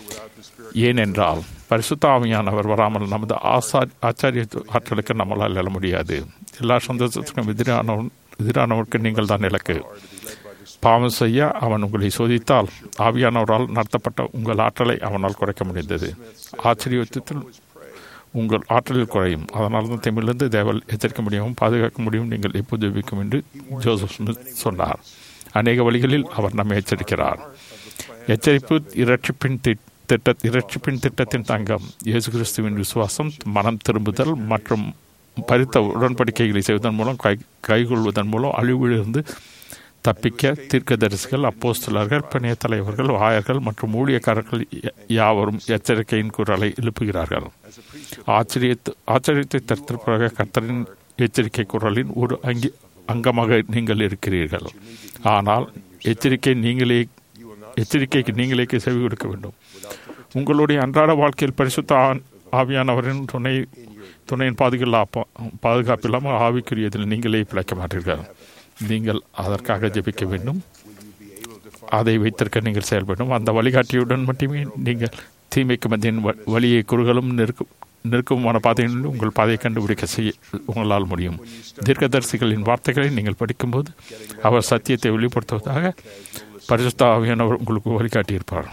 S10: ஏனென்றால் பரிசுத்த ஆவியானவர் வராமல் நமது ஆசா ஆச்சாரிய ஆற்றலுக்கு நம்மளால் எழ முடியாது எல்லா சந்தோஷத்துக்கும் எதிரானவன் எதிரானவருக்கு நீங்கள் தான் இலக்கு பாவம் செய்ய அவன் உங்களை சோதித்தால் ஆவியானவரால் நடத்தப்பட்ட உங்கள் ஆற்றலை அவனால் குறைக்க முடிந்தது ஆச்சரியத்தில் உங்கள் ஆற்றலில் குறையும் அதனால தான் தமிழிலிருந்து தேவல் எச்சரிக்க முடியவும் பாதுகாக்க முடியும் நீங்கள் எப்போது ஜெபிக்கும் என்று ஜோசப் ஸ்மித் சொன்னார் அநேக வழிகளில் அவர் நம்மை எச்சரிக்கிறார் எச்சரிப்பு இரட்சிப்பின் திட்ட இரட்சிப்பின் திட்டத்தின் தங்கம் இயேசு கிறிஸ்துவின் விசுவாசம் மனம் திரும்புதல் மற்றும் பரித்த உடன்படிக்கைகளை செய்வதன் மூலம் கை கைகொள்வதன் மூலம் அழிவிலிருந்து தப்பிக்க தீர்க்கதரிசிகள் அப்போஸ்தலர்கள் பிணைய தலைவர்கள் ஆயர்கள் மற்றும் ஊழியக்காரர்கள் யாவரும் எச்சரிக்கையின் குரலை எழுப்புகிறார்கள் ஆச்சரியத்து ஆச்சரியத்தை தடுத்திருப்பதாக கர்த்தரின் எச்சரிக்கை குரலின் ஒரு அங்கி அங்கமாக நீங்கள் இருக்கிறீர்கள் ஆனால் எச்சரிக்கை நீங்களே எச்சரிக்கைக்கு நீங்களே செவி கொடுக்க வேண்டும் உங்களுடைய அன்றாட வாழ்க்கையில் பரிசுத்த ஆவியானவரின் துணை துணையின் பாதுகாப்பு பாதுகாப்பு இல்லாமல் ஆவிக்குரியதில் நீங்களே பிழைக்க மாட்டீர்கள் நீங்கள் அதற்காக ஜெபிக்க வேண்டும் அதை வைத்திருக்க நீங்கள் செயல்படும் அந்த வழிகாட்டியுடன் மட்டுமே நீங்கள் தீமைக்கு மத்தியின் வழியை குறுகளும் நெருக்கும் நெருக்கமான பாதைகளில் உங்கள் பாதையை கண்டுபிடிக்க செய்ய உங்களால் முடியும் தீர்க்கதரிசிகளின் வார்த்தைகளை நீங்கள் படிக்கும்போது அவர் சத்தியத்தை வெளிப்படுத்துவதாக பரிசுத்த ஆவியானவர் உங்களுக்கு வழிகாட்டியிருப்பார்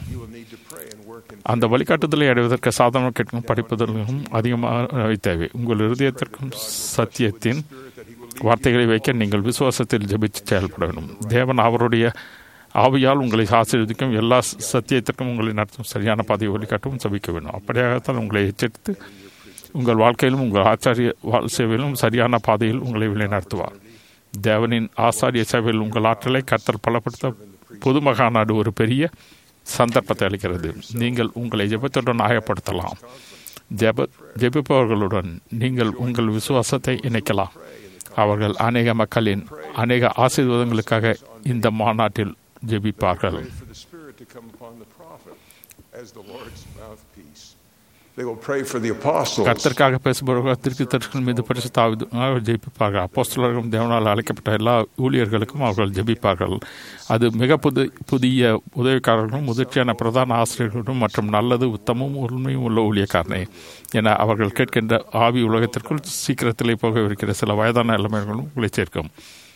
S10: அந்த வழிகாட்டுதலை அடைவதற்கு சாதனம் கேட்கும் படிப்பதற்கும் அதிகமாக தேவை உங்கள் இருதயத்திற்கும் சத்தியத்தின் வார்த்தைகளை வைக்க நீங்கள் விசுவாசத்தில் ஜபித்து செயல்பட வேண்டும் தேவன் அவருடைய ஆவியால் உங்களை ஆசீர்வதிக்கும் எல்லா சத்தியத்திற்கும் உங்களை நடத்தும் சரியான பாதையை வழிகாட்டவும் சபிக்க வேண்டும் அப்படியாகத்தான் உங்களை எச்சரித்து உங்கள் வாழ்க்கையிலும் உங்கள் ஆச்சாரிய சேவையிலும் சரியான பாதையில் உங்களை வழி நடத்துவார் தேவனின் ஆசாரிய சேவையில் உங்கள் ஆற்றலை கர்த்தர் பலப்படுத்த பொது மகாநாடு ஒரு பெரிய சந்தர்ப்பத்தை அளிக்கிறது நீங்கள் உங்களை ஜெபத்துடன் ஆயப்படுத்தலாம் ஜெப ஜெபிப்பவர்களுடன் நீங்கள் உங்கள் விசுவாசத்தை இணைக்கலாம் அவர்கள் அநேக மக்களின் அநேக ஆசீர்வாதங்களுக்காக இந்த மாநாட்டில் ஜெபிப்பார்கள்
S9: for the Spirit to come upon the prophet as the Lord's mouthpiece. They will pray for the apostles.
S10: கர்த்தருக்காக பேசுபவர்கள் திருத்தர்கள் மீது பரிசுத்தாக ஜெபிப்பார்கள் அப்போஸ்தலர்களும் தேவனால் அழைக்கப்பட்ட எல்லா ஊழியர்களுக்கும் அவர்கள் ஜெபிப்பார்கள் அது மிக புது புதிய உதவிக்காரர்களும் முதிர்ச்சியான பிரதான ஆசிரியர்களும் மற்றும் நல்லது உத்தமும் உண்மையும் உள்ள ஊழியக்காரனே என அவர்கள் கேட்கின்ற ஆவி உலகத்திற்குள் சீக்கிரத்திலே போகவிருக்கிற சில வயதான இளமைகளும் உங்களை சேர்க்கும்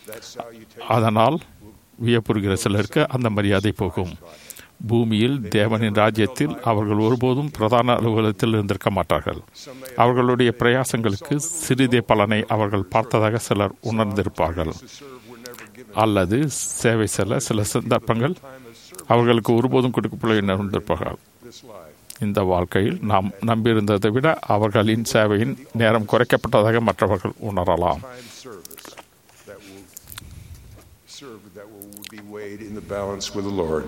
S10: அதனால் வியப்புறுகிற சிலருக்கு அந்த மரியாதை போகும் பூமியில் தேவனின் ராஜ்யத்தில் அவர்கள் ஒருபோதும் பிரதான அலுவலகத்தில் இருந்திருக்க மாட்டார்கள் அவர்களுடைய பிரயாசங்களுக்கு சிறிதே பலனை அவர்கள் பார்த்ததாக சிலர் உணர்ந்திருப்பார்கள் அல்லது சேவை செல்ல சில சந்தர்ப்பங்கள் அவர்களுக்கு ஒருபோதும் கொடுக்கப்பட உணர்ந்திருப்பார்கள் இந்த வாழ்க்கையில் நாம் நம்பியிருந்ததை விட அவர்களின் சேவையின் நேரம் குறைக்கப்பட்டதாக மற்றவர்கள் உணரலாம்
S9: that will serve that will be weighed in the balance with the Lord.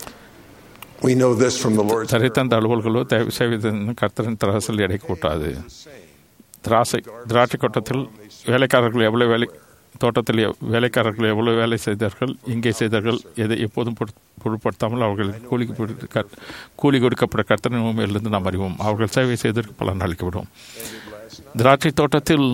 S9: We know this from the Lord's
S10: சரித்தந்த அலுவல்களோ தேவை செய்வதென்று கர்த்தரின் திராசில் எடை கூட்டாது திராசை திராட்சை தோட்டத்தில் வேலைக்காரர்கள் எவ்வளவு வேலை தோட்டத்தில் எவ்- வேலைக்காரர்கள் எவ்வளவு வேலை செய்தார்கள் எங்கே செய்தார்கள் எதை எப்போதும் பொருட்- பொருட்படுத்தாமல் அவர்கள் கூலி கொடுக்க- கர்த்- கூலி கொடுக்கப்பட்ட கர்த்தரின் உண்மையிலிருந்து நாம் அறிவோம் அவர்கள் சேவை செய்ததற்கு பலன் அளிக்கப்படும் திராட்சை தோட்டத்தில்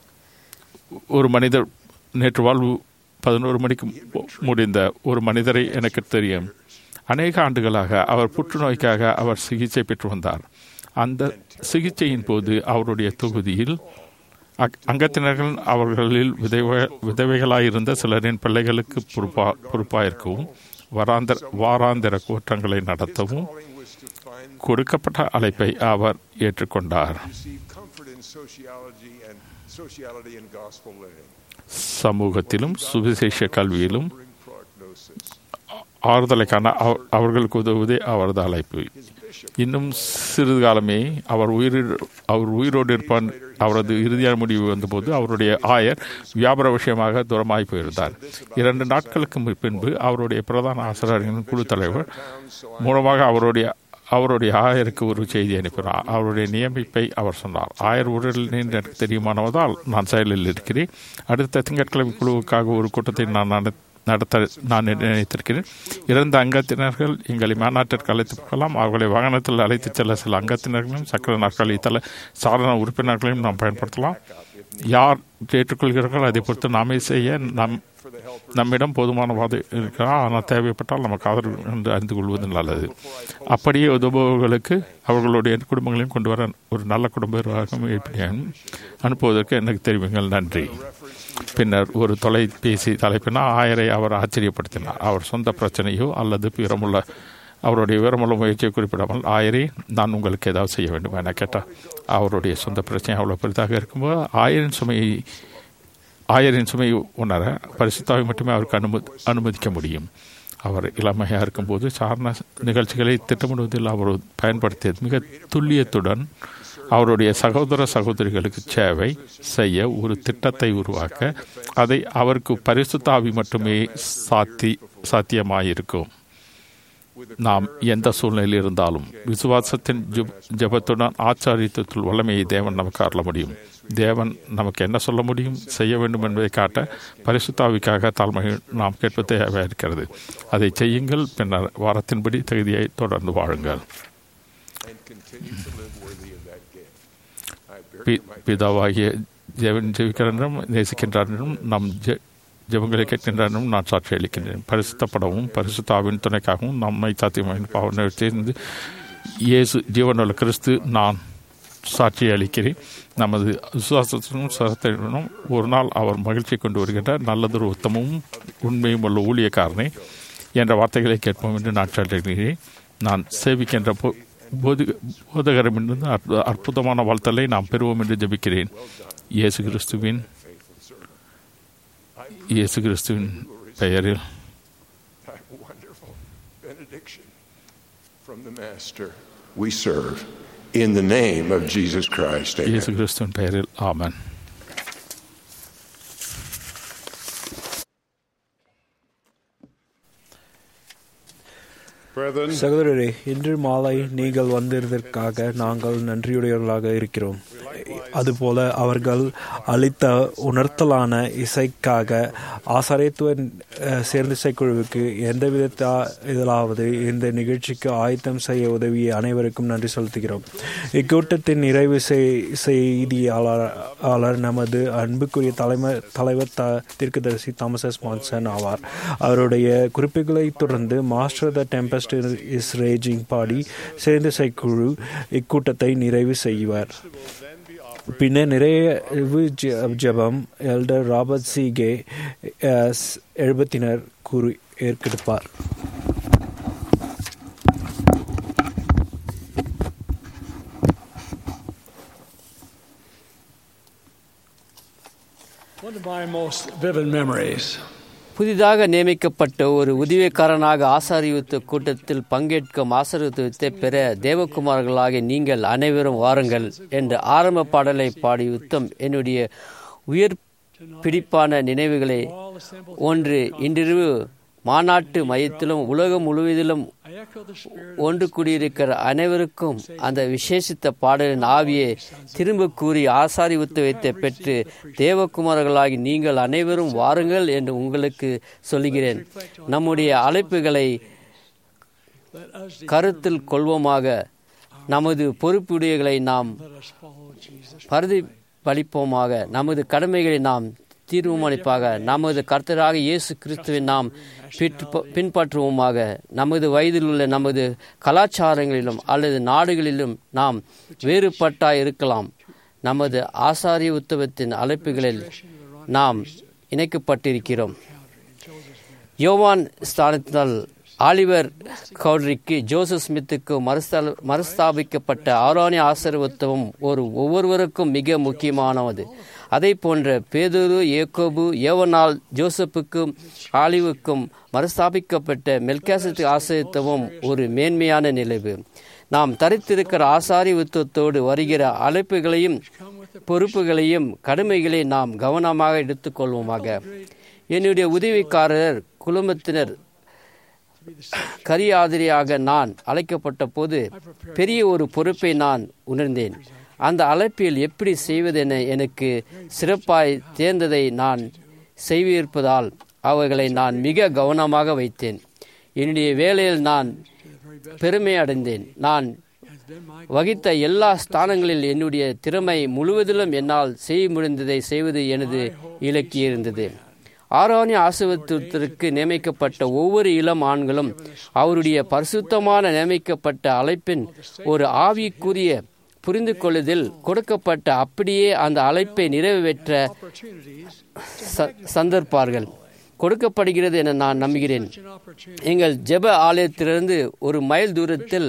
S10: ஒரு மனிதர் நேற்று வாழ்வு பதினோரு மணிக்கு மு- முடிந்த ஒரு மனிதரை எனக்கு தெரியும் அநேக ஆண்டுகளாக அவர் புற்றுநோய்க்காக அவர் சிகிச்சை பெற்று வந்தார் அந்த சிகிச்சையின் போது அவருடைய தொகுதியில் அக்- அங்கத்தினர்கள் அவர்களில் விதவை விதவைகளாயிருந்த சிலரின் பிள்ளைகளுக்கு பொறுப்பா பொறுப்பாயிருக்கவும் வராந்தர வாராந்திர கூட்டங்களை நடத்தவும் கொடுக்கப்பட்ட அழைப்பை அவர் ஏற்றுக்கொண்டார்
S9: receive comfort in sociology and sociality and gospel living.
S10: சமூகத்திலும் சுவிசேஷ கல்வியிலும்
S9: Prognosis.
S10: ஆறுதலைக்கான அவ- அவர்களுக்கு உதவுவதே அவரது அழைப்பு இன்னும் சிறிது காலமே அவர் உயிர் அவர் உயிரோடு இருப்பான் அவரது இறுதியான முடிவு வந்தபோது அவருடைய ஆயர் வியாபார விஷயமாக தூரமாய் போயிருந்தார் இரண்டு நாட்களுக்கு பின்பு அவருடைய பிரதான ஆசிரியர்களின் குழு தலைவர் மூலமாக அவருடைய அவருடைய ஆயருக்கு ஒரு செய்தி அனுப்பினார் அவருடைய நியமிப்பை அவர் சொன்னார் ஆயர் உடலில் எனக்கு தெரியுமானவதால் நான் செயலில் இருக்கிறேன் அடுத்த திங்கட்கிழமை குழுவுக்காக ஒரு கூட்டத்தை நான் நட- நடத்த நான் நினைத்திருக்கிறேன் இறந்த அங்கத்தினர்கள் எங்களை மாநாட்டிற்கு அழைத்து போகலாம் அவர்களை வாகனத்தில் அழைத்துச் செல்ல சில அங்கத்தினர்களையும் சக்கர நாற்காலி தல சாதாரண உறுப்பினர்களையும் நாம் பயன்படுத்தலாம் யார் ஏற்றுக்கொள்கிறார்கள் அதை பொறுத்து நாமே செய்ய நம் நம்மிடம் போதுமான வாது இருக்கலாம் ஆனால் தேவைப்பட்டால் நமக்கு ஆதரவு என்று அறிந்து கொள்வது நல்லது அப்படியே உதவுபவர்களுக்கு அவர்களுடைய குடும்பங்களையும் கொண்டு வர ஒரு நல்ல குடும்ப நிர்வாகம் ஏற்படுத்தியும் அனுப்புவதற்கு எனக்கு தெரிவிங்கள் நன்றி பின்னர் ஒரு தொலைபேசி தலைப்பினால் ஆயரை அவர் ஆச்சரியப்படுத்தினார் அவர் சொந்த பிரச்சனையோ அல்லது பிறமுள்ள அவருடைய விவரமுள்ள முயற்சியை குறிப்பிடாமல் ஆயரே நான் உங்களுக்கு ஏதாவது செய்ய வேண்டும் என கேட்டார் அவருடைய சொந்த பிரச்சனை அவ்வளோ பெரிதாக இருக்கும்போது ஆயரின் சுமையை ஆயரின் சுமையை உணர பரிசுத்தாவை மட்டுமே அவருக்கு அனுமதி அனுமதிக்க முடியும் அவர் இளமையாக இருக்கும்போது சாரண நிகழ்ச்சிகளை திட்டமிடுவதில் அவர் பயன்படுத்தியது மிக துல்லியத்துடன் அவருடைய சகோதர சகோதரிகளுக்கு சேவை செய்ய ஒரு திட்டத்தை உருவாக்க அதை அவருக்கு பரிசுத்தாவி மட்டுமே சாத்தி சாத்தியமாயிருக்கும் நாம் எந்த சூழ்நிலையில் இருந்தாலும் விசுவாசத்தின் ஜெப- ஜெபத்துடன் ஆச்சாரியத்துவத்தில் வல்லமையை தேவன் நமக்கு அருள முடியும் தேவன் நமக்கு என்ன சொல்ல முடியும் செய்ய வேண்டும் என்பதை காட்ட பரிசுத்தாவிக்காக தாழ்மையில் நாம் கேட்பது தேவையாக இருக்கிறது அதை செய்யுங்கள் பின்னர் வாரத்தின்படி தகுதியை தொடர்ந்து வாழுங்கள்
S9: and continue to live worthy of that gift. I bear
S10: பி- பிதாவாகிய தேவன் ஜெபிக்கின்றனும் நேசிக்கின்றனும் நம் ஜெ- ஜெபங்களை கேட்கின்றனும் நான் சாட்சி அளிக்கின்றேன் பரிசுத்தப்படவும் பரிசுத்தாவின் துணைக்காகவும் நம்மை சாத்தியமாக பாவனை சேர்ந்து இயேசு ஜீவனுள்ள கிறிஸ்து நான் சாட்சி அளிக்கிறேன் நமது விசுவாசத்தினும் சரத்தினும் ஒரு நாள் அவர் மகிழ்ச்சி கொண்டு வருகின்ற நல்லதொரு உத்தமமும் உண்மையும் உள்ள ஊழியக்காரனே என்ற வார்த்தைகளை கேட்போம் என்று நான் சொல்கிறேன் நான் சேவிக்கின்ற போ போதி போதகரமிருந்து அற்பு- அற்புதமான வாழ்த்தலை நாம் பெறுவோம் என்று ஜெபிக்கிறேன் இயேசு கிறிஸ்துவின் இயேசு கிறிஸ்துவின் பெயரில்
S9: that wonderful benediction from the Master we serve. In the name of Jesus Christ. Amen.
S10: இயேசு கிறிஸ்துவின் பெயரில் ஆமென்
S8: Brethren,
S2: சகோதரரே இன்று மாலை நீங்கள் வந்திருந்ததற்காக நாங்கள் நன்றியுடையவர்களாக இருக்கிறோம் அதுபோல அவர்கள் அளித்த உணர்த்தலான இசைக்காக ஆசாரியத்துவ அஹ், சேர்ந்திசை குழுவுக்கு எந்த விதத்தா இதிலாவது இந்த நிகழ்ச்சிக்கு ஆயத்தம் செய்ய உதவிய அனைவருக்கும் நன்றி செலுத்துகிறோம் இக்கூட்டத்தின் நிறைவு செய்- செய்தியாளர் நமது அன்புக்குரிய தலைமை தலைவர் த தீர்க்கதரிசி தாமஸ் எஸ் மான்சன் ஆவார் அவருடைய குறிப்புகளை தொடர்ந்து master the tempest is raging பாடி சேர்ந்திசை குழு இக்கூட்டத்தை நிறைவு செய்வார் பின்னர் நிறைவு ஜெ- ஜெபம் எல்டர் ராபர்ட் சி கே எஸ் எழுபத்தினர் கூறி ஏற்கெடுப்பார்
S11: One of my most vivid memories
S5: புதிதாக நியமிக்கப்பட்ட ஒரு உதவிக்காரனாக ஆசாரியுத்த கூட்டத்தில் பங்கேற்கும் ஆசாரித்துவத்தை பெற தேவகுமார்களாகிய நீங்கள் அனைவரும் வாருங்கள் என்ற ஆரம்ப பாடலை பாடி யுத்தம் என்னுடைய உயிர் பிடிப்பான நினைவுகளை ஒன்று இன்றிரவு மாநாட்டு மையத்திலும் உலகம் முழுவதிலும் ஒன்று கூடியிருக்கிற அனைவருக்கும் அந்த விசேஷித்த பாடலின் ஆவியை திரும்ப கூறி ஆசாரி உத்தவத்தை பெற்று தேவகுமாரர்களாகி நீங்கள் அனைவரும் வாருங்கள் என்று உங்களுக்கு சொல்லுகிறேன் நம்முடைய அழைப்புகளை கருத்தில் கொள்வோமாக நமது பொறுப்புடையகளை நாம் பிரதிபலிப்போமாக நமது கடமைகளை நாம் தீர்மானிப்பாக நமது கர்த்தராக இயேசு கிறிஸ்துவை நாம் பிற்ப- பின்பற்றுவோமாக நமது வயதில் உள்ள நமது கலாச்சாரங்களிலும் அல்லது நாடுகளிலும் நாம் வேறுபட்டாய் இருக்கலாம் நமது ஆசாரிய உத்தவத்தின் அழைப்புகளில் நாம் இணைக்கப்பட்டிருக்கிறோம் யோவான் ஸ்தானத்தால் ஆலிவர் கவுட்ரிக்கு ஜோசப் ஸ்மித்துக்கு மறுஸ்தல மறுஸ்தாபிக்கப்பட்ட ஆரோனிய ஆசீர்வத்துவம் ஒரு ஒவ்வொருவருக்கும் மிக முக்கியமானது அதை போன்ற பேதுரு ஏக்கோபு ஏவனால் ஜோசப்புக்கும் ஆலிவுக்கும் மறுஸ்தாபிக்கப்பட்ட மெல்காசத்து ஆசிரியத்துவம் ஒரு மேன்மையான நிலைவு நாம் தரித்திருக்கிற ஆசாரி உத்துவத்தோடு வருகிற அழைப்புகளையும் பொறுப்புகளையும் கடமைகளை நாம் கவனமாக எடுத்துக்கொள்வோமாக என்னுடைய உதவிக்காரர் குழுமத்தினர் கரியாதிரியாக நான் அழைக்கப்பட்ட போது பெரிய ஒரு பொறுப்பை நான் உணர்ந்தேன் அந்த அழைப்பில் எப்படி செய்வதென எனக்கு சிறப்பாய் தேர்ந்ததை நான் செய்விருப்பதால் அவைகளை நான் மிக கவனமாக வைத்தேன் என்னுடைய வேலையில் நான் பெருமை அடைந்தேன் நான் வகித்த எல்லா ஸ்தானங்களில் என்னுடைய திறமை முழுவதிலும் என்னால் செய்ய முடிந்ததை செய்வது எனது இலக்கிய இருந்தது ஆரோனிய ஆசிரியத்திற்கு நியமிக்கப்பட்ட ஒவ்வொரு இளம் ஆண்களும் அவருடைய பரிசுத்தமான நியமிக்கப்பட்ட அழைப்பின் ஒரு ஆவிக்குரிய புரிந்து கொள்ளுதில் கொடுக்கப்பட்ட அப்படியே அந்த அழைப்பை நிறைவேற்ற ச- சந்தர்ப்பார்கள் கொடுக்கப்படுகிறது என நான் நம்புகிறேன் எங்கள் ஜெப ஆலயத்திலிருந்து ஒரு மைல் தூரத்தில்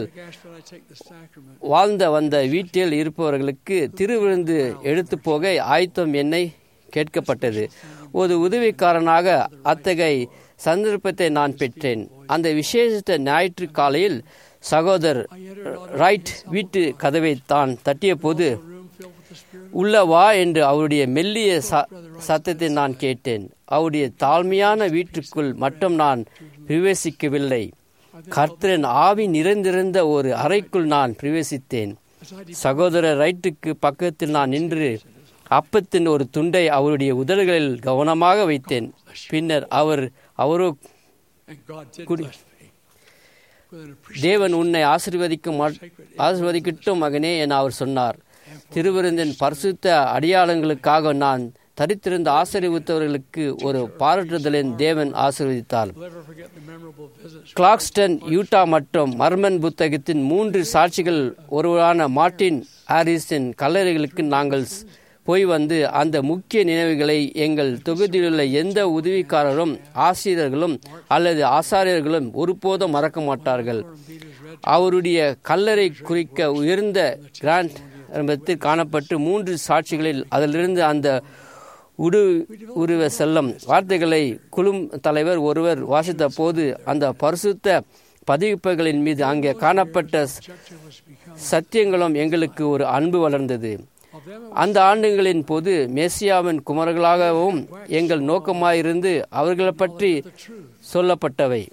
S5: வாழ்ந்த வந்த வீட்டில் இருப்பவர்களுக்கு திருவிருந்து எடுத்து போக ஆயத்தம் என்னை கேட்கப்பட்டது ஒரு உதவிக்காரனாக அத்தகைய சந்தர்ப்பத்தை நான் பெற்றேன் அந்த விசேஷ ஞாயிற்று காலையில் சகோதரர் ரைட் வீட்டு கதவை தான் தட்டிய போது உள்ள வா என்று அவருடைய மெல்லிய ச- சத்தத்தை நான் கேட்டேன் அவருடைய தாழ்மையான வீட்டுக்குள் மட்டும் நான் பிரவேசிக்கவில்லை கர்த்தரின் ஆவி நிறைந்திருந்த ஒரு அறைக்குள் நான் பிரவேசித்தேன் சகோதரர் ரைட்டுக்கு பக்கத்தில் நான் நின்று அப்பத்தின் ஒரு துண்டை அவருடைய உதடுகளில் கவனமாக வைத்தேன் பின்னர் அவர் அவரோ குடி தேவன் உன்னை ஆசீர்வதிக்கும் மட்- ஆசீர்வதிக்கட்டும் மகனே என அவர் சொன்னார் திருவிருந்தின் பரிசுத்த அடையாளங்களுக்காக நான் தரித்திருந்த ஆசீர்வித்தவர்களுக்கு ஒரு பாராட்டுதலின் தேவன் ஆசீர்வதித்தார் கிளாக்ஸ்டன் யூட்டா மற்றும் மர்மன் புத்தகத்தின் மூன்று சாட்சிகள் ஒருவரான மார்ட்டின் ஹாரிஸின் கல்லறைகளுக்கு நாங்கள் ஸ்- போய் வந்து அந்த முக்கிய நினைவுகளை எங்கள் தொகுதியிலுள்ள எந்த உதவிக்காரரும் ஆசிரியர்களும் அல்லது ஆசாரியர்களும் ஒருபோதும் மறக்க மாட்டார்கள் அவருடைய கல்லறை குறிக்க உயர்ந்த கிராண்ட் என்பதில் காணப்பட்டு மூன்று சாட்சிகளில் அதிலிருந்து அந்த உடு உருவ செல்லும் வார்த்தைகளை குழும் தலைவர் ஒருவர் வாசித்த போது அந்த பரிசுத்த பதிவுப்புகளின் மீது அங்கே காணப்பட்ட ச- சத்தியங்களும் எங்களுக்கு ஒரு அன்பு வளர்ந்தது அந்த ஆண்டுகளின் போது மேசியாவின் குமர்களாகவும் எங்கள் நோக்கமாயிருந்து அவர்களை பற்றி சொல்லப்பட்டவை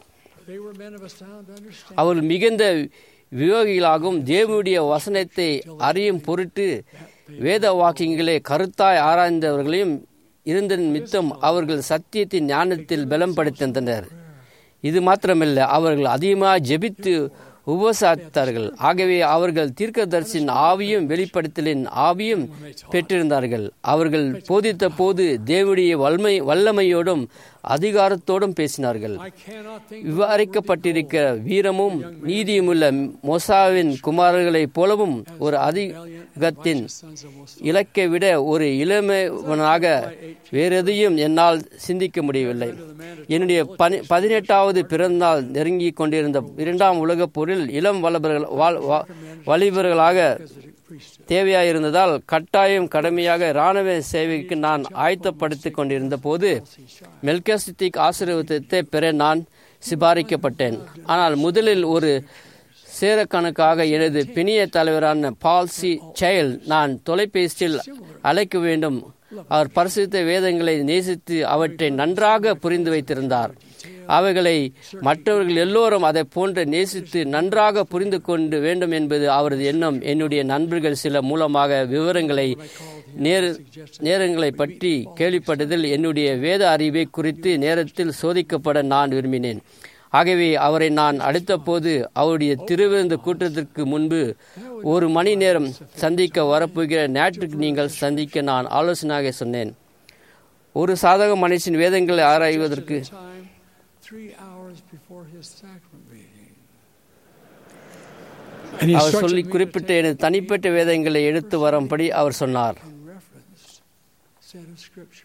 S11: They were men of a sound understanding.
S5: அவர்கள் மிகுந்த வியோகிகளாகவும் தேவனுடைய வசனத்தை அறியும் பொருட்டு வேத வாக்கியங்களை கருத்தாய் ஆராய்ந்தவர்களையும் இருந்த மித்தம் அவர்கள் சத்தியத்தின் ஞானத்தில் பலம் படுத்திருந்தனர் இது மாத்திரமல்ல அவர்கள் அதிகமாக ஜெபித்து உபசாரித்தார்கள் ஆகவே அவர்கள் தீர்க்கதரிசின் ஆவியும் வெளிப்படுத்தலின் ஆவியும் பெற்றிருந்தார்கள் அவர்கள் போதித்த போது தேவனுடைய வல்மை வல்லமையோடும் அதிகாரத்தோடும் பேசினார்கள்
S11: I cannot think
S5: விவரிக்கப்பட்டிருக்கிற வீரமும் நீதியுமுள்ள மோசாவின் குமாரர்களைப் போலவும் ஒரு அதிகத்தின்
S11: sons of Moses.
S5: இலக்கை விட ஒரு இளமைவனாக வேறெதையும் என்னால் சிந்திக்க முடியவில்லை என்னுடைய பனி பதினெட்டாவது பிறந்தநாள் நெருங்கிக் கொண்டிருந்த இரண்டாம் உலகப் போரில் இளம் வல்லவர்கள் வாழ்- வா- வலிபர்களாக தேவையாயிருந்ததால் கட்டாயம் கடமையாக இராணுவ சேவைக்கு நான் ஆயத்தப்படுத்திக் கொண்டிருந்த போது மெல்கஸ்டிக் ஆசீர்வாதத்தை பெற நான் சிபாரிக்கப்பட்டேன் ஆனால் முதலில் ஒரு சேரக்கணக்காக எனது பிணிய தலைவரான பால் சி செயல் நான் தொலைபேசியில் அழைக்க வேண்டும் அவர் பரிசுத்த வேதங்களை நேசித்து அவற்றை நன்றாக புரிந்து வைத்திருந்தார் அவைகளை மற்றவர்கள் எல்லோரும் அதை போன்று நேசித்து நன்றாக புரிந்து கொண்டு வேண்டும் என்பது அவரது எண்ணம் என்னுடைய நண்பர்கள் சில மூலமாக விவரங்களை நேர நேரங்களை பற்றி கேள்விப்பட்டதில் என்னுடைய வேத அறிவை குறித்து நேரத்தில் சோதிக்கப்பட நான் விரும்பினேன் ஆகவே அவரை நான் அழைத்தபோது அவருடைய திருவிருந்த கூட்டத்திற்கு முன்பு ஒரு மணி நேரம் சந்திக்க வரப்போகிற ஞாயிற்றுக்கு நீங்கள் சந்திக்க நான் ஆலோசனையாக சொன்னேன் ஒரு சாதக மனுஷன் வேதங்களை ஆராய்வதற்கு
S11: Time, three hours before his sacrament meeting. And he
S5: our
S11: instructed
S5: சொல்லி
S11: me to
S5: குறிப்பிட்ட
S11: take
S5: எனது தனிப்பட்ட வேதங்களை எடுத்து வரும்படி அவர் சொன்னார்
S11: and referenced set of scriptures.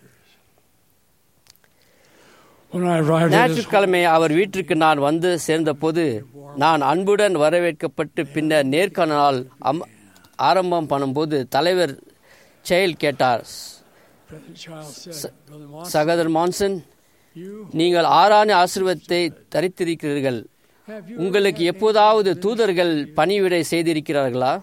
S11: When I arrived at his
S5: ஞாயிற்றுக்கிழமை அவர் வீட்டிற்கு நான் வந்து சேர்ந்தபோது நான் அன்புடன் வரவேற்கப்பட்டு பின்னர் நேர்காணல் அம்- ஆரம்பம் பண்ணும்போது தலைவர் செயல் கேட்டார்
S11: President Child said, Brother Monson,
S5: சகோதரர் மான்சன்
S11: you
S5: நீங்கள் ஆறான ஆசீர்வாதத்தை தரித்திருக்கிறீர்கள்
S11: have you
S5: உங்களுக்கு எப்போதாவது தூதர்கள் பணிவிடை செய்திருக்கிறார்களா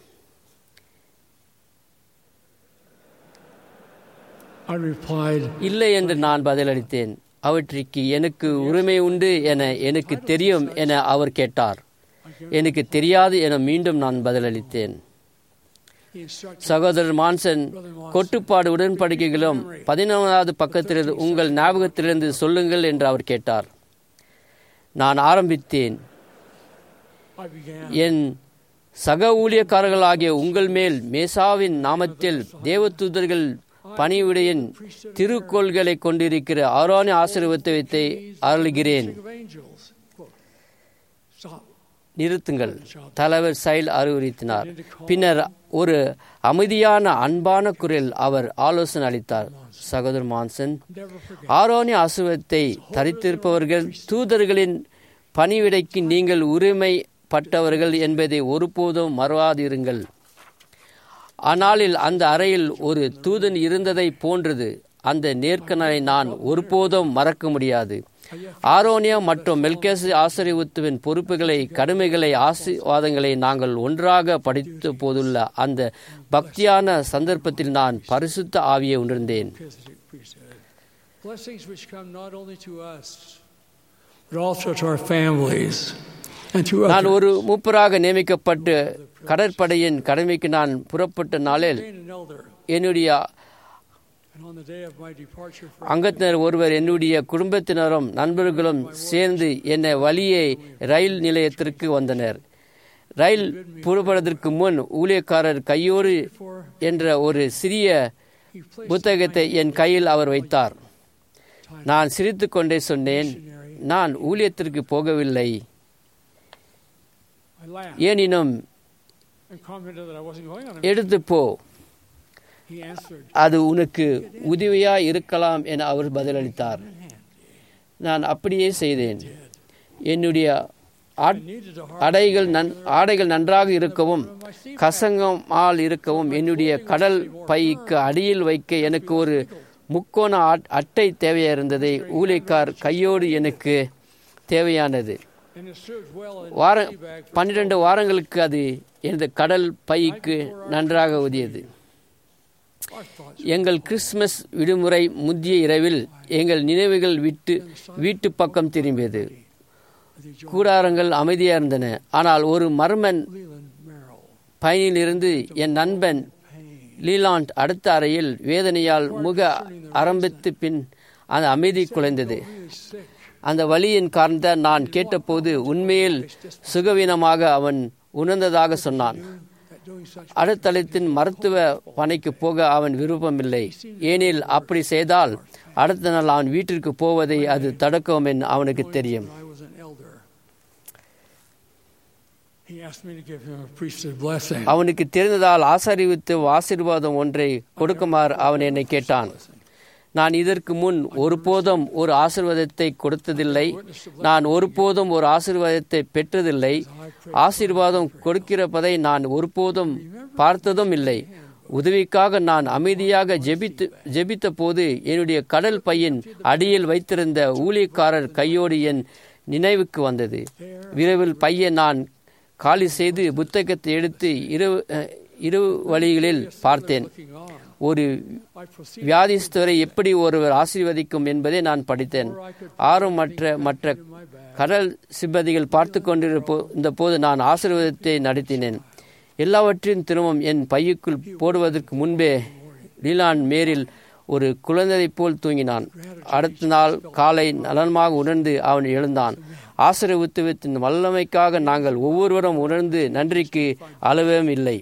S11: I replied,
S5: இல்லை என்று நான் பதிலளித்தேன் அவற்றிற்கு எனக்கு உரிமை உண்டு என எனக்கு தெரியும் என அவர் கேட்டார் எனக்கு தெரியாது என மீண்டும் நான் பதிலளித்தேன்
S11: he instructed
S5: சகோதரர் மான்சன் கொட்டுப்பாடு உடன்படிக்கைகளும் பதினொன்றாவது பக்கத்திலிருந்து உங்கள் ஞாபகத்திலிருந்து சொல்லுங்கள் என்று அவர் கேட்டார் நான் ஆரம்பித்தேன்
S11: I began
S5: என் சக ஊழியக்காரர்களாகிய உங்கள் மேல் மேசாவின் நாமத்தில் தேவதூதர்கள் பணிவிடையின் திருக்கோள்களை கொண்டிருக்கிற ஆரோனி ஆசீர்வாதத்தை அருளுகிறேன்
S11: of angels. Quote, Stop.
S5: நிறுத்துங்கள் தலைவர் செயல் அறிவுறுத்தினார் பின்னர் ஒரு அமைதியான அன்பான குரல் அவர் ஆலோசனை அளித்தார் சகோதரர் மான்சன்
S11: Never forget.
S5: ஆரோனி ஆசுவத்தை தரித்திருப்பவர்கள் தூதர்களின் பணிவிடைக்கு நீங்கள் உரிமைப்பட்டவர்கள் என்பதை ஒருபோதும் மறவாதிருங்கள் ஆனாலில் அந்த அறையில் ஒரு தூதன் இருந்ததை போன்றது அந்த நேர்காணலை நான் ஒருபோதும் மறக்க முடியாது ஆரோனியா மற்றும் மெல்கேசி ஆசிரியத்துவின் பொறுப்புகளை கடமைகளை ஆசீர்வாதங்களை நாங்கள் ஒன்றாக படித்த போதுள்ள அந்த பக்தியான சந்தர்ப்பத்தில் நான் பரிசுத்த ஆவியை உணர்ந்தேன்
S11: Melchizedek priesthood. Blessings which come not only to us, but also to our families and to
S5: நான்
S11: others.
S5: ஒரு மூப்பராக நியமிக்கப்பட்டு கடற்படையின் கடமைக்கு நான் புறப்பட்ட நாளில்
S11: Ordained an elder,
S5: என்னுடைய
S11: and on the day of my departure for
S5: அங்கத்தினர் ஒருவர் என்னுடைய குடும்பத்தினரும் நண்பர்களும் சேர்ந்து என்னை வழியே ரயில் நிலையத்திற்கு வந்தனர் ரயில் புறப்படுவதற்கு முன் ஊழியக்காரர் கையோடு என்ற ஒரு சிறிய
S11: he placed
S5: புத்தகத்தை என் கையில் அவர் வைத்தார் நான் சிரித்துக்கொண்டே சொன்னேன் நான் ஊழியத்திற்கு போகவில்லை
S11: I laughed
S5: ஏனினும்
S11: and commented that I wasn't going on a
S5: எடுத்து போ
S11: He answered,
S5: அது உனக்கு உதவியா இருக்கலாம் என அவர் பதிலளித்தார் நான் அப்படியே செய்தேன் என்னுடைய ஆட்-
S11: needed a heart
S5: அடைகள் நன் ஆடைகள் நன்றாக இருக்கவும் கசங்கமால் இருக்கவும் என்னுடைய கடல் பைக்கு அடியில் வைக்க எனக்கு ஒரு முக்கோண ஆட்- அட்டை தேவையா இருந்ததை ஊழியக்கார் கையோடு எனக்கு தேவையானது
S11: and it served well in
S5: வார
S11: the tea bag for
S5: பன்னிரண்டு வாரங்களுக்கு அது எனது கடல் பைக்கு நன்றாக உதவியது
S11: our thoughts.
S5: எங்கள் கிறிஸ்துமஸ் விடுமுறை முந்திய இரவில் எங்கள் நினைவுகள் விட்டு வீட்டு பக்கம் திரும்பியது கூடாரங்கள் அமைதியாக இருந்தன ஆனால் ஒரு மர்மன் பயனிலிருந்து என் நண்பன் லீலாண்ட் அடுத்த அறையில் வேதனையால் முக ஆரம்பித்து பின் அந்த அமைதி குலைந்தது அந்த வழியின் காரணத்தை நான் கேட்டபோது உண்மையில் சுகவீனமாக அவன் உணர்ந்ததாக சொன்னான் அடுத்தளத்தின் மருத்துவ பணிக்கு போக அவன் விருப்பமில்லை ஏனில் அப்படி செய்தால் அடுத்த நாள் அவன் வீட்டிற்கு போவதை அது தடுக்கும் என்று அவனுக்கு தெரியும் அவனுக்கு தெரிந்ததால் ஆசரிவித்து ஆசீர்வாதம் ஒன்றை கொடுக்குமாறு அவன் என்னை கேட்டான் நான் இதற்கு முன் ஒருபோதும் ஒரு ஆசிர்வாதத்தை கொடுத்ததில்லை நான் ஒருபோதும் ஒரு ஆசிர்வாதத்தை பெற்றதில்லை ஆசீர்வாதம் கொடுக்கிறப்பதை நான் ஒருபோதும் பார்த்ததும் இல்லை உதவிக்காக நான் அமைதியாக ஜெபித்து ஜெபித்த போது என்னுடைய கடல் பையன் அடியில் வைத்திருந்த ஊழியக்காரர் கையோடு என் நினைவுக்கு வந்தது விரைவில் பையன் நான் காலி செய்து புத்தகத்தை எடுத்து இரு இரு வழிகளில் பார்த்தேன் ஒரு வியாதிஸ்தரை எப்படி ஒருவர் ஆசீர்வதிக்கும் என்பதை நான் படித்தேன் ஆறும் மற்ற மற்ற கடல் சிப்பதிகள் பார்த்து கொண்டிருந்த போது நான் ஆசீர்வாதத்தை நடத்தினேன் எல்லாவற்றையும் திரும்பவும் என் பையுக்குள் போடுவதற்கு முன்பே லீலான் மேரில் ஒரு குழந்தையைப் போல் தூங்கினான் அடுத்த நாள் காலை நலனமாக உணர்ந்து அவன் எழுந்தான் ஆசிரியர் உத்துவத்தின் வல்லமைக்காக நாங்கள் ஒவ்வொருவரும் உணர்ந்து நன்றிக்கு அளவும் இல்லை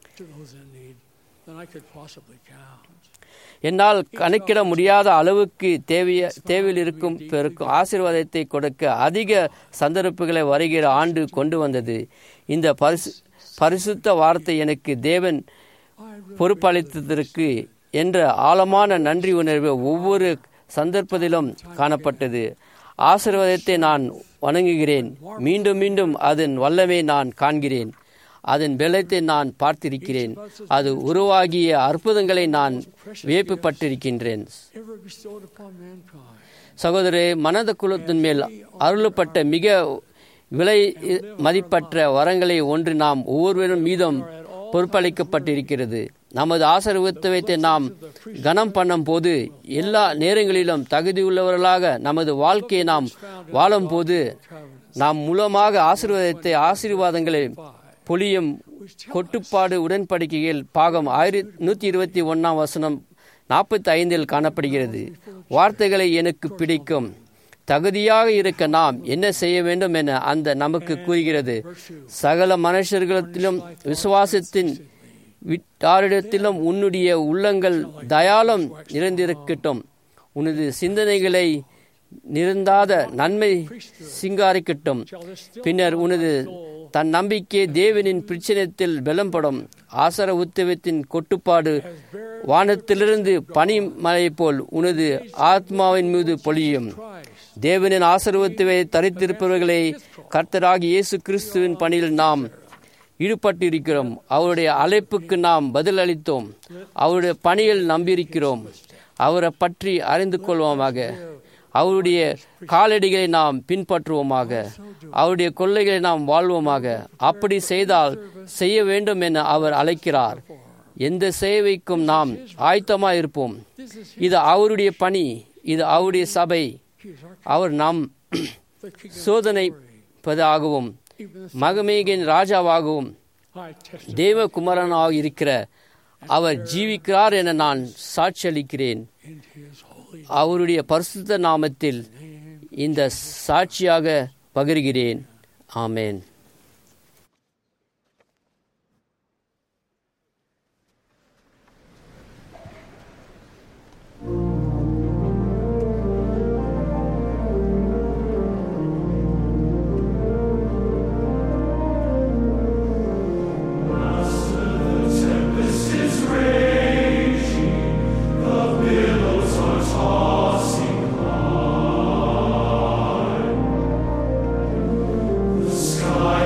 S5: என்னால் கணக்கிட முடியாத அளவுக்கு தேவைய தேவையில் இருக்கும் பெருக்கும் ஆசீர்வாதத்தை கொடுக்க அதிக சந்தர்ப்பங்களை வருகிற ஆண்டு கொண்டு வந்தது இந்த பரிசு பரிசுத்த வார்த்தை எனக்கு தேவன் பொறுப்பளித்ததற்கு என்ற ஆழமான நன்றி உணர்வு ஒவ்வொரு சந்தர்ப்பத்திலும் காணப்பட்டது ஆசீர்வாதத்தை நான் வணங்குகிறேன் மீண்டும் மீண்டும் அதன் வல்லமை நான் காண்கிறேன் அதன் பலத்தை நான் பார்த்திருக்கிறேன் அது உருவாகிய அற்புதங்களை நான் வியப்புப்பட்டிருக்கின்றேன் சகோதரே மனத குலத்தின் மேல் அருளப்பட்ட மிக விலை மதிப்பற்ற வரங்களை ஒன்று நாம் ஒவ்வொருவரும் மீதும் பொறுப்பளிக்கப்பட்டிருக்கிறது நமது ஆசீர்வத்தை நாம் கனம் பண்ணும் போது எல்லா நேரங்களிலும் தகுதியுள்ளவர்களாக நமது வாழ்க்கையை நாம் வாழும் போது நாம் மூலமாக ஆசீர்வாதத்தை ஆசீர்வாதங்களை பொழியும் கொட்டுப்பாடு உடன்படிக்கையில் பாகம் ஆயிரத்தி நூற்றி இருபத்தி ஒன்றாம் வசனம் நாற்பத்தி ஐந்தில் காணப்படுகிறது வார்த்தைகளை எனக்கு பிடிக்கும் தகுதியாக இருக்க நாம் என்ன செய்ய வேண்டும் என அந்த நமக்கு கூறுகிறது சகல மனுஷர்களிடத்திலும் விசுவாசத்தின் விட்டாரிடத்திலும் உன்னுடைய உள்ளங்கள் தயாலம் நிறைந்திருக்கட்டும் உனது சிந்தனைகளை நிறந்தாத நன்மை சிங்காரிக்கட்டும் பின்னர் உனது தன் நம்பிக்கை தேவனின் பிரச்சனத்தில் பலம்படும் ஆசர உத்தவத்தின் கொட்டுப்பாடு வானத்திலிருந்து பனிமலை போல் உனது ஆத்மாவின் மீது பொழியும் தேவனின் ஆசர்வத்துவை தரித்திருப்பவர்களை கர்த்தராகி இயேசு கிறிஸ்துவின் பணியில் நாம் ஈடுபட்டிருக்கிறோம் அவருடைய அழைப்புக்கு நாம் பதிலளித்தோம் அவருடைய பணியில் நம்பியிருக்கிறோம் அவரை பற்றி அறிந்து கொள்வோமாக அவருடைய காலடிகளை நாம் பின்பற்றுவோமாக அவருடைய கொள்ளைகளை நாம் வாழ்வோமாக அப்படி செய்தால் செய்ய வேண்டும் என அவர் அழைக்கிறார் எந்த சேவைக்கும் நாம் ஆயத்தமாக இருப்போம் இது அவருடைய பணி இது அவருடைய சபை அவர் நாம் சோதனைப்பதாகவும் மகமேகின் ராஜாவாகவும் தேவகுமரனாக இருக்கிற அவர் ஜீவிக்கிறார் என நான் சாட்சியளிக்கிறேன் அவருடைய பரிசுத்த நாமத்தில் இந்த சாட்சியாக பகிர்கிறேன் ஆமேன்
S12: Sky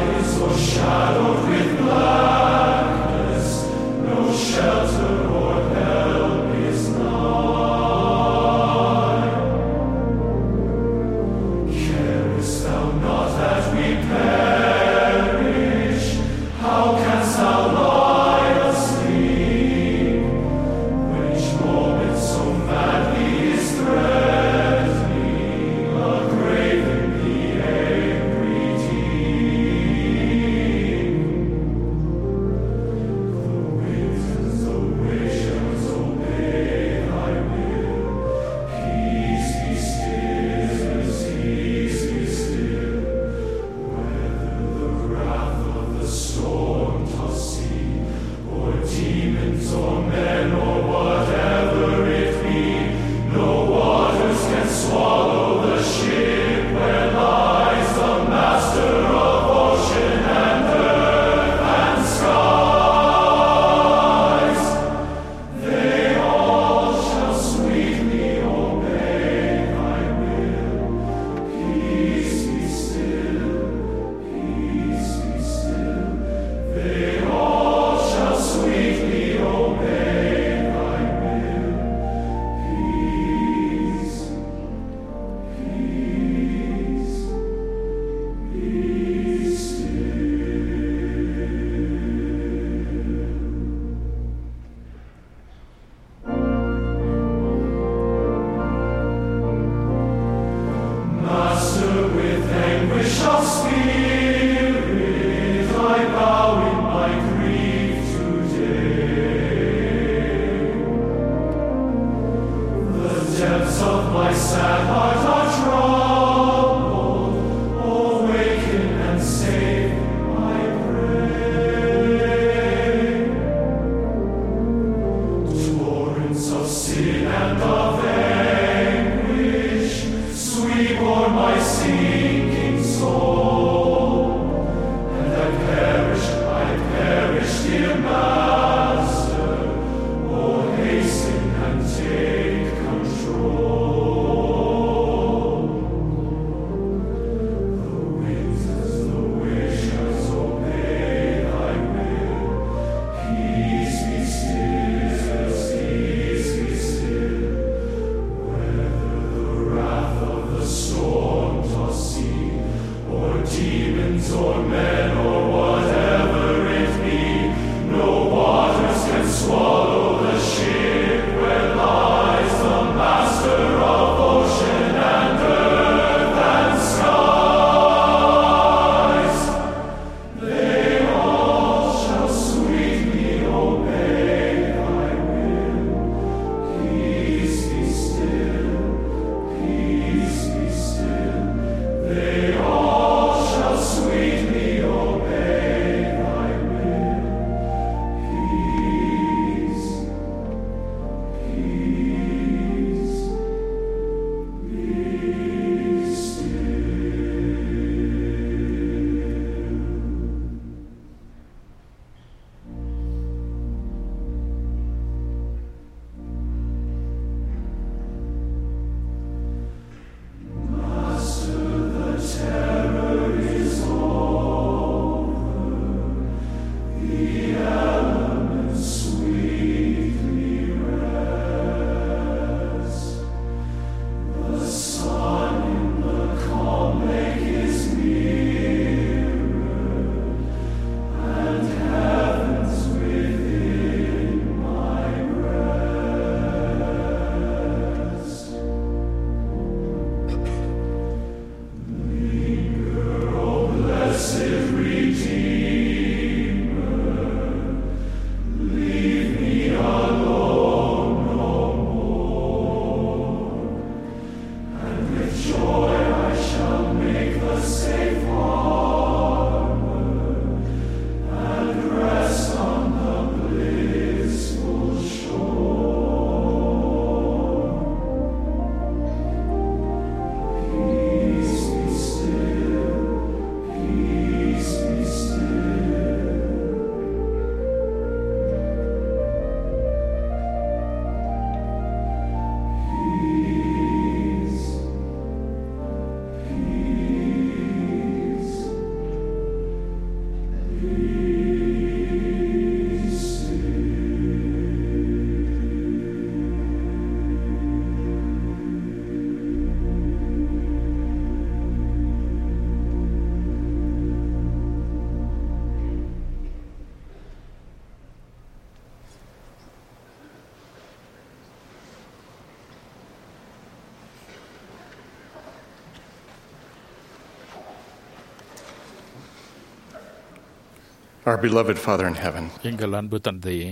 S12: Our beloved Father in heaven,
S10: எங்கள் அன்பு தந்தையே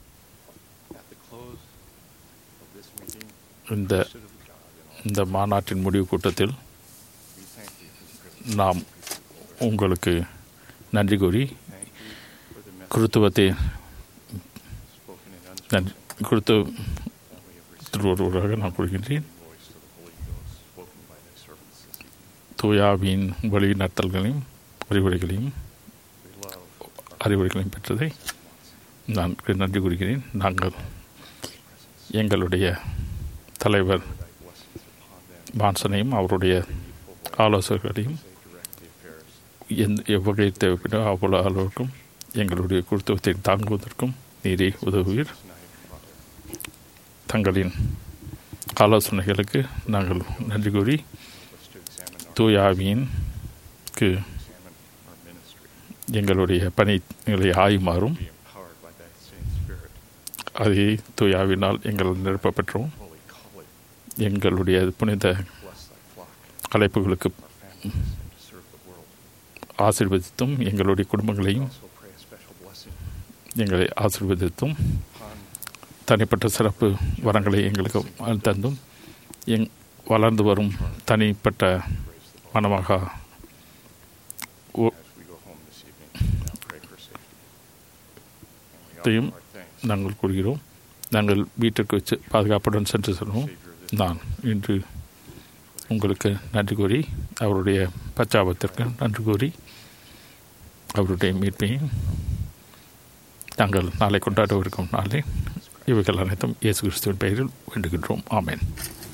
S10: இந்த இந்த மாநாட்டின் முடிவு கூட்டத்தில் நாம் உங்களுக்கு நன்றி கூறி குருத்துவத்தை நன்றி குருத்து ஒருவராக நான் கூறுகின்றேன் தூயாவின் வழி நடத்தல்களையும் அறிவுரைகளையும் அறிவுரைகளையும் பெற்றதை நான் நன்றி கூறுகிறேன் நாங்கள் எங்களுடைய தலைவர் பான்சனையும் அவருடைய ஆலோசகர்களையும் எந்த எவ்வகை தேவைப்படோ அவ்வளோ அளவுக்கும் எங்களுடைய குருத்துவத்தை தாங்குவதற்கும் நீரே உதவுவீர் தங்களின் ஆலோசனைகளுக்கு நாங்கள் நன்றி கூறி தூயாவின்க்கு எங்களுடைய பணிகளை ஆயுமாறும் அதை தூயாவினால் எங்கள் நிரப்ப பெற்றோம் எங்களுடைய புனித அழைப்புகளுக்கு ஆசீர்வதித்தும் எங்களுடைய குடும்பங்களையும் எங்களை ஆசீர்வதித்தும் தனிப்பட்ட சிறப்பு வரங்களை எங்களுக்கு தந்தும் எங் வளர்ந்து வரும் தனிப்பட்ட மனமாக த்தையும் நாங்கள் கூறுகிறோம் நாங்கள் வீட்டிற்கு வச்சு பாதுகாப்புடன் சென்று செல்வோம் நான் இன்று உங்களுக்கு நன்றி கூறி அவருடைய பச்சாபத்திற்கு நன்றி கூறி அவருடைய மீட்பையும் நாங்கள் நாளை கொண்டாடவிருக்கும் நாளை இவைகள் அனைத்தும் இயேசு கிறிஸ்துவின் பெயரில் வேண்டுகின்றோம் ஆமேன்